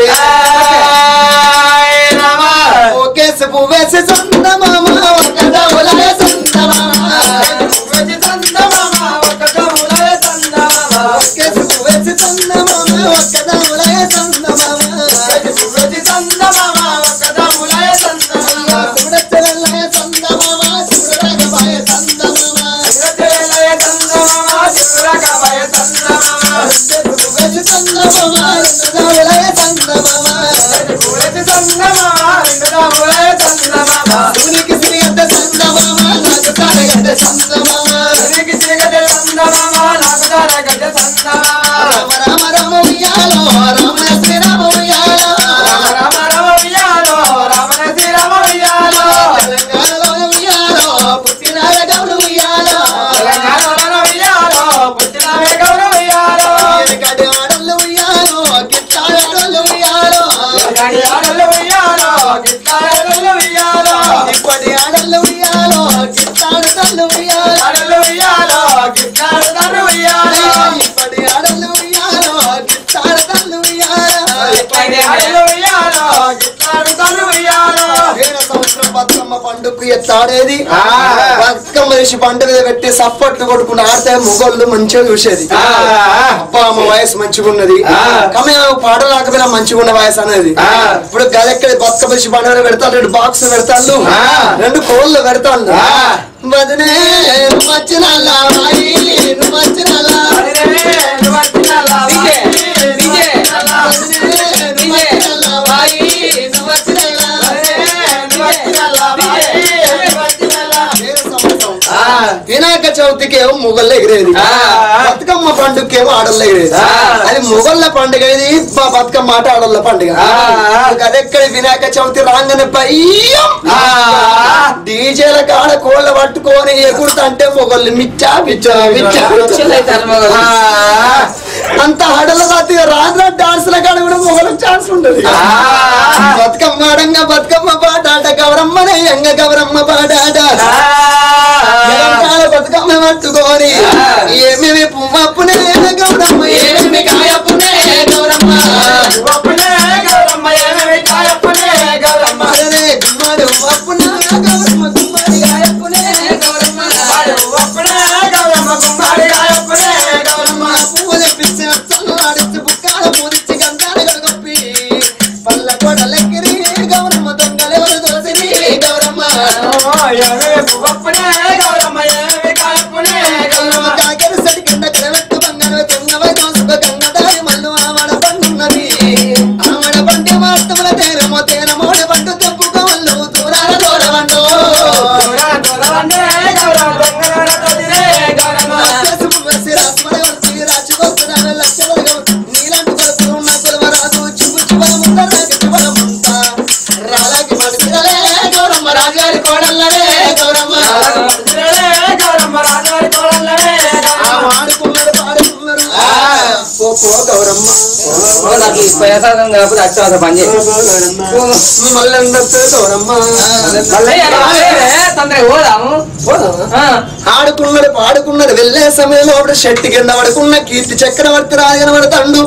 B: ఒకేసి పువ్వేసి సొంత మామ ఒక డౌలే సొంత మామ పువ్వేసి సొంత మామ ఒక డౌలే సొంత మామ ఒకేసి పువ్వేసి సొంత మామ ఒక డౌలే సొంత మామ పువ్వేసి సొంత మామ ఒక డౌలే సొంత మామ సుడచెల్లే సొంత మామ సుడరగబాయ సొంత మామ సుడచెల్లే సొంత మామ సుడరగబాయ సొంత మామ పువ్వేసి సొంత మామ రెండు డౌలే సొంత మామ పువ్వేసి సొంత మామ రెండు డౌలే సొంత మామ సునికి సిరిగడ్డ సొంత మామ నాకు తారగడ్డ సొంత మామ సునికి సిరిగడ్డ సొంత మామ నాకు తారగడ్డ సొంత మామ రామ రామ రామ ఉయ్యాలో రామ శ్రీరామ ఉయ్యాలో రామ రామ రామ ఉయ్యాలో రామ శ్రీరామ ఉయ్యాలో తెలంగాణలో ఉయ్యాలో పుట్టినాయ గౌరు ఉయ్యాలో తెలంగాణలో ఉయ్యాలో పుట్టినాయ గౌరు ఉయ్యాలో ఎనకటి ఆడళ్ళు ఉయ్యాలో గిట్టాడ ఆడళ్ళు ఉయ్యాలో ఎనకటి ఆడళ్ళు ఉయ్యాలో గిట్టాడ ఆడళ్ళు ఉయ్యాలో ఇప్పటి ఆడళ్ళు ఉయ్యాలో గిట్టాడళ్ళు ఉయ్యాలో ఆడళ్ళు ఉయ్యాలో గిట్టాడళ్ళు ఉయ్యాలో ఇప్పటి ఆడళ్ళు ఉయ్యాలో గిట్టాడళ్ళు ఉయ్యాలో ఇప్పటి ఆడళ్ళు ఉయ్యాలో గిట్టాడళ్ళు ఉయ్యాలో వేరే సంవత్సరం బతుకమ్మ పండుగ ఎత్తాడేది బతుకమ్మ వేసి పంట మీద పెట్టి సప్పట్లు కొట్టుకుని ఆడితే మొగోళ్ళు మంచిగా చూసేది అబ్బా అమ్మ వయసు మంచిగా ఉన్నది కమే పాట రాకపోయినా మంచిగా ఉన్న వయసు అనేది ఇప్పుడు గదెక్కడ బతుకమ్మ వేసి పంట మీద పెడతారు రెండు బాక్స్ పెడతాను రెండు కోళ్ళు పెడతాను వదినే నువ్వు వచ్చిన నువ్వు వచ్చిన వినాయక చవితికి ఏమో మొగళ్ళు ఎగిరేది బతుకమ్మ పండుగకేమో ఆడళ్ళు ఎగిరేది అది మొగళ్ళ పండుగ ఇది మా బతుకమ్మ ఆట ఆడళ్ళ పండుగ అదెక్కడ వినాయక చవితి రాగానే భయం డీజేల కాడ కోళ్ళ పట్టుకొని ఎగురుతంటే మొగళ్ళు మిచ్చా మిచ్చా మిచ్చా ఆ, అంత హడల రాత్రి రాత్రి డాన్సుల కాడ కూడా మొగలకు ఛాన్స్ ఉంటుంది బతుకమ్మ ఆడంగా బతుకమ్మ పాట ఆట గౌరమ్మనే ఎంగ గౌరమ్మ పాట ఆట తెలంగాణ బతుకమ్మ పట్టుకొని ఏమేమి పువ్వప్పునే గౌరమ్మ ఏమేమి కాయప్పునే గౌరమ్మ అరే గుమ్మడి అప్పునే గౌరమ్మ గుమ్మడి కాయప్పునే గౌరమ్మ గౌరమ్మ పువ్వు తెప్పించిన చల్లవాడిచ్చి బుక్కాల పూరిచ్చి గంధాల గడగొప్పి పల్ల కొడలెక్కిరి గౌరమ్మ దొంగలెవరు దోసిరి గౌరమ్మ గౌరమ్మ కాకెరి సడి కింద కడవెట్టు బంగారు దొంగవై దోసుక గంగదారి మల్లు ఆమడ పండున్నది ఆమడ పండి వాస్తవుల తేనమో తేనమోడ పండు తెప్పుకోవల్లు దూరాల దూరవండు రాజారి కోడల్లనే గౌరమ్మ ఆడుకున్నారు పాడుకున్నారు పో పో గౌరమ్మ
C: ప్రసాదం కాకపోతే అక్షరాస పని చేయి
B: మళ్ళీ అందరితో గౌరమ్మ
C: తొందరగా పోదాము ఆ.
B: ఆడుకున్నాడు పాడుకున్నాడు వెళ్ళే సమయంలో అప్పుడు షెట్టి కింద పడుకున్న కీర్తి చక్రవర్తి రాజనబడతాడు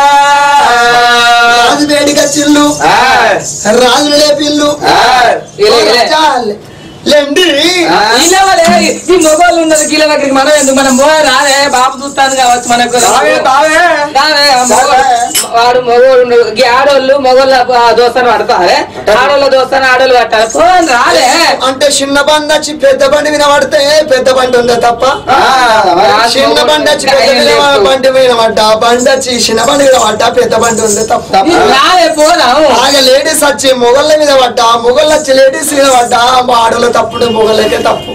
B: రాజు వేడిగా చిల్లు రాజులు లేపిల్లు
C: ఇలే, ఇలే.
B: చాలే. లేండి
C: ఇలవలే, ఈ మొగోళ్ళు ఉన్నారు కీల దగ్గరికి మనం ఎందుకు మనం పోయి రాలే బాబు చూస్తాను కావచ్చు మనకు రాలే, ఆ మొగోడు- వాడు మొగోడు ఉన్నాడు. ఈ ఆడోళ్ళు మొగోళ్ళ దోస్తాను పడతారే ఆడోళ్ళ దోస్తాను ఆడోళ్ళు పట్టాలి పోని రాలే
B: అంటే చిన్న బండి వచ్చి పెద్ద బండి మీద పడితే పెద్ద బండి ఉందా తప్ప చిన్న బండి వచ్చి పెద్ద మీద బండి మీద పడ్డా బండి వచ్చి చిన్న బండి మీద పడ్డా పెద్ద బండి ఉంది తప్ప
C: రాలే పోదాము
B: అలాగే లేడీస్ వచ్చి మొగళ్ళ మీద పడ్డా మొగళ్ళు వచ్చి లేడీస్ మీద పడ్డా ఆడోళ్ళ
A: తప్పుడు మొగలకే తప్పు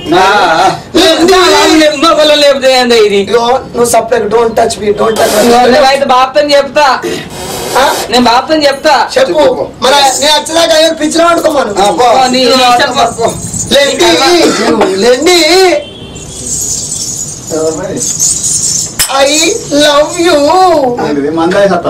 C: మొగలు లేకపోతే ఏందో ఇది
A: ఇగో నువ్వు separate don't touch me don't touch
C: అయితే బాప్తని చెప్తా నేను బాప్తని చెప్తా
A: చెప్పు మరి నేను వచ్చేదాకా అయ్యో పిచ్చిన పడుకోమను
C: పో, నీ ఇష్టం పో.
A: లేండి లేండి ఐ लव यू
F: మందాయి సత్తా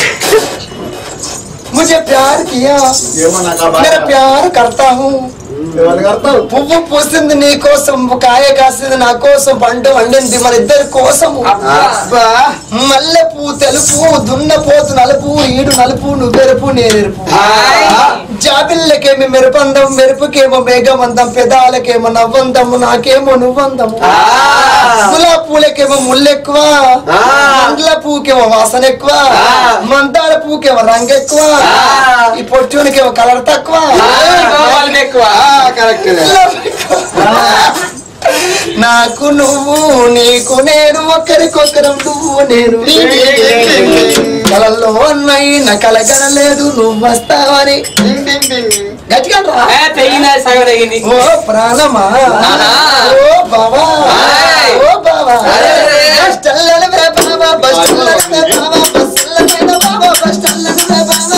A: मुझे प्यार किया
F: ఏమో నాకు ఆ
A: मेरा
F: బాధ.
A: प्यार करता हूँ
F: ఎవరికి అర్థం
A: పువ్వు పూసింది నీ కోసం కాయ కాసింది నా కోసం పంట వండింది మన ఇద్దరి కోసము
C: అబ్బా.
A: మల్లె పువ్వు తెలుపు దున్న పోతు నలుపు ఈడు నలుపు నువ్వెరుపు నేనెరుపు
C: హాయ్.
A: జాబిల్లకేమో మెరుపందం మెరుపుకేమో మేఘమందం పెదాలకేమో నవ్వందము నాకేమో నువ్వందము గులాబ్ పూలకేమో ముల్లెక్కువ మండల పువ్వుకేమో వాసన ఎక్కువ మందార పువ్వుకేమో రంగు ఎక్కువ ఈ పొట్టునికేమో కలర్ తక్కువ
C: గోపాలం ఎక్కువ
F: కరెక్ట్
A: నాకు నువ్వు నీకు నేను ఒకరికొకరం నువ్వు నేను కలల్లో అన్నయ్య కలగనలేదు నువ్వు వస్తావని గట్టిగా రా.
C: ఏ, తెగిన సగం తెగింది
A: ఓ ప్రాణమా ఓ బావా ఓ బావా బస్టల్లన వే బావా బస్టల్లన వే బావా బస్టల్లన వే బావా బస్టల్లన వే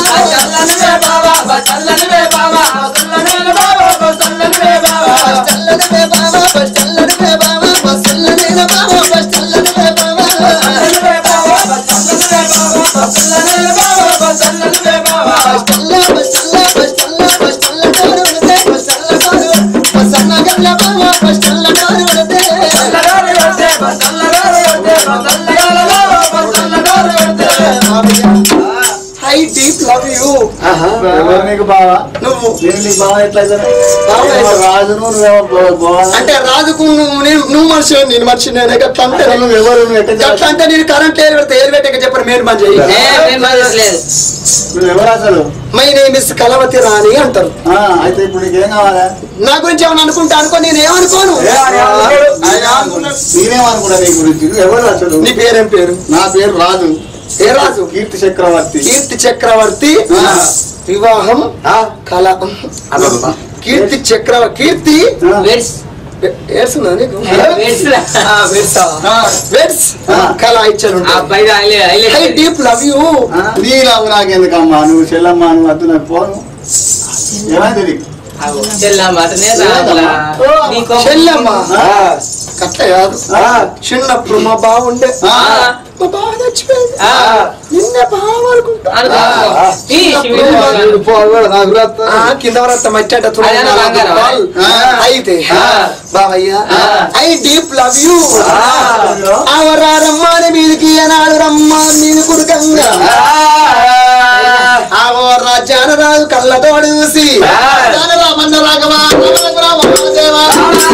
A: బావా
C: చల్లని వే బావా, చల్లని వే బావా, చల్లని వే బావా.
A: బస్టల్లన వే బావా బస్టల్లన వే బావా బస్టల్లన వే బావా బస్టల్లన వే బావా
C: చల్లని వే బావా, చల్లని వే బావా, చల్లని వే బావా, చల్లని వే బావా.
A: బస్టల్ల బస్టల్ల బస్టల్ల బస్టల్ల డోరు వరదే బస్టల్ల డోరు బస్టల్ల గల్ల బావా బస్టల్ల డోరు వరదే
C: చల్లగాలి వస్తే, చల్లగాలి వస్తే, చల్లగాలి బావా, చల్లగాలి వస్తే.
A: ఐ డీప్ లవ్ యూ
F: ఎవరు నీకు బావా
A: నువ్వు
F: నేను నీకు బావ ఎట్లయితే
A: బావ ఎట్లా?
F: రాజును నువ్వేమో బా- బావ
A: అంటే రాజుకు నువ్వు నేను- నువ్వు మనిషి నేను మనిషి నేను గట్లా అంటే
F: అసలు నువ్వు ఎవరు నువ్వు ఎట్ట
A: గట్లా అంటే నేను కరెంట్ ఏరు పెడితే ఏరు పెట్టక చెప్పరు మీరు పని చెయ్యి
C: ఏ, నేను బాధలేదు.
F: నువ్వు ఎవరు అసలు
A: my name is Kalavati Rani అంటారు
F: ఆ, అయితే ఇప్పుడు నీకేం కావాలా
A: నా గురించి ఏమైనా అనుకుంటా అనుకో నేను ఏమనుకోను
F: ఏ, ఆయన ఏమనుకున్నాడు? ఆయన ఏమనుకున్నాడు? నేనేమనుకున్నా నీ గురించి నువ్వు ఎవరు అసలు
A: నీ పేరేం పేరు
F: నా పేరు రాజు
A: ఏ రాజు
F: కీర్తి చక్రవర్తి
A: కీర్తి చక్రవర్తి
F: ఆ.
A: వివాహం
F: ఆ,
A: కళ కీర్తి చక్ర కీర్తి
F: ఆ,
C: వెడ్స్,
A: ఏడ్చున్నా నీకు
C: వెడ్స్ రా.
A: ఆ, వెడ్సా? వెడ్స్
F: ఆ.
A: కళ ఇచ్చాను
C: ఆ అబ్బాయి highlight,
A: I
C: highlight.
A: Deep love you
F: ఆ, నీ లవ్ నాకెందుకమ్మా నువ్వు చెల్లమ్మా నువ్వు వద్దు నాకు పోను ఏమైంది నీకు?
C: అగో, చెల్లమ్మ, అతనే రాములా. నీకో-
A: చెల్లెమ్మ
F: ఆ,
A: కట్ట కాదు
F: ఆ,
A: చిన్నప్పుడు మా బాగుండే
F: ఆ,
A: మా బావ చచ్చిపోయింది
C: ఆ,
A: నిన్న బావ అనుకుంటా
C: అనుకో, అనుకో. ఈ శివుడు
F: వీడు పోవాడు, నాకు కూడా వస్తా.
A: ఆ, కింద వరత్త మట్టి అంటే
C: అదే నా బంగారం.
F: ఆ.
A: అయితే
C: ఆ.
A: బావయ్య
C: ఆ.
A: ఐ డీప్ లవ్ యూ
F: ఆ,
A: అవరా రమ్మని మీదికి అనాడు రమ్మ మీది కుడుకంగా ఆవో రాజ్యాన రాజు కళ్ళతోడు చూసి రామన్న రాఘవా రామ రామ దేవా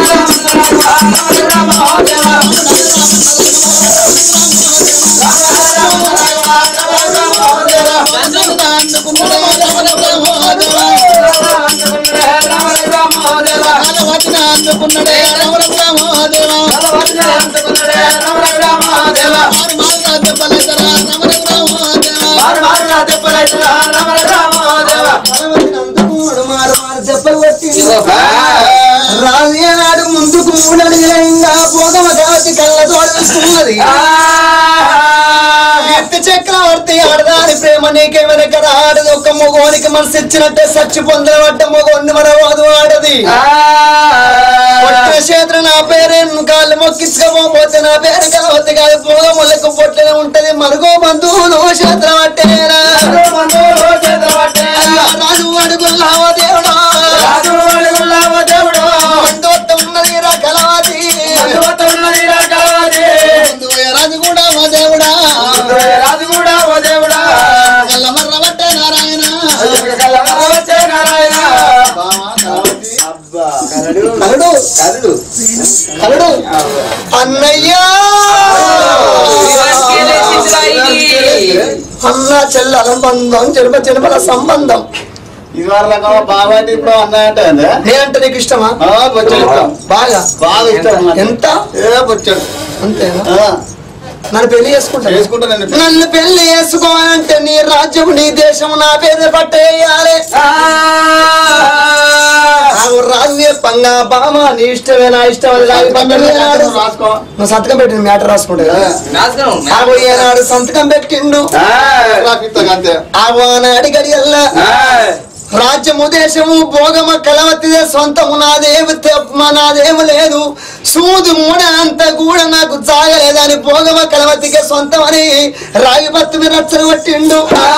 A: రాజేనాడు ముందుకు నడిగా పోగమ కావతి కళ్ళతోడు చూస్తున్నది కీర్తి చక్రవర్తి ఆడదాని ప్రేమ నీకే వెనక ఆడది ఒక మగోనికి మనసు ఇచ్చినట్టే సచ్చి పొందబడ్డ మగోని మన వాదు ఆడది పొట్టిన చేతులు నా పేరే కాళ్ళు మొక్కించుకోపోతే నా పేరు కలవతి కాదు పోగ ముళ్ళకు పొట్టిన ఉంటది మరుగో బంధువులు చేతుల పట్టేనా అయ్యా, రాజు అడుగుల్లావా దేవుడా బంధువత్వం ఉన్నది రా కలవతి బంధువే రాజు కూడా ఓ దేవుడా కళ్ళమర్ర పట్టే నారాయణ
F: అబ్బా.
A: కలడు
F: కరుడు.
A: కలడు అన్నయ్యా అన్న చెల్లెల బంధం చెరుప చెరుపల సంబంధం
F: ఇది వరకు బాబాటి ఇప్పుడు అన్నాయంటే
A: నేనంటే నీకు ఇష్టమా
F: బొచ్చడు
A: బాగా
F: బాగా ఇష్టం నాకు.
A: ఎంత
F: ఏ బొచ్చడు
A: అంతేనా
F: ఆ,
A: నన్ను పెళ్లి చేసుకుంటా
F: చేసుకుంటానండి
A: నన్ను పెళ్లి చేసుకోవాలంటే నీ రాజ్యం నీ దేశం నా పేరు పట్టేయాలి ఆవు రాజు
B: చెప్పంగా బామ నీ ఇష్టమే నా ఇష్టం అది రాగి పట్టణం ఏనాడు
F: రాసుకో
A: నువ్వు సంతకం పెట్టిన మ్యాటర్ రాసుకుంటే కదా
C: రాసుకున్నాం
B: ఆ పోయేనాడు సంతకం పెట్టిండు
F: రాపిస్తా అంతే
B: ఆ వానాడి గడియల్లా రాజ్యము దేశము భోగమ కలవతిదే సొంతము నాదేమి తెప్ప నాదేమి లేదు సూదు మూడ అంత కూడా నాకు చాగలేదని భోగమ కలవతికే సొంతమని రాగి బత్తు మీద రచ్చన కొట్టిండు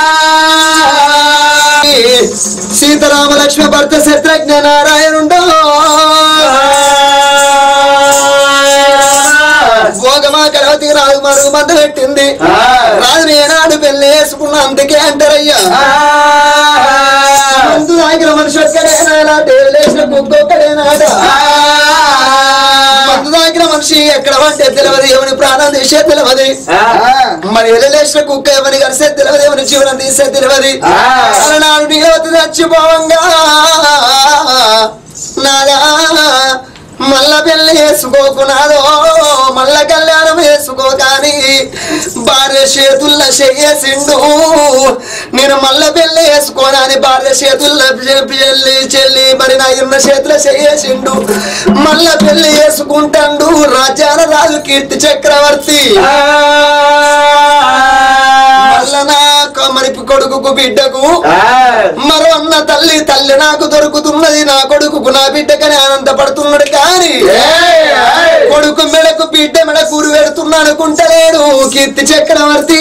B: సీతారామ లక్ష్మి భర్త శత్రుఘ్న నారాయణుండో భోగమ కలవతికి రాజు మరుగు మంద పెట్టింది రాజు ఏనాడు పెళ్లి వేసుకున్న అందుకే అంటారయ్యా మందు తాగిన మనిషి ఒక్కడేనా టేలేసిన కుక్క ఒక్కడేనాట మందు తాగిన మనిషి ఎక్కడ పట్టే తెలియదు ఎవని ప్రాణం తీసే తెలియదు మరి ఎలలేసిన కుక్క ఎవరి కలిసే తెలియదు ఎవరి జీవనం తీసే తెలియదు అలనాడు నీ యువత చచ్చిపోవంగా నాదా మల్ల పెళ్లి వేసుకోకున్నాదో మల్ల కళ్యాణం వేసుకో కానీ భార్య చేతుల్లో చెయ్యేసిండు నేను మల్ల పెళ్లి వేసుకోనని భార్య చేతుల్లో చెల్లి చెల్లి మరి నా ఇన్న చేతుల చెయ్యేసిండు మల్ల పెళ్లి వేసుకుంటాడు రాజాల రాజు కీర్తి చక్రవర్తి మల్ల నా మరి కొడుకుకు బిడ్డకు మరో అన్న తల్లి తల్లి నాకు దొరుకుతున్నది నా కొడుకుకు నా బిడ్డకని ఆనందపడుతున్నాడు కానీ కొడుకు మెడకు బిడ్డ మెడ కూరు పెడుతున్నా అనుకుంటలేడు కీర్తి చక్రవర్తి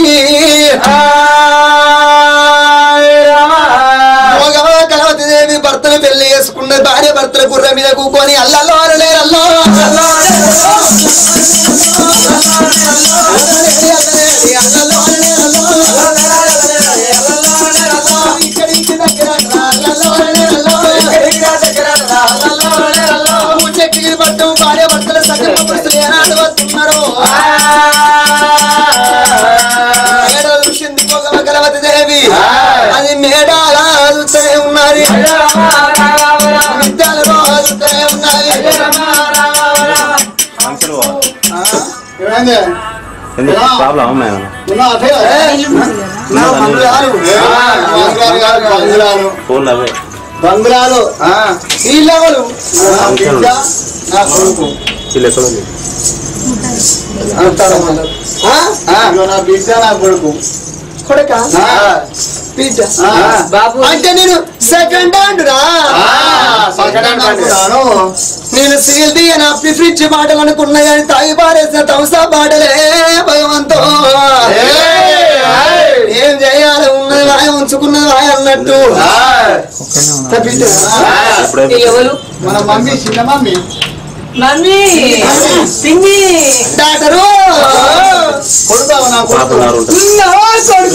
B: భోగమా కలవతి దేవి భర్తను పెళ్లి చేసుకున్న భార్య భర్తల గుర్ర మీద కూకొని అల్లలో అరలేరల్లో అల్లలో ఇక్కడికి దగ్గర చెట్టు పట్టం భార్య భర్తల సగం పురుషులు ఏనాడు వస్తున్నారు మేడలు చూసింది భోగమ కలవతి దేవి అది మేడాల చూస్తూనే ఉన్నది విద్యాలలో చూస్తూనే ఉన్నది
F: ఏమైంది
G: ఎందుకు ప్రాబ్లం అమ్మాయి
F: ఉన్నా అదే
B: నా మందులాలు
F: బంగ్లాలు కాదు, బంగ్లాలు
G: ఫోన్లు అవే
B: బంగ్లాలు
F: ఆ,
B: వీళ్ళెవరు
F: నా బిడ్డ, నా కొడుకు
G: వీళ్ళు ఎక్కడ ఉంది
B: అంటారు వాళ్ళు. ఆ?
F: ఆ, ఇదిగో నా బిడ్డ నా కొడుకు
B: కొడక
F: ఆ,
B: బిడ్డ
F: ఆ,
C: బాబు
B: అంటే నేను సెకండ్ హ్యాండ్ రా
F: ఆ, పక్కన అనుకున్నాను.
B: నేను సీల్ తీయన ఫ్రిడ్జ్ బాటలు అనుకున్నా కానీ తాగి పారేసిన తమసా బాటలే భగవంతో
F: ఏయ్, ఏయ్.
B: ఏం చేయాలి ఉన్నది వాయ ఉంచుకున్నది వాయ అన్నట్టు
F: ఆ,
B: నా బిడ్డ
F: ఆ,
G: ఎప్పుడైతే
C: ఎవరు
F: మన మమ్మీ చిన్న మమ్మీ
C: మమ్మీ పింగి
B: డాక్టరు
F: కొడుకు నా
G: పాప
F: కొడుకు
G: నారు ఉంటుంది
B: నా కొడుకు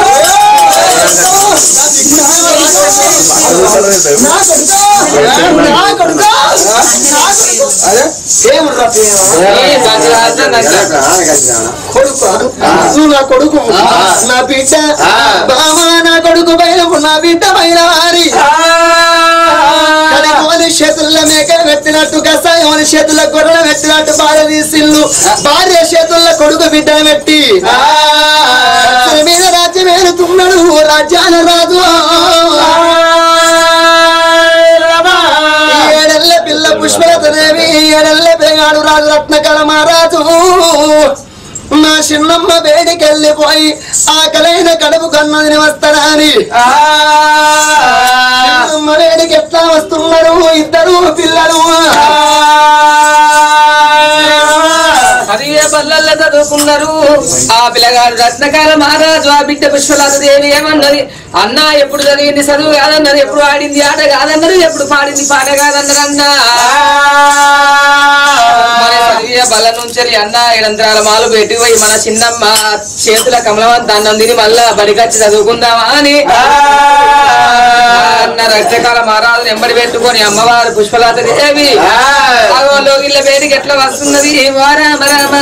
B: నా కొడుకు నా కొడుకు నా కొడుకు అదే ఏమన్నా
C: ఏ బంగ్లాదేశ్ నాకు
B: కొడుకు నువ్వు నా కొడుకు నా బిడ్డ బామా నా కొడుకు పైన నా బిడ్డ పైన వారి కనుకోని చేతుల్లో మేక పెట్టినట్టు కసాయోని చేతుల్లో గొర్రెలు పెట్టినట్టు భార్య తీసిల్లు భార్య చేతుల్లో కొడుకు బిడ్డను పెట్టి అతని మీద రాజ్యం ఏలుతున్నాడు రాజ్యాన రాజు ఏడెల్ల పిల్ల పుష్పలత దేవి ఏడెల్ల పేగాడు రాజు రత్నకళ మహారాజు నా చిన్నమ్మ వేడికెళ్ళిపోయి ఆకలైన కడుపు కన్నదిని వస్తానని చిన్నమ్మ వేడికి ఎట్లా వస్తున్నారు ఇద్దరు పిల్లలు
C: చదివే పల్లెల్లో చదువుకున్నారు ఆ పిల్లగాడు రత్నకాల మహారాజు ఆ బిడ్డ పుష్పలత దేవి ఏమన్నది అన్న ఎప్పుడు చదివింది చదువు కాదన్నది ఎప్పుడు ఆడింది ఆట కాదన్నది ఎప్పుడు పాడింది పాట కాదన్నది అన్నా మరి చదివే బల్ల నుంచి అన్న ఇడంతరాల మాలు పెట్టి పోయి మన చిన్నమ్మ చేతుల కమలవంత అన్నం తిని మళ్ళా బడికచ్చి చదువుకుందామా అని అన్న రక్తకాల మహారాజుని ఎంబడి పెట్టుకొని అమ్మవారు పుష్పలత దేవి అగోలో ఇళ్ళ వేడికి ఎట్లా వస్తున్నది వారామ రామ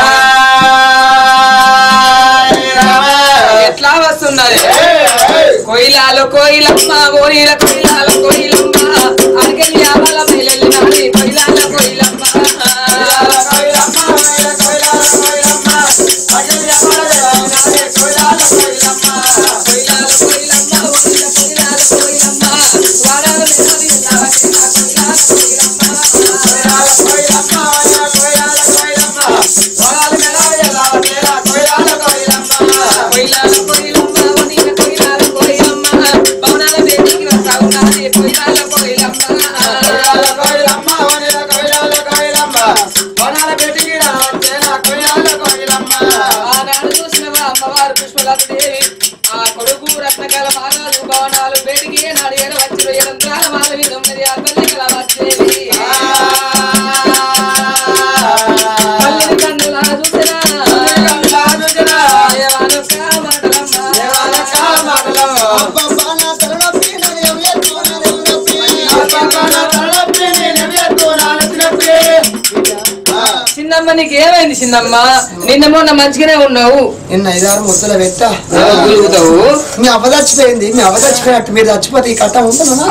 C: ఎట్లా వస్తున్నది కోయిలాలో కోయిలమ్మ కోయిల కోయిలాల కోయిలమ్మ అడిగెళ్ళి ఆవాల మైలెల్లి నాడి కోయిలాల కోయిలమ్మ కోయిలాల కోయిలమ్మ కోయిల కోయిలాల కోయిలమ్మ వారాల మెల్లది నావకి నా కోయిలాల కొయిలాల కొయిలమ్మ వనిల కొయిలాల కొయిలమ్మ భవనాల బేటికి వస్తావు నానే కొయిలాల కొయిలమ్మ ఆనాడు చూసినవా అమ్మవారు పుష్పలదేవి ఆ కొడుకు రత్నకాల మాగాలు భవనాలు బేటికి నాడు ఏడ వచ్చిన ఏడంత్రాల మాల మీద ఉన్నది ఆ తల్లి కల వచ్చేది తల్లిని కన్నులా చూసినా దేవానొక్క చిన్నమ్మ నీకు ఏమైంది చిన్నమ్మ నిన్న మొన్న మంచిగానే ఉన్నావు
A: నిన్న ఐదారు ముద్దల పెట్ట
C: గులుగుతావు
A: మీ అవ్వ చచ్చిపోయింది మీ అవ్వ చచ్చిపోయినట్టు మీరు చచ్చిపోతే ఈ కట్ట ఉంటుందా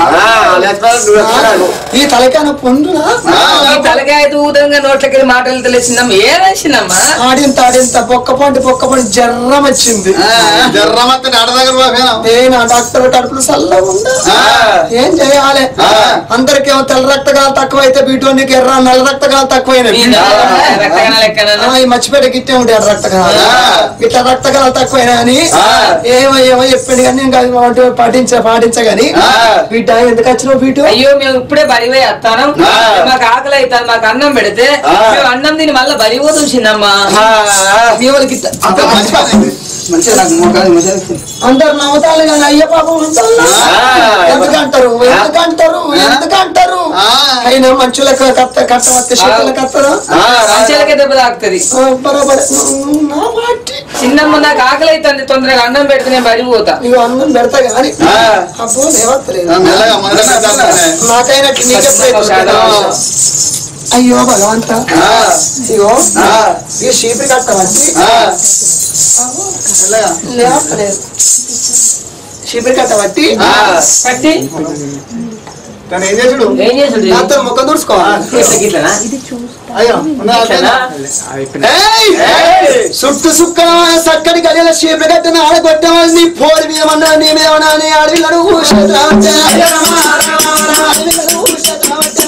A: ఈ తలకాయ నొప్పి ఉండునా
C: ఈ తలకాయ ఊదంగా నోట్లకి మాటలు తెలియ చిన్నమ్మ ఏమైంది చిన్నమ్మ
A: ఆడింత ఆడింత పొక్క పంటి పొక్క పంటి జర్రం వచ్చింది
F: జర్రమత్త నాట దగ్గర పోయినా
A: ఏ నా డాక్టర్ కడుపులు చల్లగా ఉందా ఏం చేయాలి అందరికేమో తెల్ల రక్తగాలు తక్కువైతే బీటో నీకు ఎర్ర నల్ల రక్తగాలు తక్కువైనవి
C: రక్తగణ లెక్కన
A: ఆ, ఈ మర్చిపోయి గిట్టే ఉంటాయి ఎర్ర రక్తగాలు ఇట్లా రక్తగాలు తక్కువైనా అని ఏమో ఏమో చెప్పిండు కానీ ఇంకా వాటి పాటించ పాటించగాని బీట ఎందుకు వచ్చినావు బీటు
C: అయ్యో మేము ఇప్పుడే బలిపోయి వస్తాను మాకు ఆకలి అవుతాను మాకు అన్నం పెడితే మేము అన్నం తిని మళ్ళీ బలిపోతాం చిన్నమ్మ
A: మీ వాళ్ళకి ఇట్ట-
F: అంత మంచి పని అయింది. మంచిగా నాకు మోకాలు మంచిగా వస్తుంది.
A: అందరు నవ్వుతారు కానీ అయ్య పాపం ఉంచాలా? ఎందుకంటారు ఎందుకంటారు ఎందుకంటారు
F: ఆ.
A: అయినా మనుషులకు కత్త కట్ట వస్తే చేతులకు కత్తరా
C: మంచాలకే దెబ్బ తాకుతుంది
A: ఆ, బరాబర్ నా మాట
C: చిన్నమ్మ నాకు ఆకలి అవుతుంది తొందరగా అన్నం పెడితే నేను బలిపోతా
A: ఇక అన్నం పెడతా కానీ
F: ఆ.
A: అబ్బో లేవత్తలేదు
F: ఆ, మెల్లగా మొదలగా చేస్తానే.
A: నాకైనా నీకే అయ్యో భగవంత
F: ఆ,
A: ఇగో
F: ఆ,
A: ఈ షీపి కట్టవచ్చి
F: ఆ. మెల్లగా.
A: లేవత్తలేదు షీపి కట్టబట్టి
F: ఆ.
C: పట్టి
F: తను ఏం చేసుడు
C: ఏం చేసుడు
A: నాతో ముఖం తుడుచుకోవాలి
C: ఇట్లా గిట్లనా
F: అయ్యో ఉన్నదా?
C: ఇట్లనా?
A: ఏయ్!
F: ఏయ్!
A: సుట్టు సుక్క సక్కడి గడియల చీపులు కట్టిన ఆడగొట్టమని నీ పోరి మీదమన్నా నీ మీదమన్నా నీ అడవిలను ఊషట్రావట్టే. అడవిలను ఊషట్రావట్టే.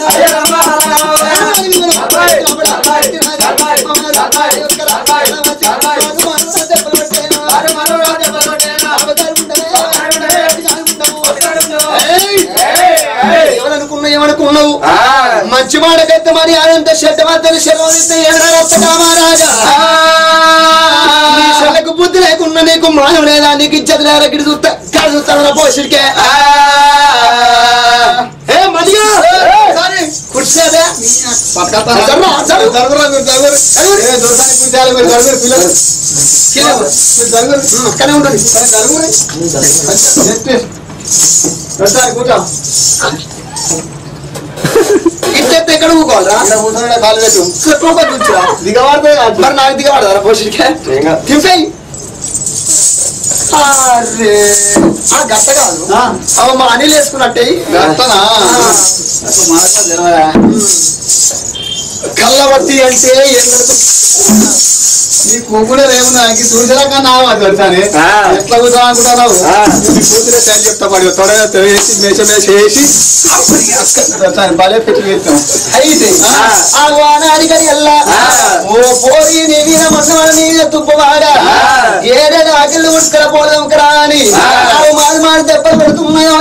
A: ఏయ్! ఏమనుకున్నావు ఏమనుకున్నావు
F: ఆ.
A: మంచి మాట కత్తమని అనంత శతమంతని శరవనిస్తే ఏమరాజా నీ శలకు బుద్ధి లేకుండా నీకు మానం లేదా నీకు ఇజ్జత లేదా గిడి చూస్తా కాదు చూస్తాను పోషిడికే
F: ఆ.
A: ఏ మదిగా సారీ కుర్చేదే
F: పక్కన
A: జరుగు, జరుగు.
F: జరుగురా, మీరు జరుగురు. ఏ, దొరకని పుణ్యాలు మీరు జరుగురు, పిల్లలు.
A: కిలో.
F: మీరు జరుగురు.
A: అక్కడే ఉంటుంది
F: సరే, జరుగురు. నెక్స్ట్. పెడతాను, కూర్చో.
A: ఇచ్చేస్తే ఎక్కడ ఊకోవాలరా
F: ఇక్కడ కూర్చోండి, కాలు పెట్టు.
A: కూర్చో కూర్చో
F: దిగబడితే కాదు.
A: మరి నాకు దిగబడదా పోషిడికే తింపేయి అరే ఆ గట్ట కాదు
F: ఆ.
A: అవ మా అనిల్ వేసుకున్నట్టే
F: గట్టనా? అసలు మనకు తెలియదా?
A: కళ్ళవత్తి అంటే ఎందరికో
F: నీ కూకుడే ఏముంది నాకు చూసినాక నా తెలుసాని
G: ఆ.
F: ఎట్లా కూర్చో అనుకుంటున్నావు
G: ఆ.
F: నీ కూతురే టైం చెప్తా మరి త్వరగా తెలియసి మేష మేష వేసి తెలుసాని భలే పెట్టి చేస్తాం
A: అయితే ఆ వానాడికని ఎల్లా ఓ పోయి నీ మీద మసమని నీద తుప్పవాడా ఏడేడు ఆకిళ్ళు ఉట్కల పోదాం కరా అని ఆవు మాది మాది దెబ్బలు పెడుతున్నాయో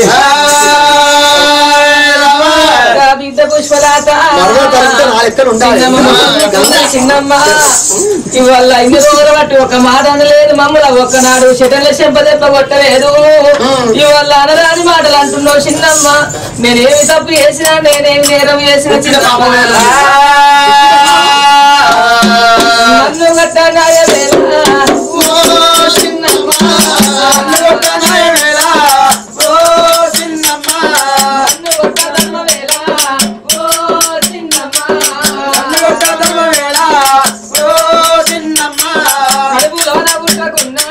C: బిడ్డ పుష్పలాత
A: ఎక్కడ ఉండాలి
C: చిన్నమ్మ చిన్నమ్మ ఇవాళ ఇన్ని రోజులు బట్టి ఒక మాట అనలేదు మమ్మల్ని ఒక్కనాడు చెటల చెంప దెబ్బ కొట్టలేదు ఇవాళ అనరాని మాటలు అంటున్నావు చిన్నమ్మ నేనేమి తప్పు చేసినా నేనేమి నేరం చేసిన చిన్నమ్మ నన్ను కట్టనాయ చిన్నమ్మ నన్ను కట్టనాయ నన్ను కొట్టదమ్మ వేళ ఓ చిన్నమ్మ కడుపులోన పుట్టకున్నా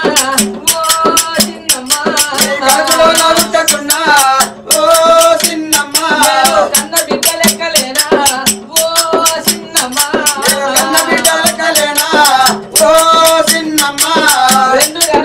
C: ఓ చిన్నమ్మ నేను కన్న బిడ్డ లెక్కలేనా ఓ చిన్నమ్మ రెండు గల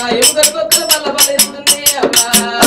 C: ఎముకలు కొక్కలు పల్ల పల్ల ఎత్తుతుంది అమ్మా.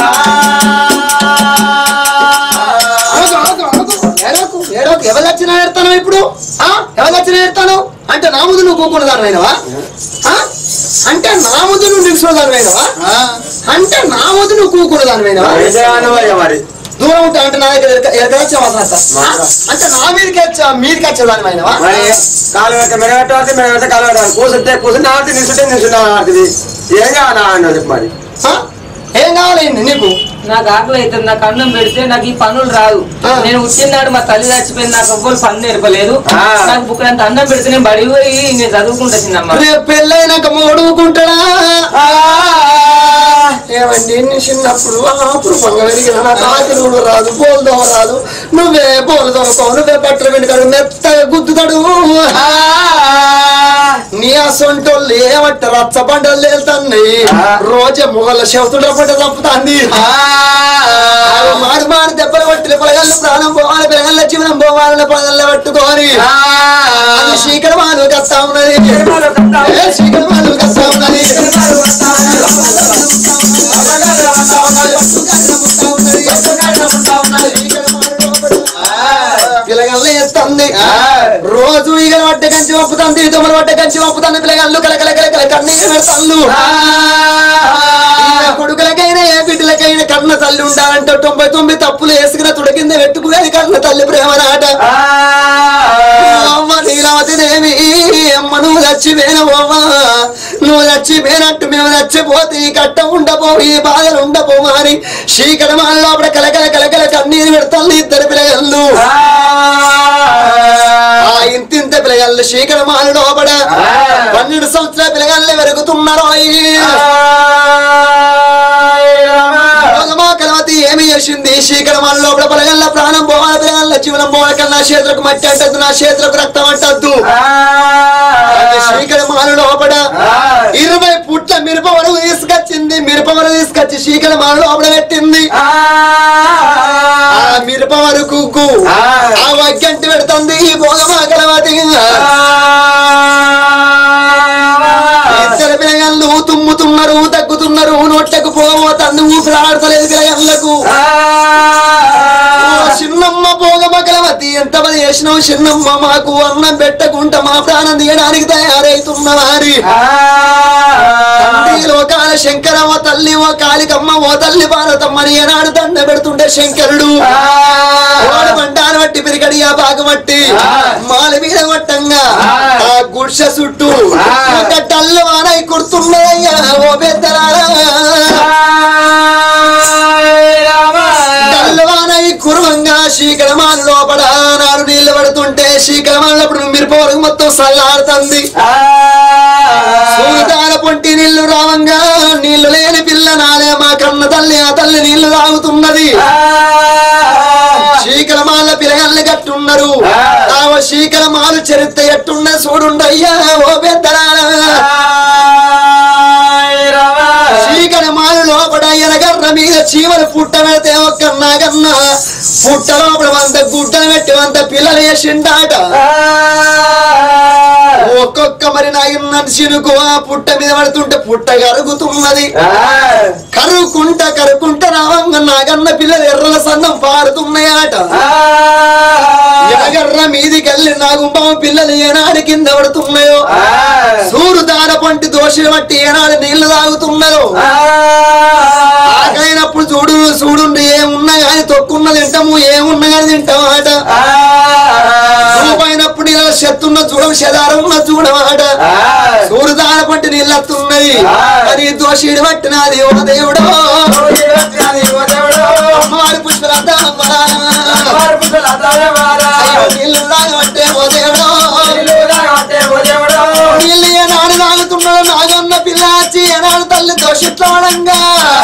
B: ఆగు, ఆగు, ఆగు. ఏడవకు, ఏడవకు. ఎవరు వచ్చినా ఎడతాను ఇప్పుడు ఆ? ఎవరు వచ్చినా ఎడతాను అంటే నా ముందు నువ్వు కూకున్న దానివైనవా అంటే నా ముందు నువ్వు నిలుచున్న దానివైనవా అంటే నా ముందు నువ్వు కూకున్న దానివైనవా
F: మరి
B: దూరం ఉంటా అంటే నా దగ్గర ఎక్కడ వచ్చావా అంటే నా మీదకి వచ్చా మీదకి వచ్చే దానివైనవా
E: మరి కాలు పెట్ట మెరగట్టు మెరగట్ట కాలు పెట్టాలి కూర్చుంటే కూర్చుంటే ఆడుతుంది నిల్చుంటే నిల్చుంటే ఆడుతుంది ఏం కావాలా అన్న చెప్పు మరి
B: ఆ? ఏం కావాలి నీకు
C: నాకు ఆకలి అవుతుంది నాకు అన్నం పెడితే నాకు ఈ పనులు రాదు
B: ఆ.
C: నేను వచ్చినాడు మా తల్లి చచ్చిపోయింది నాకు ఎవ్వరు పని నేర్పలేదు
E: ఆ.
C: నాకు బుక్కడంత అన్నం పెడితే నేను బడి పోయి నేను చదువుకుంటా చిన్నమ్మ
B: రేపు పెళ్ళైనాక మోడుకుంటాడా ఏమండి నీ చిన్నప్పుడు అప్పుడు పొంగ పెరిగిన నాకు ఆకలి కూడా రాదు పోలు దోమ రాదు నువ్వే పోలు దోమకోవు నువ్వే బట్టలు పెట్టుకాడు మెత్తగా గుద్దుతాడు నీ అసొంటోళ్ళు ఏమంట రచ్చ బండలు వెళ్తున్నాయి రోజే మొగల శవతుడు పట్ట తప్పుతాంది మాడి మాడి దెబ్బలు పట్టిన పొలగల్లు ప్రాణం పోవాలి పిల్లగల్ల జీవనం పోవాలని పొలగల్ల పట్టుకొని అది శీకర మాలు కస్తా ఉన్నది ఏ శీకర మాలు కస్తా ఉన్నది పిల్లగల్ల ఎత్తుంది రోజు ఇక వడ్డ కంచి పంపుతుంది తుమ్మల వడ్డ కంచి పంపుతుంది పిల్లగల్లు కలకల కలకల కన్నీరు పెడతాళ్ళు ఈయన కొడుకులకైనా ఏ బిడ్డలకైనా కన్న తల్లి ఉండాలంటే తొంభై తొమ్మిది తప్పులు వేసుకున్న తుడ కింద పెట్టుకునేది కన్న తల్లి ప్రేమ నాట అమ్మ నీలవతిదేవి అమ్మ నువ్వు చచ్చిపోయినవమ్మా నువ్వు చచ్చిపోయినట్టు మేము చచ్చిపోతే ఈ కట్ట ఉండపో ఈ బాధలు ఉండపో అని శీకర లోపల కలకల కలకల కన్నీరు పెడతాను ఇద్దరు పిల్లగళ్ళు ఆ ఇంతింత పిల్లగళ్ళు శీకర మాల లోపల పన్నెండు సంవత్సరాల పిల్లగళ్ళు వెరుగుతున్నారు కలవతి ఏమి చేసింది శీకరమాల లోపల పిల్లగల్ల ప్రాణం పోవాలి పిల్లగల్ల జీవనం పోవాలి కన్నా నా చేతులకు మట్టి అంటద్దు నా చేతులకు రక్తం అంటద్దు శ్రీకరమాల లోపల ఇరవై పుట్ల మిరప వరకు తీసుకొచ్చింది మిరప వరకు తీసుకొచ్చి శ్రీకరమాల లోపల పెట్టింది ఆ మిరప వరకు ఆ వగ్గంటి పెడుతుంది ఈ భోగమా కలవతి ఇద్దరు పిల్లగళ్ళు తుమ్ముతున్నారు తగ్గుతున్నారు నోట్లకు పోవతంది ఊపిరాడతలేదు పిల్లగళ్ళకు ఓ చిన్నమ్మ భోగమ కలవతి ఎంత పని చేసినావు చిన్నమ్మ మాకు అన్నం పెట్టకుండా మా ప్రాణం తీయడానికి తయారైతున్న వారి తండ్రి లోకాల శంకరమ్మ తల్లి ఓ కాళికమ్మ ఓ తల్లి భారతమ్మని ఏనాడు దండ పెడుతుంటే శంకరుడు ఓడి బండారు బట్టి పిరిగడి ఆ బాగమట్టి మాల మీద కొట్టంగా ఆ గుడిసె చుట్టూ ఒక టల్లు వానై కుడుతున్నదయ్యా ఓ పెద్దలారా గల్లవానై కురువంగా శీకరమాల లోపల నాడు నీళ్లు పడుతుంటే శీకరమాలప్పుడు మిరపవరకు మొత్తం సల్లాడుతుంది సూర్యదాన పొంటి నీళ్లు రావంగా నీళ్లు లేని పిల్ల నాలే మా కన్న తల్లి ఆ తల్లి నీళ్లు తాగుతున్నది శీకరమాల పిల్లగాళ్ళు కట్టున్నారు ఆ శీకరమాలు చరిత్ర ఎట్టున్న చూడుండయ్యా ఓ పెద్దలారా చీకటి లోపల ఎనగర్ర మీద చీమలు పుట్ట పెడితే ఒక్క నాగన్న పుట్ట లోపల వంద గుడ్డలు పెట్టి వంద పిల్లలు వేసిండాట ఒక్కొక్క మరి నాయన్న చినుకు ఆ పుట్ట మీద పడుతుంటే పుట్ట కరుగుతున్నది కరుకుంట కరుకుంట రావంగ నాగన్న పిల్లలు ఎర్రల సందం పారుతున్నాయట ఎనగర్ర మీదికెళ్ళి నాగుంబాము పిల్లలు ఏనాడు కింద పడుతున్నాయో సూరు దార పంటి దోషులు బట్టి ఏనాడు నీళ్లు తాగుతున్నారో ఆకైనప్పుడు చూడు చూడుండి ఏమున్నా గాని తొక్కున్న తింటాము ఏమున్నా గాని తింటాం ఆట రూపాయినప్పుడు ఇలా శత్తున్న చూడం శదారం ఉన్న చూడమాట సూరు దార పంటి నీళ్ళు వస్తున్నాయి అని దోషుడు పట్టినది ఓ దేవుడో అమ్మవారి పుష్పలంతా నీళ్ళు తాగబట్టే ఓ దేవుడో వీళ్ళు ఏనాడు తాగుతున్నాడు నాగన్న పిల్ల వచ్చి ఏనాడు తల్లి దోషిట్లవడంగా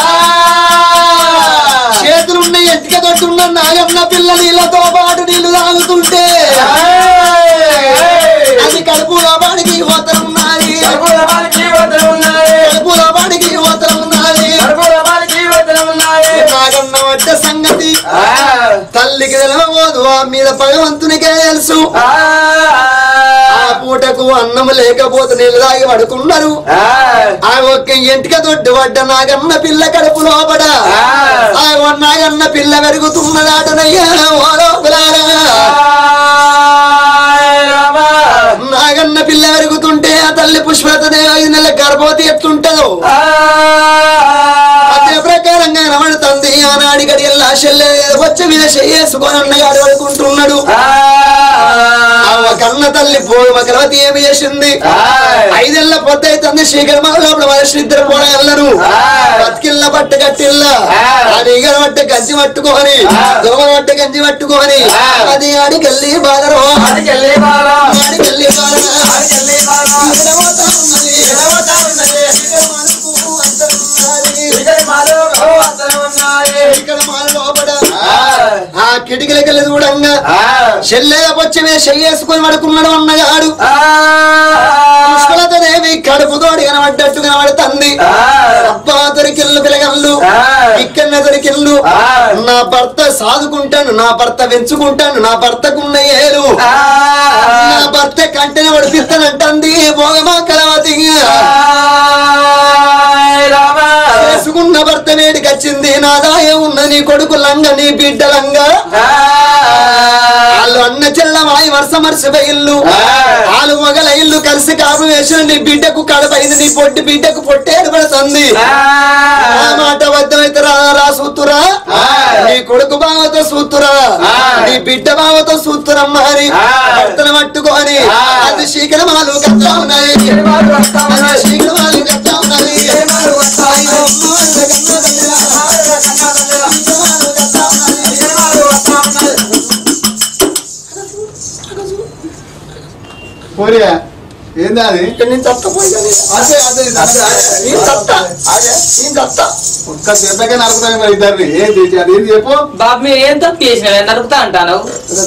B: చేతులున్న ఎంటిక తొట్టున్న నాగన్న పిల్ల నీళ్ళతో పాటు నీళ్లు తాగుతుంటే అది కడుపు లోపానికి ఓతరం ఉన్నది కడుపు లోపానికి ఓతరం ఉన్నది నాగన్న వచ్చే సంగతి తల్లికి తెలవబోదు ఆ మీద భగవంతునికే తెలుసు ఆ పూటకు అన్నం లేకపోతే నీళ్ళు తాగి పడుకున్నారు ఆ ఒక్క ఇంటిక దొడ్డు పడ్డ నాగన్న పిల్ల కడుపు లోపడ ఆ నాగన్న పిల్ల పెరుగుతున్నదాటనయ్యా ఓ లోపలారా నాగన్న పిల్ల పెరుగుతుంటే ఆ తల్లి పుష్పతదేవి ఐదు నెలల గర్భవతి ఎట్లుంటదో అదే ప్రకారంగా కనబడుతుంది ఆనాడి గడియల్లా చెల్లె వచ్చి మీద చేసుకొని అన్నగాడు పడుకుంటున్నాడు అవ్వ కన్న తల్లి పోవ గర్భవతి ఏమి చేసింది ఐదేళ్ల పొద్దు అవుతుంది శీఘ్ర లోపల మనిషి ఇద్దరు పోవడం వెళ్ళరు బతికిళ్ళ పట్ట కట్టిళ్ళ అది ఈగల పట్ట గంజి పట్టుకొని దోమ పట్ట గంజి పట్టుకొని అది ఆడికెళ్ళి బాలరో ఆడికెళ్ళి బాలరా ఆడికెళ్ళి బాలరా ఎడమోతా ఉన్నది ఎడమోతా ఉన్నది ఇక్కడ మనకు అంతరం ఉన్నది. ఇక్కడ మన లోపల ఆ కిటికలకెళ్ళి చూడంగా చెల్లెల వచ్చి మీద చెయ్యేసుకొని పడుకున్నాడు అన్నగాడు పుష్పలతోనేమి కడుపు తోడి కనబడ్డట్టు కనబడుతుంది అబ్బా దొరికిల్లు పిలగల్లు ఇక్కడ దొరికిల్లు నా భర్త సాదుకుంటాను నా భర్త పెంచుకుంటాను నా భర్తకున్న ఏలు నా భర్త కంటెన పడిపిస్తానంటుంది భోగమా కలవతి చేసుకున్న భర్త వేడికి వచ్చింది నా దాయం ఉన్న నీ కొడుకు లంగ నీ బిడ్డ లంగ వాళ్ళు అన్న చెల్లమాయి వరుస మరిసిపై ఇల్లు వాళ్ళు మొగల ఇల్లు కలిసి కాపు వేసిన నీ బిడ్డకు కడపైంది నీ పొట్టి బిడ్డకు పొట్టి ఏర్పడుతుంది ఆ మాట వద్దమైతే రా రా సూతురా నీ కొడుకు బావతో సూతురా నీ బిడ్డ బావతో సూతురమ్మ అని భర్తను పట్టుకొని అది శీఘ్రమాలు కట్టా ఉన్నాయి అది శీఘ్రమాలు కట్టా ఉన్నాయి అయ్యో,
F: పోరియా ఏంది అది
B: నేను తప్పపోయా
F: అదే అదే
B: నేను తప్ప నేను తప్ప
F: ఒక్క దెబ్బకే నరుకుతాను మరి ఇద్దరిని ఏంది ఇది? అది ఏంది చెప్పు
C: బాబు మీరు ఏం తప్పు చేసిన నరుకుతా అంటాను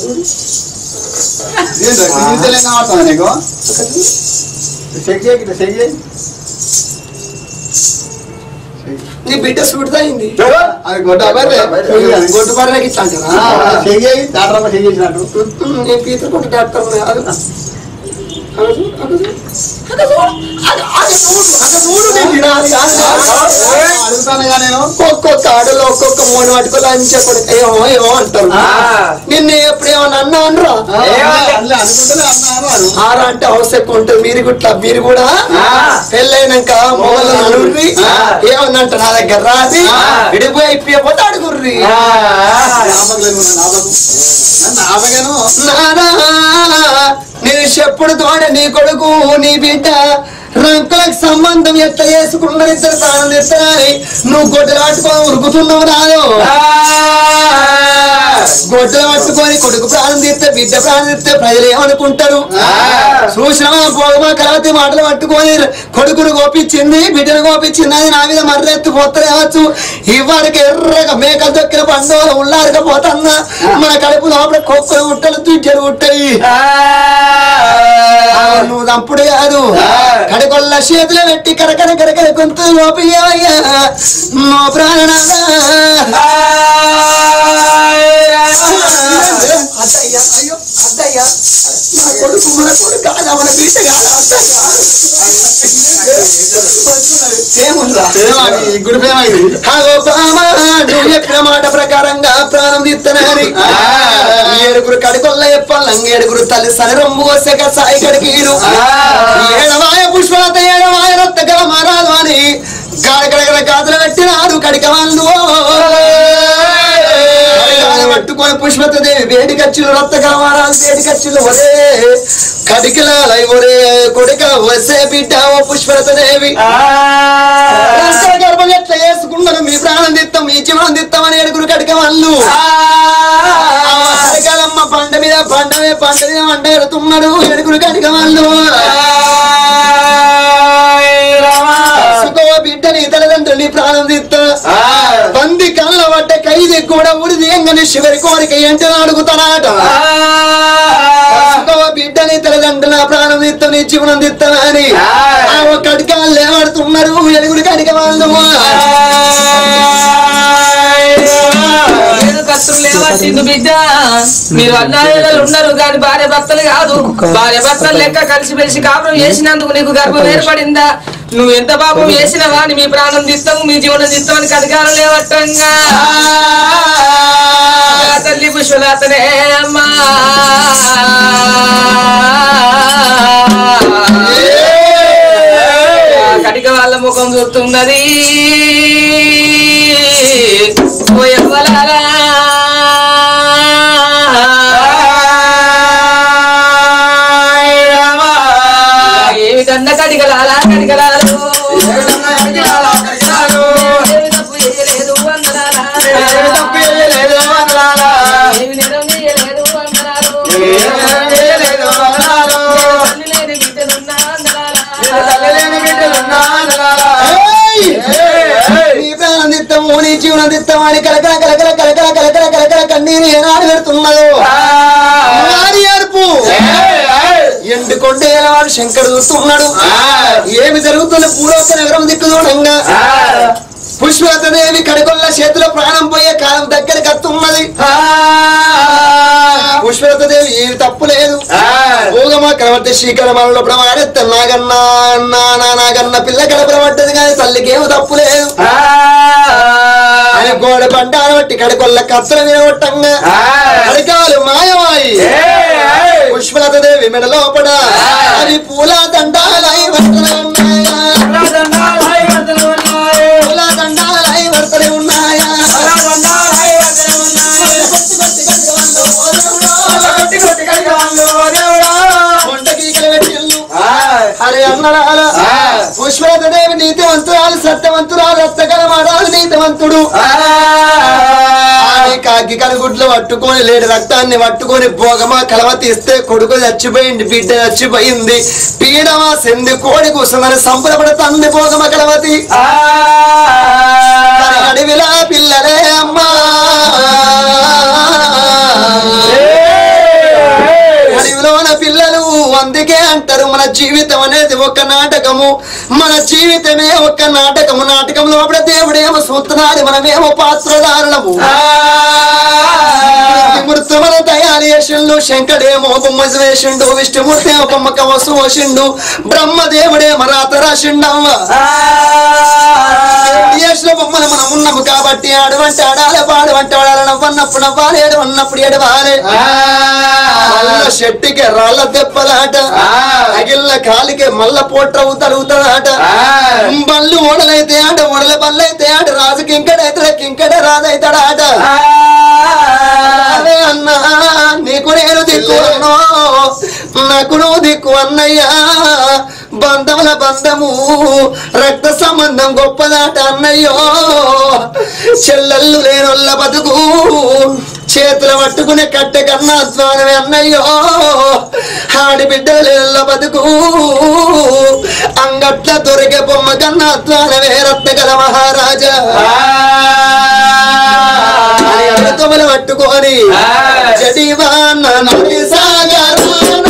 F: ఏంది ఇంతలే కావట్లేదు నీకు చెక్ చేయి ఇట్లా చెక్ చేయి
B: నీ బిడ్డ సుడిదైంది
F: అది గొడ్డ అబ్బాయి
B: గొడ్డు పడడానికి ఇట్లా అంటారా
F: చెక్ చేయి డాక్టర్ చెక్ చేసినట్టు
B: నేను పీత కొట్ట డాక్టర్ అది
F: అడుగుతానుగా నేను
B: ఒక్కొక్క ఆడలో ఒక్కొక్క మూడు పట్టుకొని అంచే కొడుకు ఏమో ఏమో అంటారు నిన్న ఎప్పుడేమన్నా అన్నా అనరా
F: అట్లా అనుకుంటూనే అన్నారు అను.
B: ఆరా అంటే హౌస్ ఎక్కువ ఉంటుంది మీరు గుట్ల మీరు కూడా పెళ్ళైనాక మొగలు నలుగురి ఏమన్నంట నా దగ్గర రాది విడిపోయి అయిపోతే అడుగుర్రి
F: నాపకలేదు నా నాపకు నన్ను ఆపగాను
B: నానా నేను చెప్పుడు తోడ నీ కొడుకు నీ బిడ్డ రంకులకు సంబంధం ఎట్లా చేసుకున్నారు ఇద్దరు ప్రాణం తెస్తారని నువ్వు గొడ్డలు పట్టుకొని ఉరుకుతున్నావు నాను గొడ్డలు పట్టుకొని కొడుకు ప్రాణం తీస్తే బిడ్డ ప్రాణం తీస్తే ప్రజలు ఏమనుకుంటారు చూసినా పోగమా కలవతి మాటలు పట్టుకొని కొడుకును కోపించింది బిడ్డను కోపించింది అది నా మీద మర్రెత్తి పోతలేవచ్చు ఇవ్వరికి ఎర్రగా మేకలు దొక్కిన పండుగలు ఉల్లారక పోతున్నా మన కడుపు లోపల కుక్కలు ఉట్టలు తుట్టలు ఉంటాయి ఆ, నువ్వు దంపుడు కాదు కడకొల్ల చేతిలో పెట్టి కరకర కరకర గొంతు లోపయ్యా నో ప్రాణనాథా అద్దయ్యా అయ్యో అద్దయ్యా నా కొడుకు మన కొడుకు కాదా మన బిడ్డ కాదా ఏముందా
F: ప్రేమ ఈ గుడి ప్రేమ ఇది
B: హలో బామా నువ్వు చెప్పిన మాట ప్రకారంగా ప్రాణం తీస్తానని ఏడుగురు కడుకొల్ల చెప్పాలం ఏడుగురు తల్లి సనరంబు వస్తే సాయి కడికీరు ఏడవాయ పుష్పలత ఏడవాయ రక్తగల మారాలు అని గడగడగడ గాజులు పెట్టినారు కడిక వాళ్ళు కడిగాలు పట్టుకొని పుష్పత దేవి వేడి ఖర్చులు రక్త కలమారాలు వేడి ఖర్చులు ఒరే కడికలాల ఒరే కొడుక వసే బిడ్డ ఓ పుష్పలత దేవి రాష్ట్ర గర్భం ఎట్లా చేసుకున్నారు మీ ప్రాణం దిత్తం మీ జీవనం దిత్తం అని ఏడుగురు కడిక వాళ్ళు కడకలమ్మ పంట మీద పంట మీద పంట మీద పంట ఎడుతున్నాడు ఏడుగురు కడిక వాళ్ళు సుఖో బిడ్డని తల్లిదండ్రులు నీ ప్రాణం దిత్తా బంది కళ్ళ పడ్డ ఖైదీ కూడా ఉడిది ఎంగని చివరి కోరిక ఏంటని అడుగుతానాట సుఖో బిడ్డని తల్లిదండ్రుల ప్రాణం దిత్తం నీ జీవనం దిత్తనని ఆ ఒక్కడికి వాళ్ళు ఏమడుతున్నారు ఎడుగురు కడిక వాళ్ళు
C: ఏదో కత్తులు లేవట్టి సింధు బిడ్డ మీరు అన్నాయిలు ఉన్నారు కానీ భార్య భర్తలు కాదు భార్య భర్తలు లెక్క కలిసి మెలిసి కాపురం చేసినందుకు నీకు గర్భం ఏర్పడిందా నువ్వు ఎంత పాపం చేసినవా అని మీ ప్రాణం తీస్తాము మీ జీవనం తీస్తామని అధికారం లేవట్టంగా ఆ తల్లి పుష్పలతనే అమ్మా ఆ కటిక వాళ్ళ ముఖం చూస్తున్నది ఓ ఎవ్వలారా. ఏమిటన్న కటికలాలా కటికలాలు ఏమి తప్పు చేయలేదు వందనాలా. ఏమి నిరం చేయలేదు వందనాలు. తల్లి లేని బిడ్డలున్నా వందనాలా.
B: నీ ప్రాణం దిత్తము నీ జీవనం దిత్తము అని కలకల కలకల కలకల కలకల కలకల కన్నీరు ఏనాడు పెడుతున్నదో నాని అరుపు ఎండు కొండేల వాడు శంకరు చూస్తున్నాడు ఏమి జరుగుతున్న పూలోక నగరం దిక్కు చూడంగా పుష్పలతదేవి కడకొల్ల చేతిలో ప్రాణం పోయే కాలం దగ్గరికి వస్తున్నది పుష్పలతదేవి ఏమి తప్పు లేదు భోగమా కనబడితే శ్రీకరమాలలో ప్రమాడెత్త నాగన్న నా నా నాగన్న పిల్ల కడపడబడ్డది కానీ తల్లికి ఏమి తప్పు లేదు ఆయన గోడ బండార బట్టి కడకొల్ల కత్తల వినగొట్టంగా కడకాలు మాయమాయి పుష్పలత దేవి మెడ లోపడ అది పూల దండాలై వర్తన ఉన్నాయా పూల దండాలై వర్తన ఉన్నాయా కొండకీకలు పెట్టిల్లు అరే అన్నడాల పుష్పలత దేవి నీతివంతురాలు సత్యవంతురాలు రక్తగల మాడాలు నీతివంతుడు ఆమె కాకి కనుగుడ్లు పట్టుకొని లేడు రక్తాన్ని పట్టుకొని భోగమా కలవ తీస్తే కొడుకు చచ్చిపోయింది బిడ్డ చచ్చిపోయింది పీడమా సెంది కోడి కూసుందని సంబరపడుతుంది భోగమ కలవతి కానీ అడవిలా పిల్లలే అమ్మా అడవిలోన పిల్లలు అందుకే అంటారు మన జీవితం అనేది ఒక నాటకము మన జీవితమే ఒక నాటకము నాటకం లోపల దేవుడేమో సూత్రాలు మనమేమో పాత్రధారులము మృతుమల తయారు చేసిండు శంకడేమో బొమ్మ వేసిండు విష్ణుమూర్తి ఏమో బొమ్మ కవసు పోసిండు బ్రహ్మదేవుడేమో రాత రాసిండమ్మ చేసిన బొమ్మలు మనం ఉన్నాము కాబట్టి ఆడవంటే ఆడాలి పాడవంటే ఆడాలి నవ్వన్నప్పుడు నవ్వాలి ఏడవన్నప్పుడు ఏడవాలి మల్ల చెట్టుకి రాళ్ళ దెబ్బలాట అగిల్ల కాలికి మల్ల పోట్ర తరుగుతాడట బళ్ళు ఓడలైతే ఆట ఓడల బల్లైతే ఆట రాజుకి ఇంకడైతే కింకడ రాదైతాడాట అదే అన్నా నీకు నేను దిక్కు అన్నో నాకు నువ్వు దిక్కు అన్నయ్యా బంధముల బంధము రక్త సంబంధం గొప్పదాట అన్నయ్యో చెల్లెళ్ళు లేనొల్ల బతుకు చేతులు పట్టుకునే కట్టె కన్నా అధ్వానమే అన్నయ్యో ఆడిబిడ్డలు లేనొల్ల బతుకు అంగట్ల దొరికే బొమ్మ కన్నా అధ్వానమే రత్నగల మహారాజా అని అడుగుతమలు పట్టుకొని జడివాన నది సాగరాన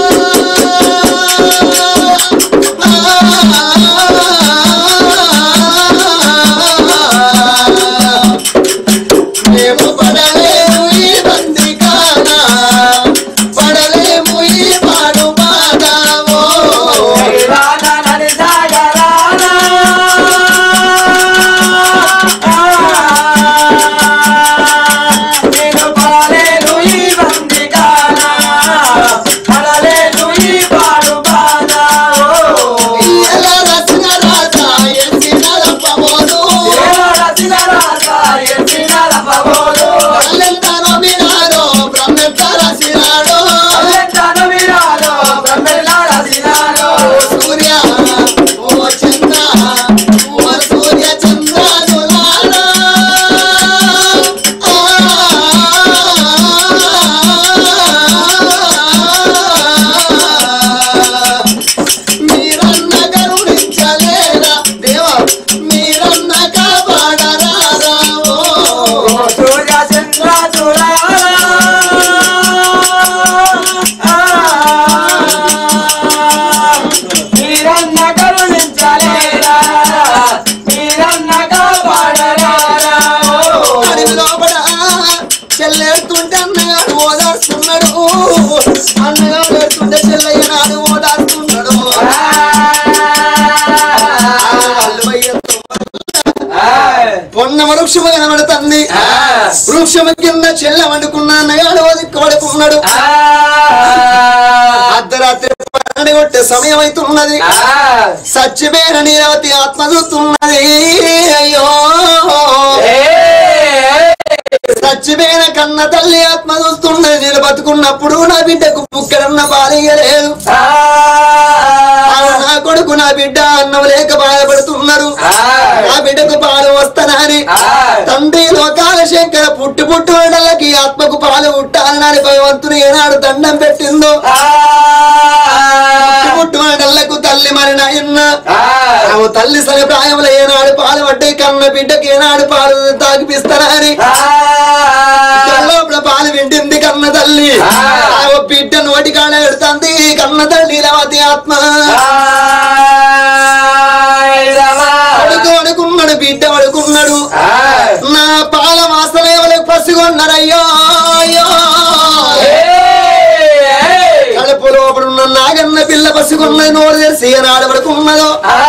B: మేము పడలేము ఈ బందికాన పడలేము ఈ పాడు పాదామో
E: నేను పాలేను ఈ బందికానా
B: ఉన్న వృక్షము కనబడుతుంది వృక్షము కింద చెల్ల వండుకున్న అన్నగాడు దిక్కు పడుకున్నాడు అర్ధరాత్రి పన్నెండు కొట్టే సమయం అవుతున్నది సత్యమైన నీరవతి ఆత్మ చూస్తున్నది అయ్యో సత్యమైన కన్న తల్లి ఆత్మ చూస్తున్నది నేను బతుకున్నప్పుడు నా బిడ్డకు బుక్కడన్న బాలియలేదు నా కొడుకు నా బిడ్డ అన్నం లేక బాధపడుతున్నారు నా బిడ్డకు పాలు వస్తానని తండ్రి లోకాల శంకర పుట్టు పుట్టు వాడలకి ఆత్మకు పాలు పుట్టాలని భగవంతుని ఏనాడు దండం పెట్టిందో పుట్టు పుట్టు వాడలకు తల్లి మరి నాయన్న ఆమె తల్లి సగ ప్రాయంలో ఏనాడు పాలు పడ్డాయి కన్న బిడ్డకి ఏనాడు పాలు తాగిపిస్తానని లోపల పాలు వింటింది కన్న తల్లి ఆమె బిడ్డ నోటి కాడ పెడుతుంది కన్న తల్లి లవతి ఆత్మ అడుగు అడుగున్నాడు బిడ్డ అడుగున్నాడు నా పాల మాసలేవలకు పసిగొన్నారయ్యో అయ్యో కడుపు లోపడున్న నాగన్న పిల్ల పసిగొన్నది నోరు తెరిసి ఏనాడు పడుకున్నదో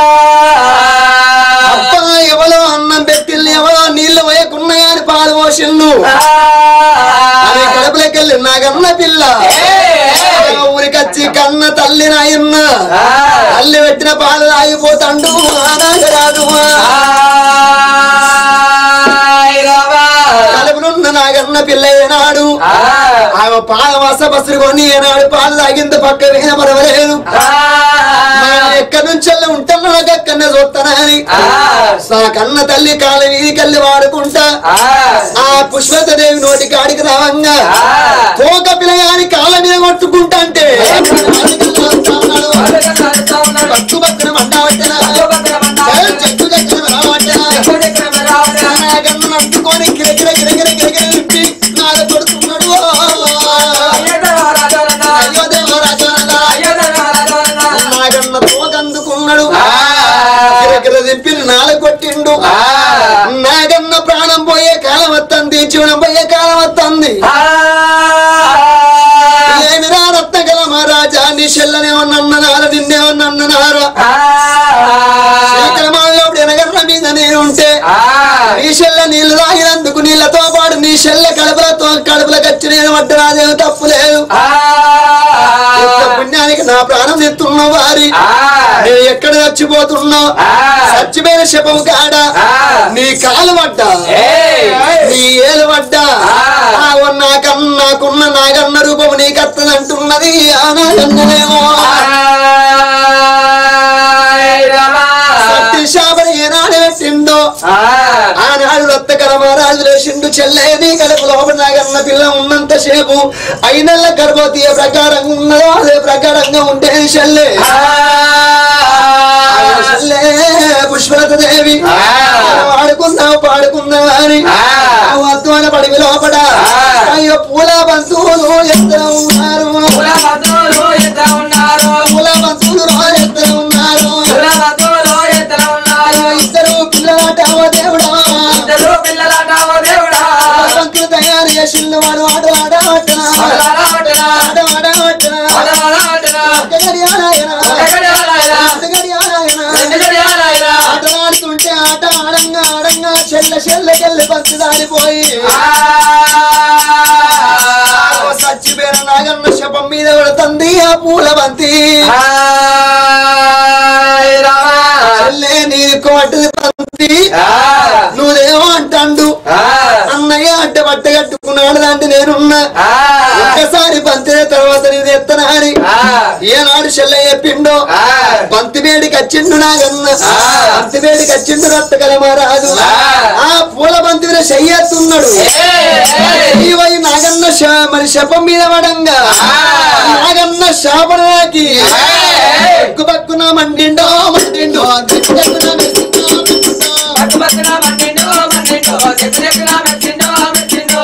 B: అబ్బా ఎవరో అన్నం పెట్టిల్లు ఎవరో నీళ్లు వేయకున్నాయా అని పాలు పోసిల్లు అని కడుపులోకెళ్ళి నాగన్న పిల్ల ఊరికొచ్చి కన్న తల్లి నాయన్న తల్లి పెట్టిన పాలు ఆగిపోతాండు నాగరాడు కడుపునున్న నాగన్న పిల్ల ఏనాడు ఆమె పాల వాస బస్సులు కొని ఏనాడు పాలు తాగింది పక్క వేన పర్వాలేదు ఎక్కడి నుంచి ఉంటాను నాకు అక్కడనే చూస్తానని నా కన్న తల్లి కాళ్ళ వీధికెళ్ళి వాడుకుంటా ఆ పుష్పత దేవి నోటి కాడికి రావంగా తోక పిల్లగాని కాళ్ళ మీద కొట్టుకుంటా అంటే పట్టు పక్కన మండవట్టన చెట్టు దగ్గర రావట్టన నాగన్న నట్టుకొని గిరగిర గిరగిర గిరగిర తిప్పి నాగ కొడుతున్నాడు అయ్యో దేవరాజానదా నాగన్న తోకందుకున్నాడు గిరగిర తిప్పి నాల కొట్టిండు నాగన్న ప్రాణం పోయే కాలం వస్తుంది జీవనం పోయే కాలం వస్తుంది ఏమిరా రత్నగల మహారాజా నీ చెల్లనేమన్నన్నారా నిన్నేమన్నన్నారా శ్రీకరమాలోడు ఎనగర్ర మీద నేను ఉంటే నీ చెల్ల నీళ్లు తాగినందుకు నీళ్లతో పాటు నీ చెల్ల కడుపులతో కడుపుల కచ్చి నేను పట్టరాదేమో తప్పు లేదు ఇంత పుణ్యానికి నా ప్రాణం ఎత్తున్న వారి నేను ఎక్కడ చచ్చిపోతున్నావు చచ్చిపోయిన శపం కాడ నీ కాలు పడ్డా నీ ఏలు పడ్డా ఆ నాకన్న నాకున్న నాగన్న రూపం నీకత్తదంటున్నది ఆ నాగన్ననేమో సత్య శాపని ఏనాడు పెట్టిండో ఆనాడు రత్నకర మహారాజు లేచిండు చెల్లే నీ కడుపు లోపల నాగన్న పిల్ల ఉన్నంత సేపు ఐనెల్ల గర్భవతి ఏ ప్రకారంగా ఉన్నదో అదే ప్రకారంగా ఉంటే చెల్లె చెల్లె పుష్పలత దేవి పాడుకుందాం పాడుకుందాం అని వద్దున పడివి లోపల అయ్యో పూల బంధువులు ఎంత ఉన్నారు పూల బంధువులు ఎంత ఉన్నారు ఇద్దరు పిల్లలాట దేవుడా భగవంతుడు తయారు చేసిండు వాడు ఆట ఆట ఆటన ఆట ఆట ఆటన ఆటలాడుతుంటే ఆట ఆడంగా ఆడంగా చెల్ల చెల్లకెళ్ళి పంచి దారిపోయి సచ్చిపోయిన నాగన్న శపం మీద పడుతుంది ఆ పూల బంతి చెల్లే నీకు పట్టింది బంతి నువ్వేమో అంటాండు అన్నయ్య అడ్డ బట్ట కట్టుకున్నాడు దాంట్లో నేనున్నా ఒక్కసారి బంతి తర్వాత నేను ఎత్తనా అని ఏనాడు చెల్ల చెప్పిండో బంతి వేడికి వచ్చిండు నాగన్న బంతి వేడికి వచ్చిండు రత్తగల మహారాజు ఆ పూల బంతి మీద చెయ్యెత్తున్నాడు ఇవై నాగన్న శ- మరి శపం మీద పడంగా నాగన్న శాపనాకి ఎక్కు పక్కున మండిండో మండిండో దిక్కు దిక్కున మెచ్చిండో, మెచ్చిండో. ఎక్కు పక్కున మండిండో మండిండో దిక్కు దిక్కున మెచ్చిండో, మెచ్చిండో.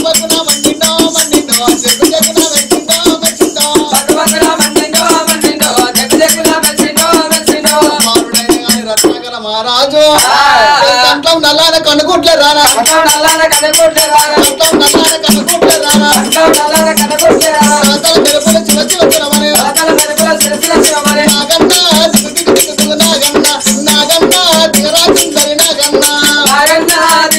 B: రత్నాకర మహారాజు కంఠం నల్లాన కనుకుంట్లే రారా కంఠం నల్లాన కనుకుంట్లే రారా రాతల మెరుపుల చిన్న చిన్న చిరమని నాగన్న దిగు దిగు దిగు దిగు నాగన్న నాగన్న దిగరా చిందరి నాగన్న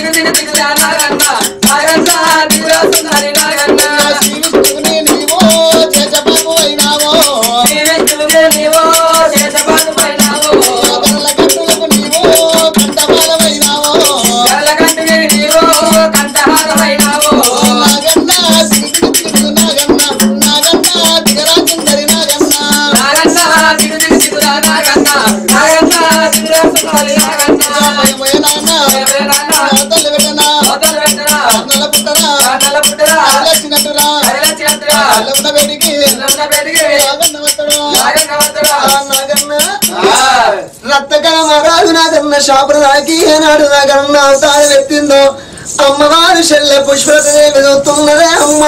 B: తల్లి పెట్టనా
C: మొదలు పెట్టరా
B: నల్ల పుట్టరా
C: నల్ల పుట్టరా
B: వచ్చినట్టురా
C: అరలచ్చినట్టురా
B: ఉన్న వేడికి
C: ఉన్న బయటికి
B: నాగన్న వస్తాడు.
C: నాగన్న వస్తాడా?
B: ఆ నాగన్న రక్తకణ మహారాజు నాగన్న షాపులు నాకి ఏనాడు నాగన్న అవతారం ఎత్తిందో అమ్మవారు చెల్లె పుష్పదేవి చూస్తున్నదే అమ్మా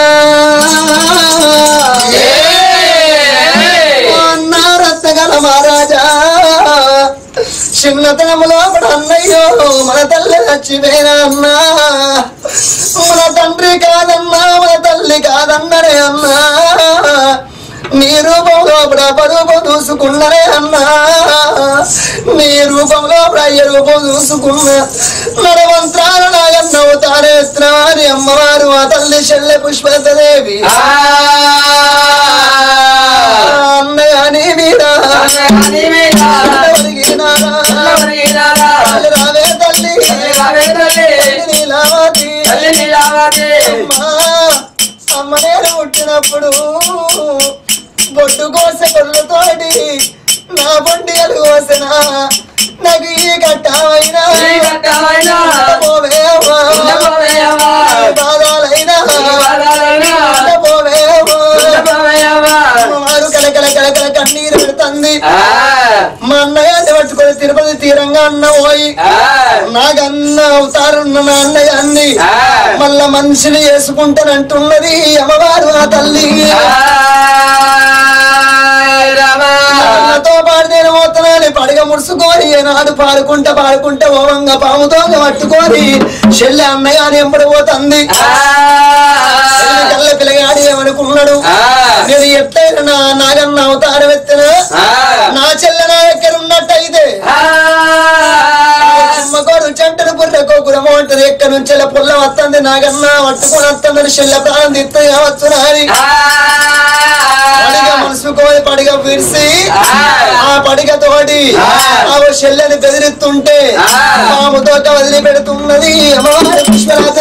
B: అన్న రక్తకణ మహారాజా చిన్నతనములో అన్నయ్యో మన తల్లి చచ్చిపోయినా అన్నా మన తండ్రి కాదన్నా మన తల్లి కాదన్నరే అన్నా నీ రూపంలో పరుపు చూసుకున్నరే అన్నా నీ రూపంలో అయ్య రూపం చూసుకున్న నడవంత్రాల నాయన్నవు తారేత్రాని అమ్మవారు ఆ తల్లి చెల్లె పుష్పదేవి అన్నయ్య నీ మీద
C: నీ మీద
B: ఒరిగినారా?
C: ఒరిగినారా?
B: తల్లి రావే తల్లి
C: రావే తల్లి.
B: నీలావతి
C: తల్లి నీలావతి.
B: అమ్మా, అమ్మ నేను పుట్టినప్పుడు బొడ్డు కోసే కొళ్ళతోటి నా బొండియలు కోసిన నాకు ఈ కట్టమైనా
C: ఈ కట్టమైన
B: పోవేవా
C: ఉండబోవేయవా.
B: బాధాలైనా
C: ఈ బాధలైనా
B: పోవేవా
C: ఉండబోవేయవా.
B: వారు కలకల కలకల కన్నీరు పెడుతుంది
C: ఆ,
B: మా అన్నయ్య పట్టుకొని తిరుపతి తీరంగా అన్న పోయి
C: ఆ,
B: నాగన్న అవతారున్న నా అన్నయ్య అన్ని
C: ఆ.
B: మళ్ళా మనిషిని చేసుకుంటానంటున్నది అమ్మవారు ఆ తల్లి
C: ఆయ్ రామా.
B: నాతో పాటు నేను పోతున్నాను పడగ ముడుచుకొని ఏనాడు పాడుకుంటా పాడుకుంటా ఓవంగా పాముతో పట్టుకొని చెల్లె అన్నయ్య అని ఎంబడి పోతుంది చెల్లి కళ్ళ పిల్లగాడి ఏమనుకున్నాడు
C: ఆ.
B: నేను ఎత్తైన నా నాగన్న అవతారం ఎత్తిన
C: ఆ.
B: నా చెల్లె నా దగ్గర ఉన్నట్టయితే అమ్మగోడు చెంటను బుర్రకు గురమ ఉంటది ఎక్కడి నుంచి ఇలా పుల్ల వస్తుంది నాగన్న పట్టుకొని వస్తుందని చెల్ల ప్రాణం తీస్తే కావచ్చు నాని పడిగ మనసుకోని పడిగ విరిసి ఆ పడిగ తోటి ఆ చెల్లెని బెదిరిస్తుంటే పాముతో వదిలి పెడుతున్నది అమ్మవారి పుష్పరాత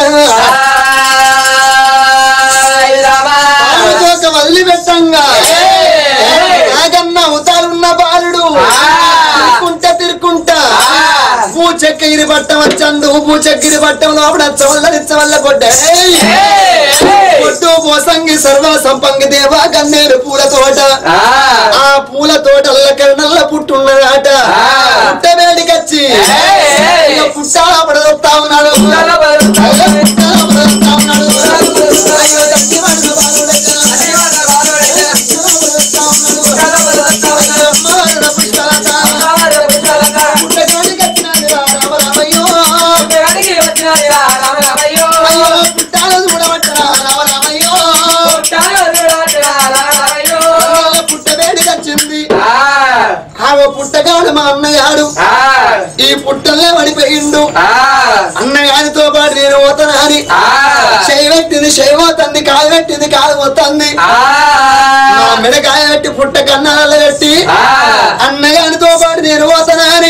C: ఆయ్ రామా.
B: పాముతో వదిలి పెట్టంగా నాగన్న అవతారున్న బాలుడు తిరుక్కుంటా తిరుక్కుంటా పూచెక్కిరి పట్టం వచ్చందు పూచెక్కిరి పట్టం లోపల చవల్లనిచ్చ వల్ల కొట్టే కొట్టు పోసంగి సర్వ సంపంగి దేవా కన్నేరు పూల తోట
C: ఆ.
B: ఆ పూల తోటల్ల కరణల్ల పుట్టున్నదాట పుట్ట వేడికచ్చి ఇక పుట్టాల పడదొత్తా ఉన్నాడు
C: పుట్టాల పడదొత్తా
B: అయ్యో, పుట్టాల పడదొత్తా ఉన్నాడు అయ్యో, గట్టి వాడు బాలుడెక్కడ? పుట్టాల పడదొత్తా ఉన్నాడు. అమ్మవారుల పుష్పాలత. పుట్టగానే కట్టినాడు రా రామ రామయ్యో. అయ్యో, పుట్టాల చూడబట్టరా రామ రామయ్యో. అయ్యో, పుట్ట వేడికచ్చింది ఆ ఓ పుట్టగాడు మా అన్నగాడు ఈ పుట్టలే పడిపోయిండు అన్నగారితో పాటు నేను పోతానని చేయి పెట్టింది చేయి పోతుంది కాలు పెట్టింది కాలు పోతుంది నా మెడ కాయ పెట్టి పుట్ట కన్నాల పెట్టి అన్నగారితో పాటు నేను పోతానని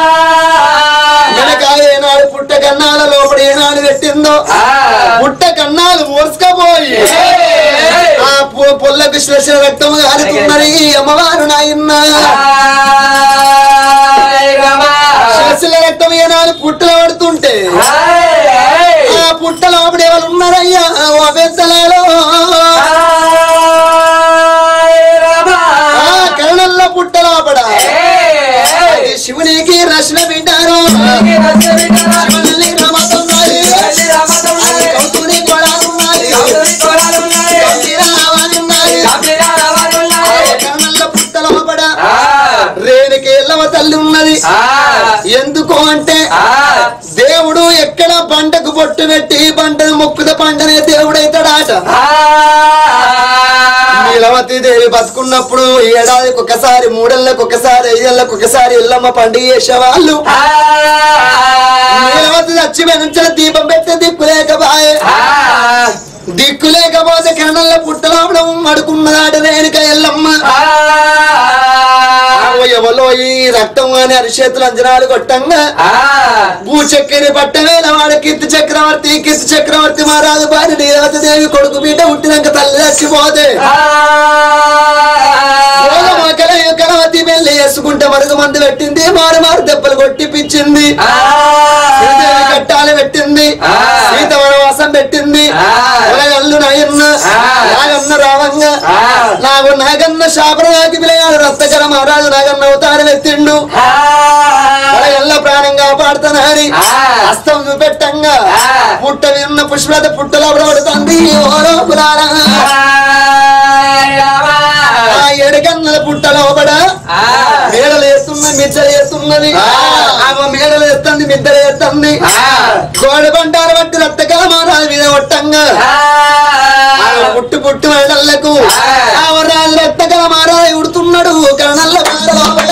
B: మెడకాయ ఏనాడు పుట్ట కన్నాల లోపల ఏనాడు పెట్టిందో పుట్ట కన్నాలు మూర్చుకపోయి ఆ పు- పొల్లకు శ్లేష రక్తం కారుతున్నది ఈ అమ్మవారు నాయన్న శ్లేషల రక్తం ఏనాడు పుట్టలు పడుతుంటే ఆ పుట్ట లోపల ఎవరు ఉన్నారయ్యా ఓ పెద్దలలో ఆ కరణంలో పుట్ట లోపల అది శివునికి రచన పెట్టారు శివుని రమతున్నాయి అది కౌతుని కొడాలున్నాయి గంభీరావాణి ఉన్నాయి కరణంలో పుట్ట లోపల రేణుకేళ్ళవ తల్లి ఉన్నది ఎందుకు అంటే దేవుడు ఎక్కడ పంటకు పొట్టు పెట్టి పంటను మొక్కుద పంటనే దేవుడైతాడాట నీలవతి దేవి బతుకున్నప్పుడు ఏడాదికి ఒకసారి మూడేళ్ళకి ఒకసారి ఐదేళ్ళకి ఒకసారి ఎల్లమ్మ పండుగ చేసేవాళ్ళు నీలవతి చచ్చిపోయిన దీపం పెట్టే దిక్కు లేకపాయే దిక్కు లేకపోతే కిరణంలో పుట్టలోపల మడుకున్నదాట రేణుక ఎల్లమ్మ ఎవలో ఈ రక్తం అని అరిచేతులు అంజనాలు కొట్టంగా భూచక్కెరి పట్టవేల వాడు కీర్తి చక్రవర్తి కీర్తి చక్రవర్తి మహారాజు భార్య నీలవతి దేవి కొడుకు బిడ్డ పుట్టినాక తల్లి చచ్చిపోతే కలవతి పెళ్లి చేసుకుంటే మరుగు మంది పెట్టింది మారు మారు దెబ్బలు కొట్టిపించింది శ్రీదేవి పట్టాలు పెట్టింది
C: ఆ.
B: సీత వనవాసం పెట్టింది
C: ఆ.
B: ఒలగల్లు నాయన్న
C: ఆ.
B: నాగన్న రావంగ
C: ఆ.
B: నాకు నాగన్న శాపరాకి పిలగాడు రక్తకర మహారాజు నాగన్న అవతారం ఎత్తిండు ఒలగల్ల ప్రాణంగా పాడుతానని
C: ఆ.
B: హస్తం చూపెట్టంగా
C: ఆ.
B: పుట్ట విన్న పుష్పలత పుట్టలో పడుతుంది ఓ లోపులారా ఆ ఏడుకన్నల పుట్ట లోపడ మేడలు ఎత్తున్నది మిద్దలు ఎత్తున్నది ఆమె మేడలు ఎత్తుంది మిద్దలు ఎత్తుంది గోడ బండారు బట్టి రత్తగా మహారాజు మీద కొట్టంగా ఆమె పుట్టు పుట్టు మేడలకు ఆమె రాజు రత్తగా మహారాజు ఉడుతున్నాడు కరణల్ల బాధ లోపల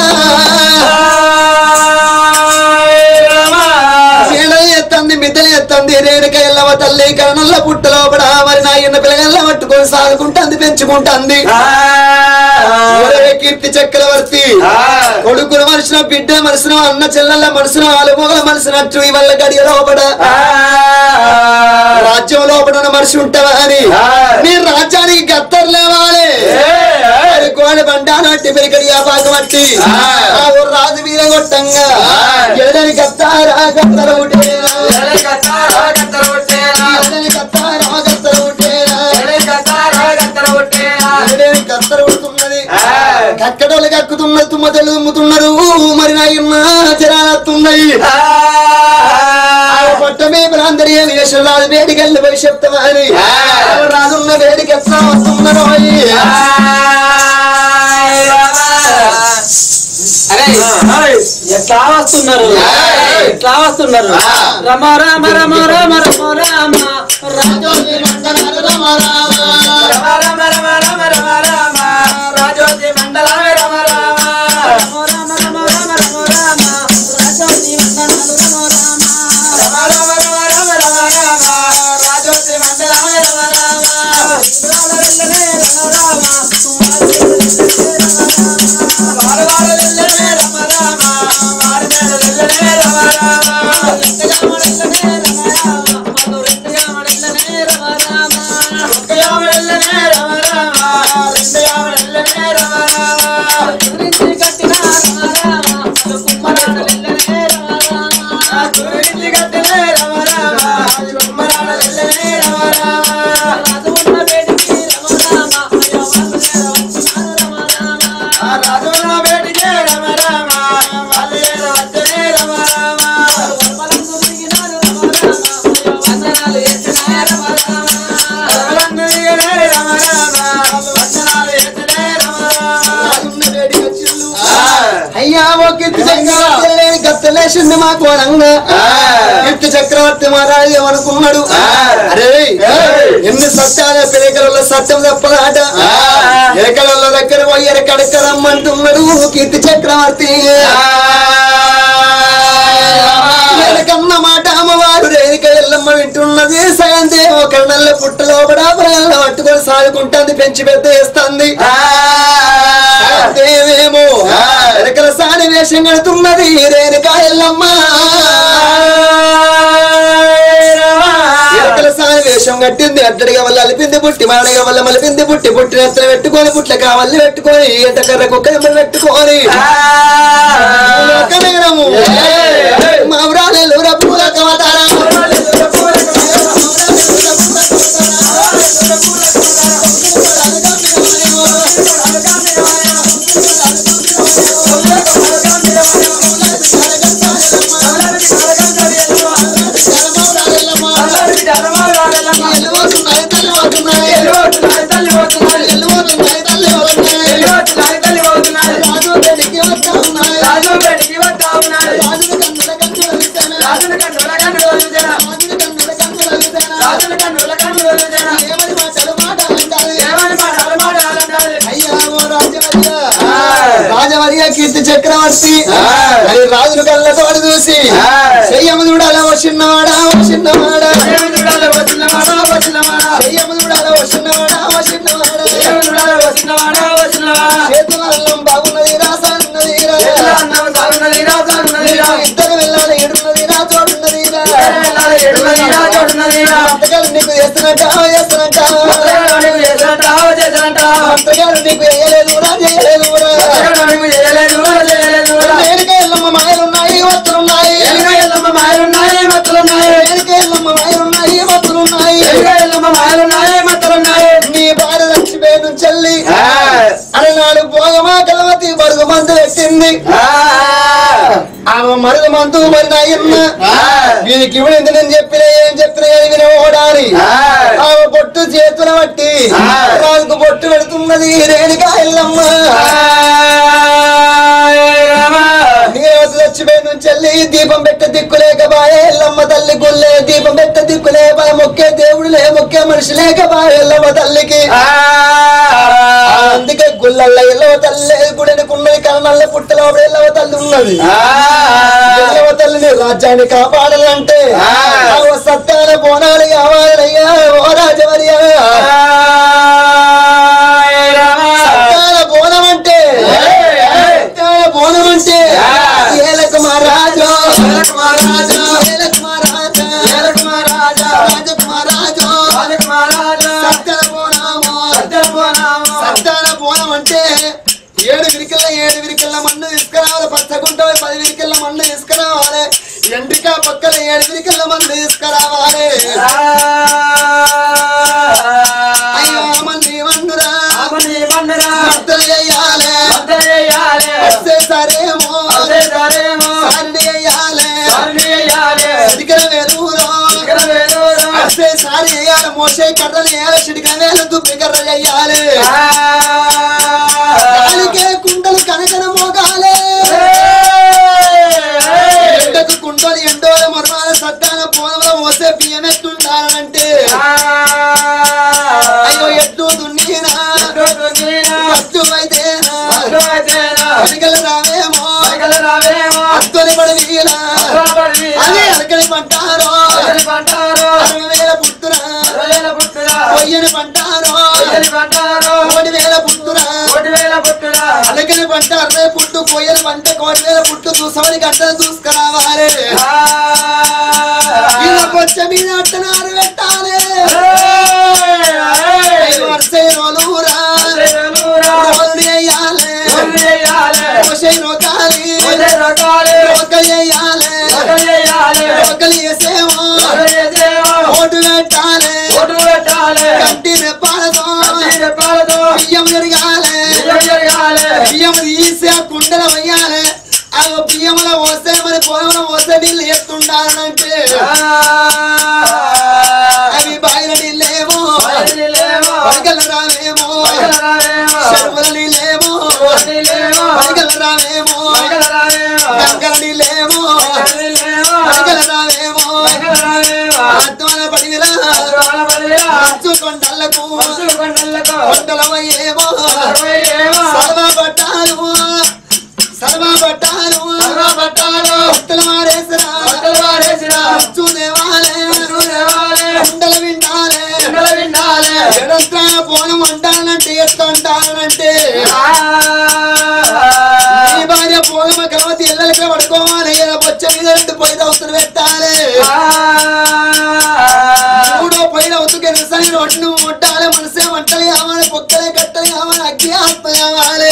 B: మేడలు ఎత్తంది మిద్దలు ఎత్తంది రేణుక ఎల్లవ తల్లి కరణల్ల పుట్ట లోపల మరి నా ఇన్న పిల్లగల్ల పట్టుకొని సాదుకుంటుంది పెంచుకుంటుంది ఒరే కీర్తి చక్రవర్తి కొడుకుల మనుషున బిడ్డ మనుషున అన్న చెల్లెళ్ళ మనుషున ఆలుమొగల మనుషునట్టు ఇవల్ల గడియ లోపడ రాజ్యం లోపల ఉన్న మనిషి ఉంటావా అని నీ రాజ్యానికి గత్తర్ లేవాలి మరి కోడి బండానట్టి పెరికడి ఆపాక మట్టి ఆ ఊరు రాజు వీర కొట్టంగా ఎడని గత్తారా గత్తర ఉటేరా ఎడని గత్తారా గత్తర ఉటేరా ఎడని గత్తర ఉడుతున్నది కక్కడోళ్ళు కక్కుతున్నది తుమ్మతలు తుమ్ముతున్నారు మరి నా ఇన్న జరాలత్తున్నాయి పట్టమే ప్రాంతరీయ వేషరాజు వేడికెళ్ళి పోయి చెప్తామని రాజున్న వేడికి ఎట్లా వస్తున్నారు
D: ఎట్లా వస్తున్నారు ఎట్లా వస్తున్నారు రమ రామ రమ రామ రమ రామ రాజోజి మండలాలు రమ రామ రమ రమ రమ రమ రమ రాజోజి మండలాలు రమ రామ రమ రమ రమ రమ రమ రామ రాజోజి మండలాలు రమ రామ రమ రమ రమ రమ రమ రామ రాజోజి మండలాలు రమ రామ రామరెల్లనే రమ రామ వారవారలెల్లనే రమ రామ వారవేరలెల్లనే రమ రామ రెండయామడెల్లనే రమ రామ మధు రెండయామడెల్లనే రమ రామ రెండయామడెల్లనే రమ రామ రెండయామడెల్లనే రమ రామ గురించి కట్టిన రమ రామ మధు కుమ్మరాడలెల్లనే రమ రామ గురించి కట్టిన రమ రామ మధు కుమ్మరాడలెల్లనే రమ రామ రాజు ఉన్న వేడికి రమ రామ అయ్యో వాసుదేవ వచ్చినారు రమ రామ రాజున్న వేడికి రమ రామ వాసుదేవ వచ్చనే రమ రామ వరపలందు దిగినారు రమ రామ అయ్యో వందనాలు ఎత్తినే రమ రామ వరపలందు దిగినారు రమ రామ వందనాలు ఎత్తినే రమ రామ
B: అయ్యా ఓ కీర్తి చక్రవర్తి గత్తలేసింది మా కోణంగా కీర్తి చక్రవర్తి మహారాజు ఏమనుకున్నాడు అరే ఎన్ని సత్యాల పిలకలలో సత్యం తప్పదాట ఎరకలలో దగ్గర పోయి ఎరకడక రమ్మంటున్నాడు కీర్తి చక్రవర్తి ఎరకన్న మాట అమ్మవారు రేణుక ఎల్లమ్మ వింటున్నది సగం దేవ కన్నల్ల పుట్ట లోపల ప్రాణాలు పట్టుకొని సాదుకుంటుంది పెంచి పెద్ద వేస్తుంది దేవేమో వెనకల సాని వేషం కడుతున్నది రేణుక ఎల్లమ్మ ఎనకల సాని వేషం కట్టింది అడ్డడిగా వల్ల అలిపింది పుట్టి మాడగా వల్ల మలిపింది పుట్టి పుట్టిన ఎత్తన పెట్టుకొని పుట్ల కావల్లి పెట్టుకొని ఎంట కర్ర కుక్క పెట్టుకొని లోకమేనము మా ఊరాలు పూల రాజవర్య కీర్తి చక్రవర్తి అది రాజును కళ్ళతోడు చూసి చెయ్యము చూడాల ఓ చిన్నవాడా ఓ చిన్నవాడా చెయ్యము చూడాల ఓ చిన్నవాడా ఓ చిన్నవాడా చేతుల అన్నం బాగున్నది రాసానున్నది ఇద్దరు వెళ్ళాలి ఏడున్నది రా చోడున్నది అంతకాలం నీకు చేస్తున్నట్ట చేస్తున్నట్ట అంతకాలం నీకు వేయలేదు రా చేయలేదు రా నేనుగా ఎల్లమ్మ మాయలున్నాయి వస్తులున్నాయి
E: ఎల్లమ్మ మాయలున్నాయి మత్తలున్నాయి
B: నీ బాధ చచ్చిపోయిన చెల్లి అలనాడు భోగమా కలవతి బరుగు మందు పెట్టింది ఆమె మరుగు మందు మరి నాయన్న వీనికి ఇవ్వడింది నేను చెప్పిన ఏం చెప్పిన కానీ వినవడాని ఆమె పొట్టు చేతుల బట్టి రాజుకు పొట్టు పెడుతున్నది రేణుకా ఎల్లమ్మ నీరవత చచ్చిపోయిన చెల్లి దీపం పెట్ట దిక్కులేకబాయే ఎల్లమ్మ తల్లి గుల్లే దీపం పెట్ట దిక్కులేబాయ మొక్కే దేవుడులే మొక్కే మనిషి లేకబాయ ఎల్లమ్మ తల్లికి అందుకే గుల్లల్ల ఎల్లవ తల్లి గుడెనుకున్నది కరణల్ల పుట్టలో ఎల్లవ తల్లి ఉన్నది ఎల్లవ తల్లిని రాజ్యాన్ని కాపాడాలంటే ఆ సత్యాల బోనాలు కావాలయ్యా ఓ రాజవర్యా సత్యాల బోనం అంటే సత్యాల బోనం అంటే ఏలకు మహారాజు ఏలకు మహారాజు ఏలకు మహారాజు ఏలకు మహారాజు రాజకుమారాజు రాజకుమారాజు సత్యాల బోనము సత్యాల బోనము సత్యాల బోనం అంటే ఏడు విరికల్ల ఏడు విరికల్ల మన్ను తీసుకురావాలి పచ్చగుంట పది విరికల్ల మన్ను తీసుకురావాలి ఎండిక పక్కల ఏడు విరికల్ల మన్ను తీసుకురావాలి అయ్యో మన్ని మన్నురా మద్దలు చేయాలి వస్తే సరేమో సారిని చేయాలి సిడికల వేలూరు వస్తే సారి చేయాలి మోసే కర్రలు చేయాలి సిడికల వేలు దుబ్బి కర్ర చేయాలి కాలికే కుండలు కనకన మోగాలి ఎండకు కుండలు ఎండోల మర్మాల సత్తాన పోనలో మోసే బియ్యం ఎట్టుండాలంటే అయ్యో ఎట్లు దున్నీనా అట్టు అయితేనా అడిగల రావేమో అత్తని పడవీలా అదే అరకలి పంటారో అరవై వేల పుట్టురా పొయ్యని పంటారో కోటి వేల పుట్టురా అలకలి పంట అరవై పుట్టు పొయ్యని పంట కోటి వేల పుట్టు చూసవని గంటలు చూసుకురావాలి ఇలా కొంచెం మీద అట్టనారు పెట్టాలి వరుసే రోలురా రోలు వేయాలి కోసే రోకాలి రోకలి వేయాలి రోకలి వేసేమో ఓటు పెట్టాలి కట్టి రెప్పాలతో బియ్యం జరగాలి బియ్యం తీసి ఆ కుండల వేయాలి ఆ బియ్యంలో పోస్తే మరి పొలంలో పోస్తే నీళ్ళు ఎత్తుండాలంటే అవి బాయిల నీళ్ళేమో పడగల రావేమో చెరువుల నీళ్ళేమో పడగల రావేమో గంగల నీళ్ళేమో పడగల రావేమో అద్దాల పడివిలా మంచు కొండలకు కొండలమయ్యేమో సర్వ పట్టాలు సర్వ పట్టాలు బట్టలు మారేసిరా మంచు దేవాలే కొండల విండాలే ఎడంతా పోనం అంటానంటే ఎత్తుంటానంటే నీ భార్య పోగమ కలవతి ఇళ్ళకి పడుకోవాలి ఏదో బొచ్చ మీద రెండు పొయ్యి దవతులు పెట్టాలి మూడో పొయ్యి దవతుకి నిరసన ఒడ్డు ముట్టాలి మనసే వంటలు కావాలి పొక్కలే కట్టలు కావాలి అగ్గి ఆత్మ కావాలి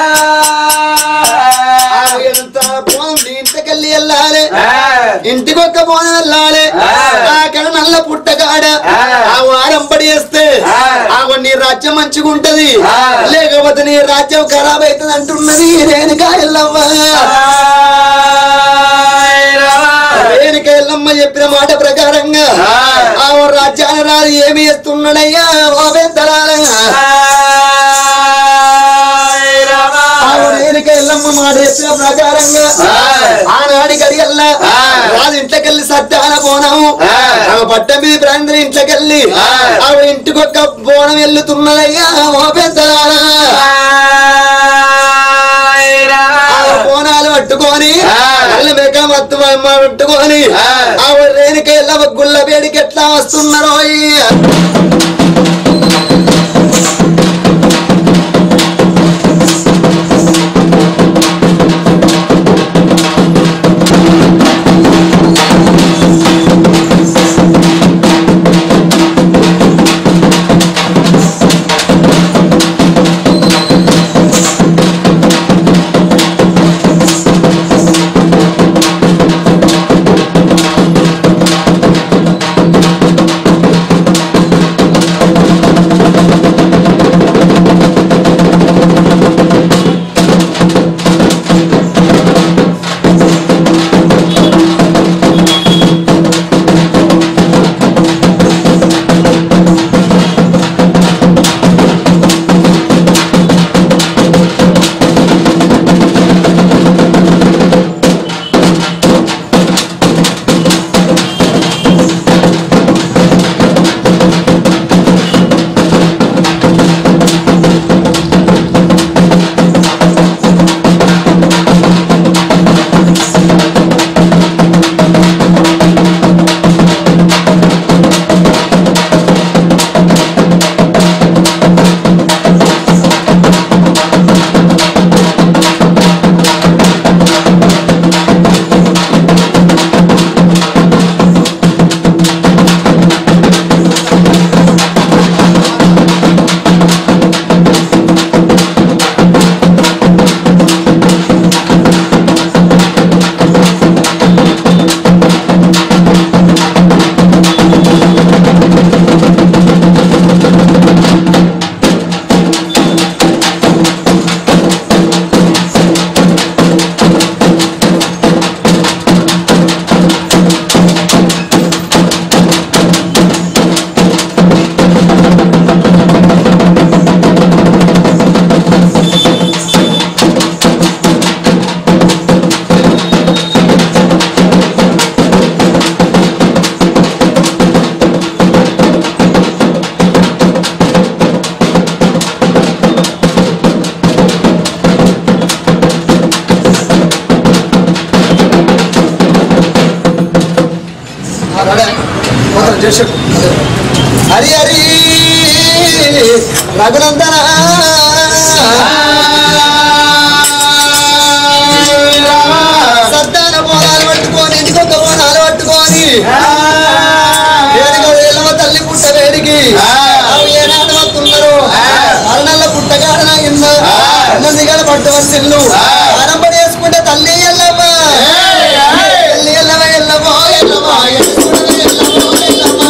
B: ఎంత పోనం నీ ఇంటికెళ్ళి వెళ్ళాలి ఇంటికి ఒక్క పోన వెళ్ళాలి అక్కడ నల్ల పుట్టగాడ ఆ వారం పడి వేస్తే ఆ నీ రాజ్యం మంచిగా ఉంటది లేకపోతే నీ రాజ్యం ఖరాబ్ అవుతుంది అంటున్నది రేణుకా ఎల్లమ్మ రేణుక ఎల్లమ్మ చెప్పిన మాట ప్రకారంగా ఆ రాజ్యాల రాజు ఏమి చేస్తున్నాడయ్యా ఓ పెద్దలాల రేణుక ఎల్లమ్మ మాట చెప్పిన ప్రకారంగా ఆనాడి గడియల్లా రాజు ఇంట్లోకెళ్ళి సత్యాన పోనము ఆమె పట్ట మీద ప్రాంతం ఇంట్లోకెళ్ళి ఆవిడ ఇంటికి ఒక బోనం వెళ్తున్నదయ్యా ఓ పెద్దలారా ఆవిడ బోనాలు పట్టుకొని కళ్ళ మేక మత్తు పట్టుకొని ఆవిడ రేణుక ఎల్లమ్మ గుళ్ళ వేడికి ఎట్లా వస్తున్నారో అయ్యా
A: మొత్తం చేసి
B: హరి హరి రఘునందన సద్దాన బోనాలు పట్టుకొని ఇంకొక బోనాలు పట్టుకొని వేడిగా వేలవ తల్లి పుట్ట వేడికి అవి ఏనాడు వస్తున్నారు అరణల్ల పుట్టగాడన ఇన్న నందిగల పట్టవలసిల్లు ఆరంభం చేసుకుంటే తల్లి ఎల్లమ్మ తల్లి ఎల్లవ ఎల్లవో ఎల్లవో ఎల్లవో ఎల్లవో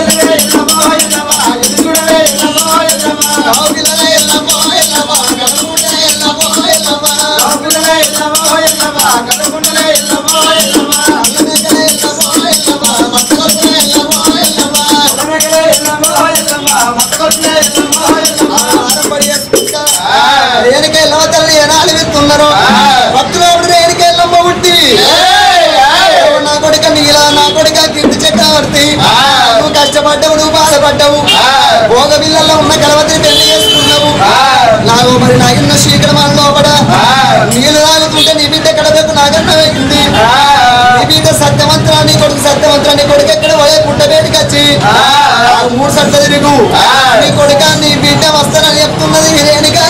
B: రేణుకే లోతల్లి ఎనాలి విత్తున్నారు భక్తులు అప్పుడు రేణుకే ఎల్లమ్మ పుట్టి నా కొడుక నీలా నా కొడుక కీర్తి చక్రవర్తి నువ్వు కష్టపడ్డావు నువ్వు బాధపడ్డావు భోగ బిల్లలో ఉన్న కలవతిని పెళ్లి చేసుకున్నావు నాకు మరి నాగిన్న శీఘ్రమాల లోపల నీళ్ళు తాగుతుంటే నీ బిడ్డ కడಬೇಕು నాగన్న వేయింది నీ బిడ్డ సత్యవంతురా నీ కొడుకు సత్యవంతురా నీ కొడుకు ఎక్కడ పోయే పుట్టబేటికి వచ్చి నాకు మూడు సట్ట తిరుగు నీ కొడుక నీ బిడ్డ వస్తానని చెప్తున్నది రేణుక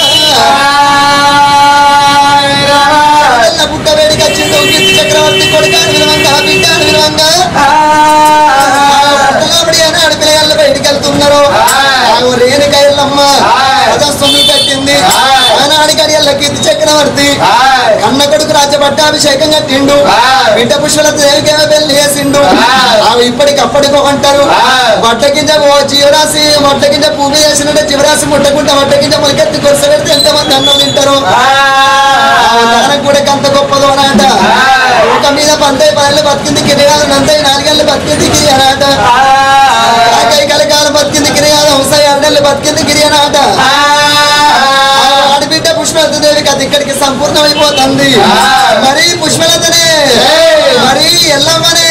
B: పుట్టబేటికి వచ్చిందో కీర్తి చక్రవర్తి కొడుక అని విలువంగా బిడ్డ అని విలువంగా పుట్టలాబడి అని అడిపిల్లలు బయటికి వెళ్తున్నారు ఆమె రేణుక ఎల్లమ్మ రథస్వామి కట్టింది ఆనాడి గడియల్ల కీర్తి చక్రవర్తి కన్న కొడుకు రాజ్య పట్టాభిషేకం కట్టిండు బిడ్డ పుష్పల దేవికేమో పెళ్లి చేసిండు ఆమె ఇప్పటికప్పటికి అంటారు బట్ట కింద ఓ జీవరాశి మొట్ట కింద పూజ చేసినట్టే జీవరాశి ముట్టకుంటే మొట్ట కింద మొలకెత్తి కొరస పెడితే ఎంతమంది అన్నం తింటారు ఆమె దానం కూడా అంత గొప్పదో అనాట ఒక మీద పంటే పనులు బతికింది కిరియాలు నంతే నాలుగేళ్ళు బతికింది గిరి అనాట కాకై కలకాలం బతికింది గిరియాలు హంసాయి అన్నెళ్ళు బతికింది గిరి అనాట ఆడబిడ్డ పుష్పలత దేవి కథ ఇక్కడికి సంపూర్ణమైపోతుంది మరి పుష్పలతనే మరి ఎల్లమ్మనే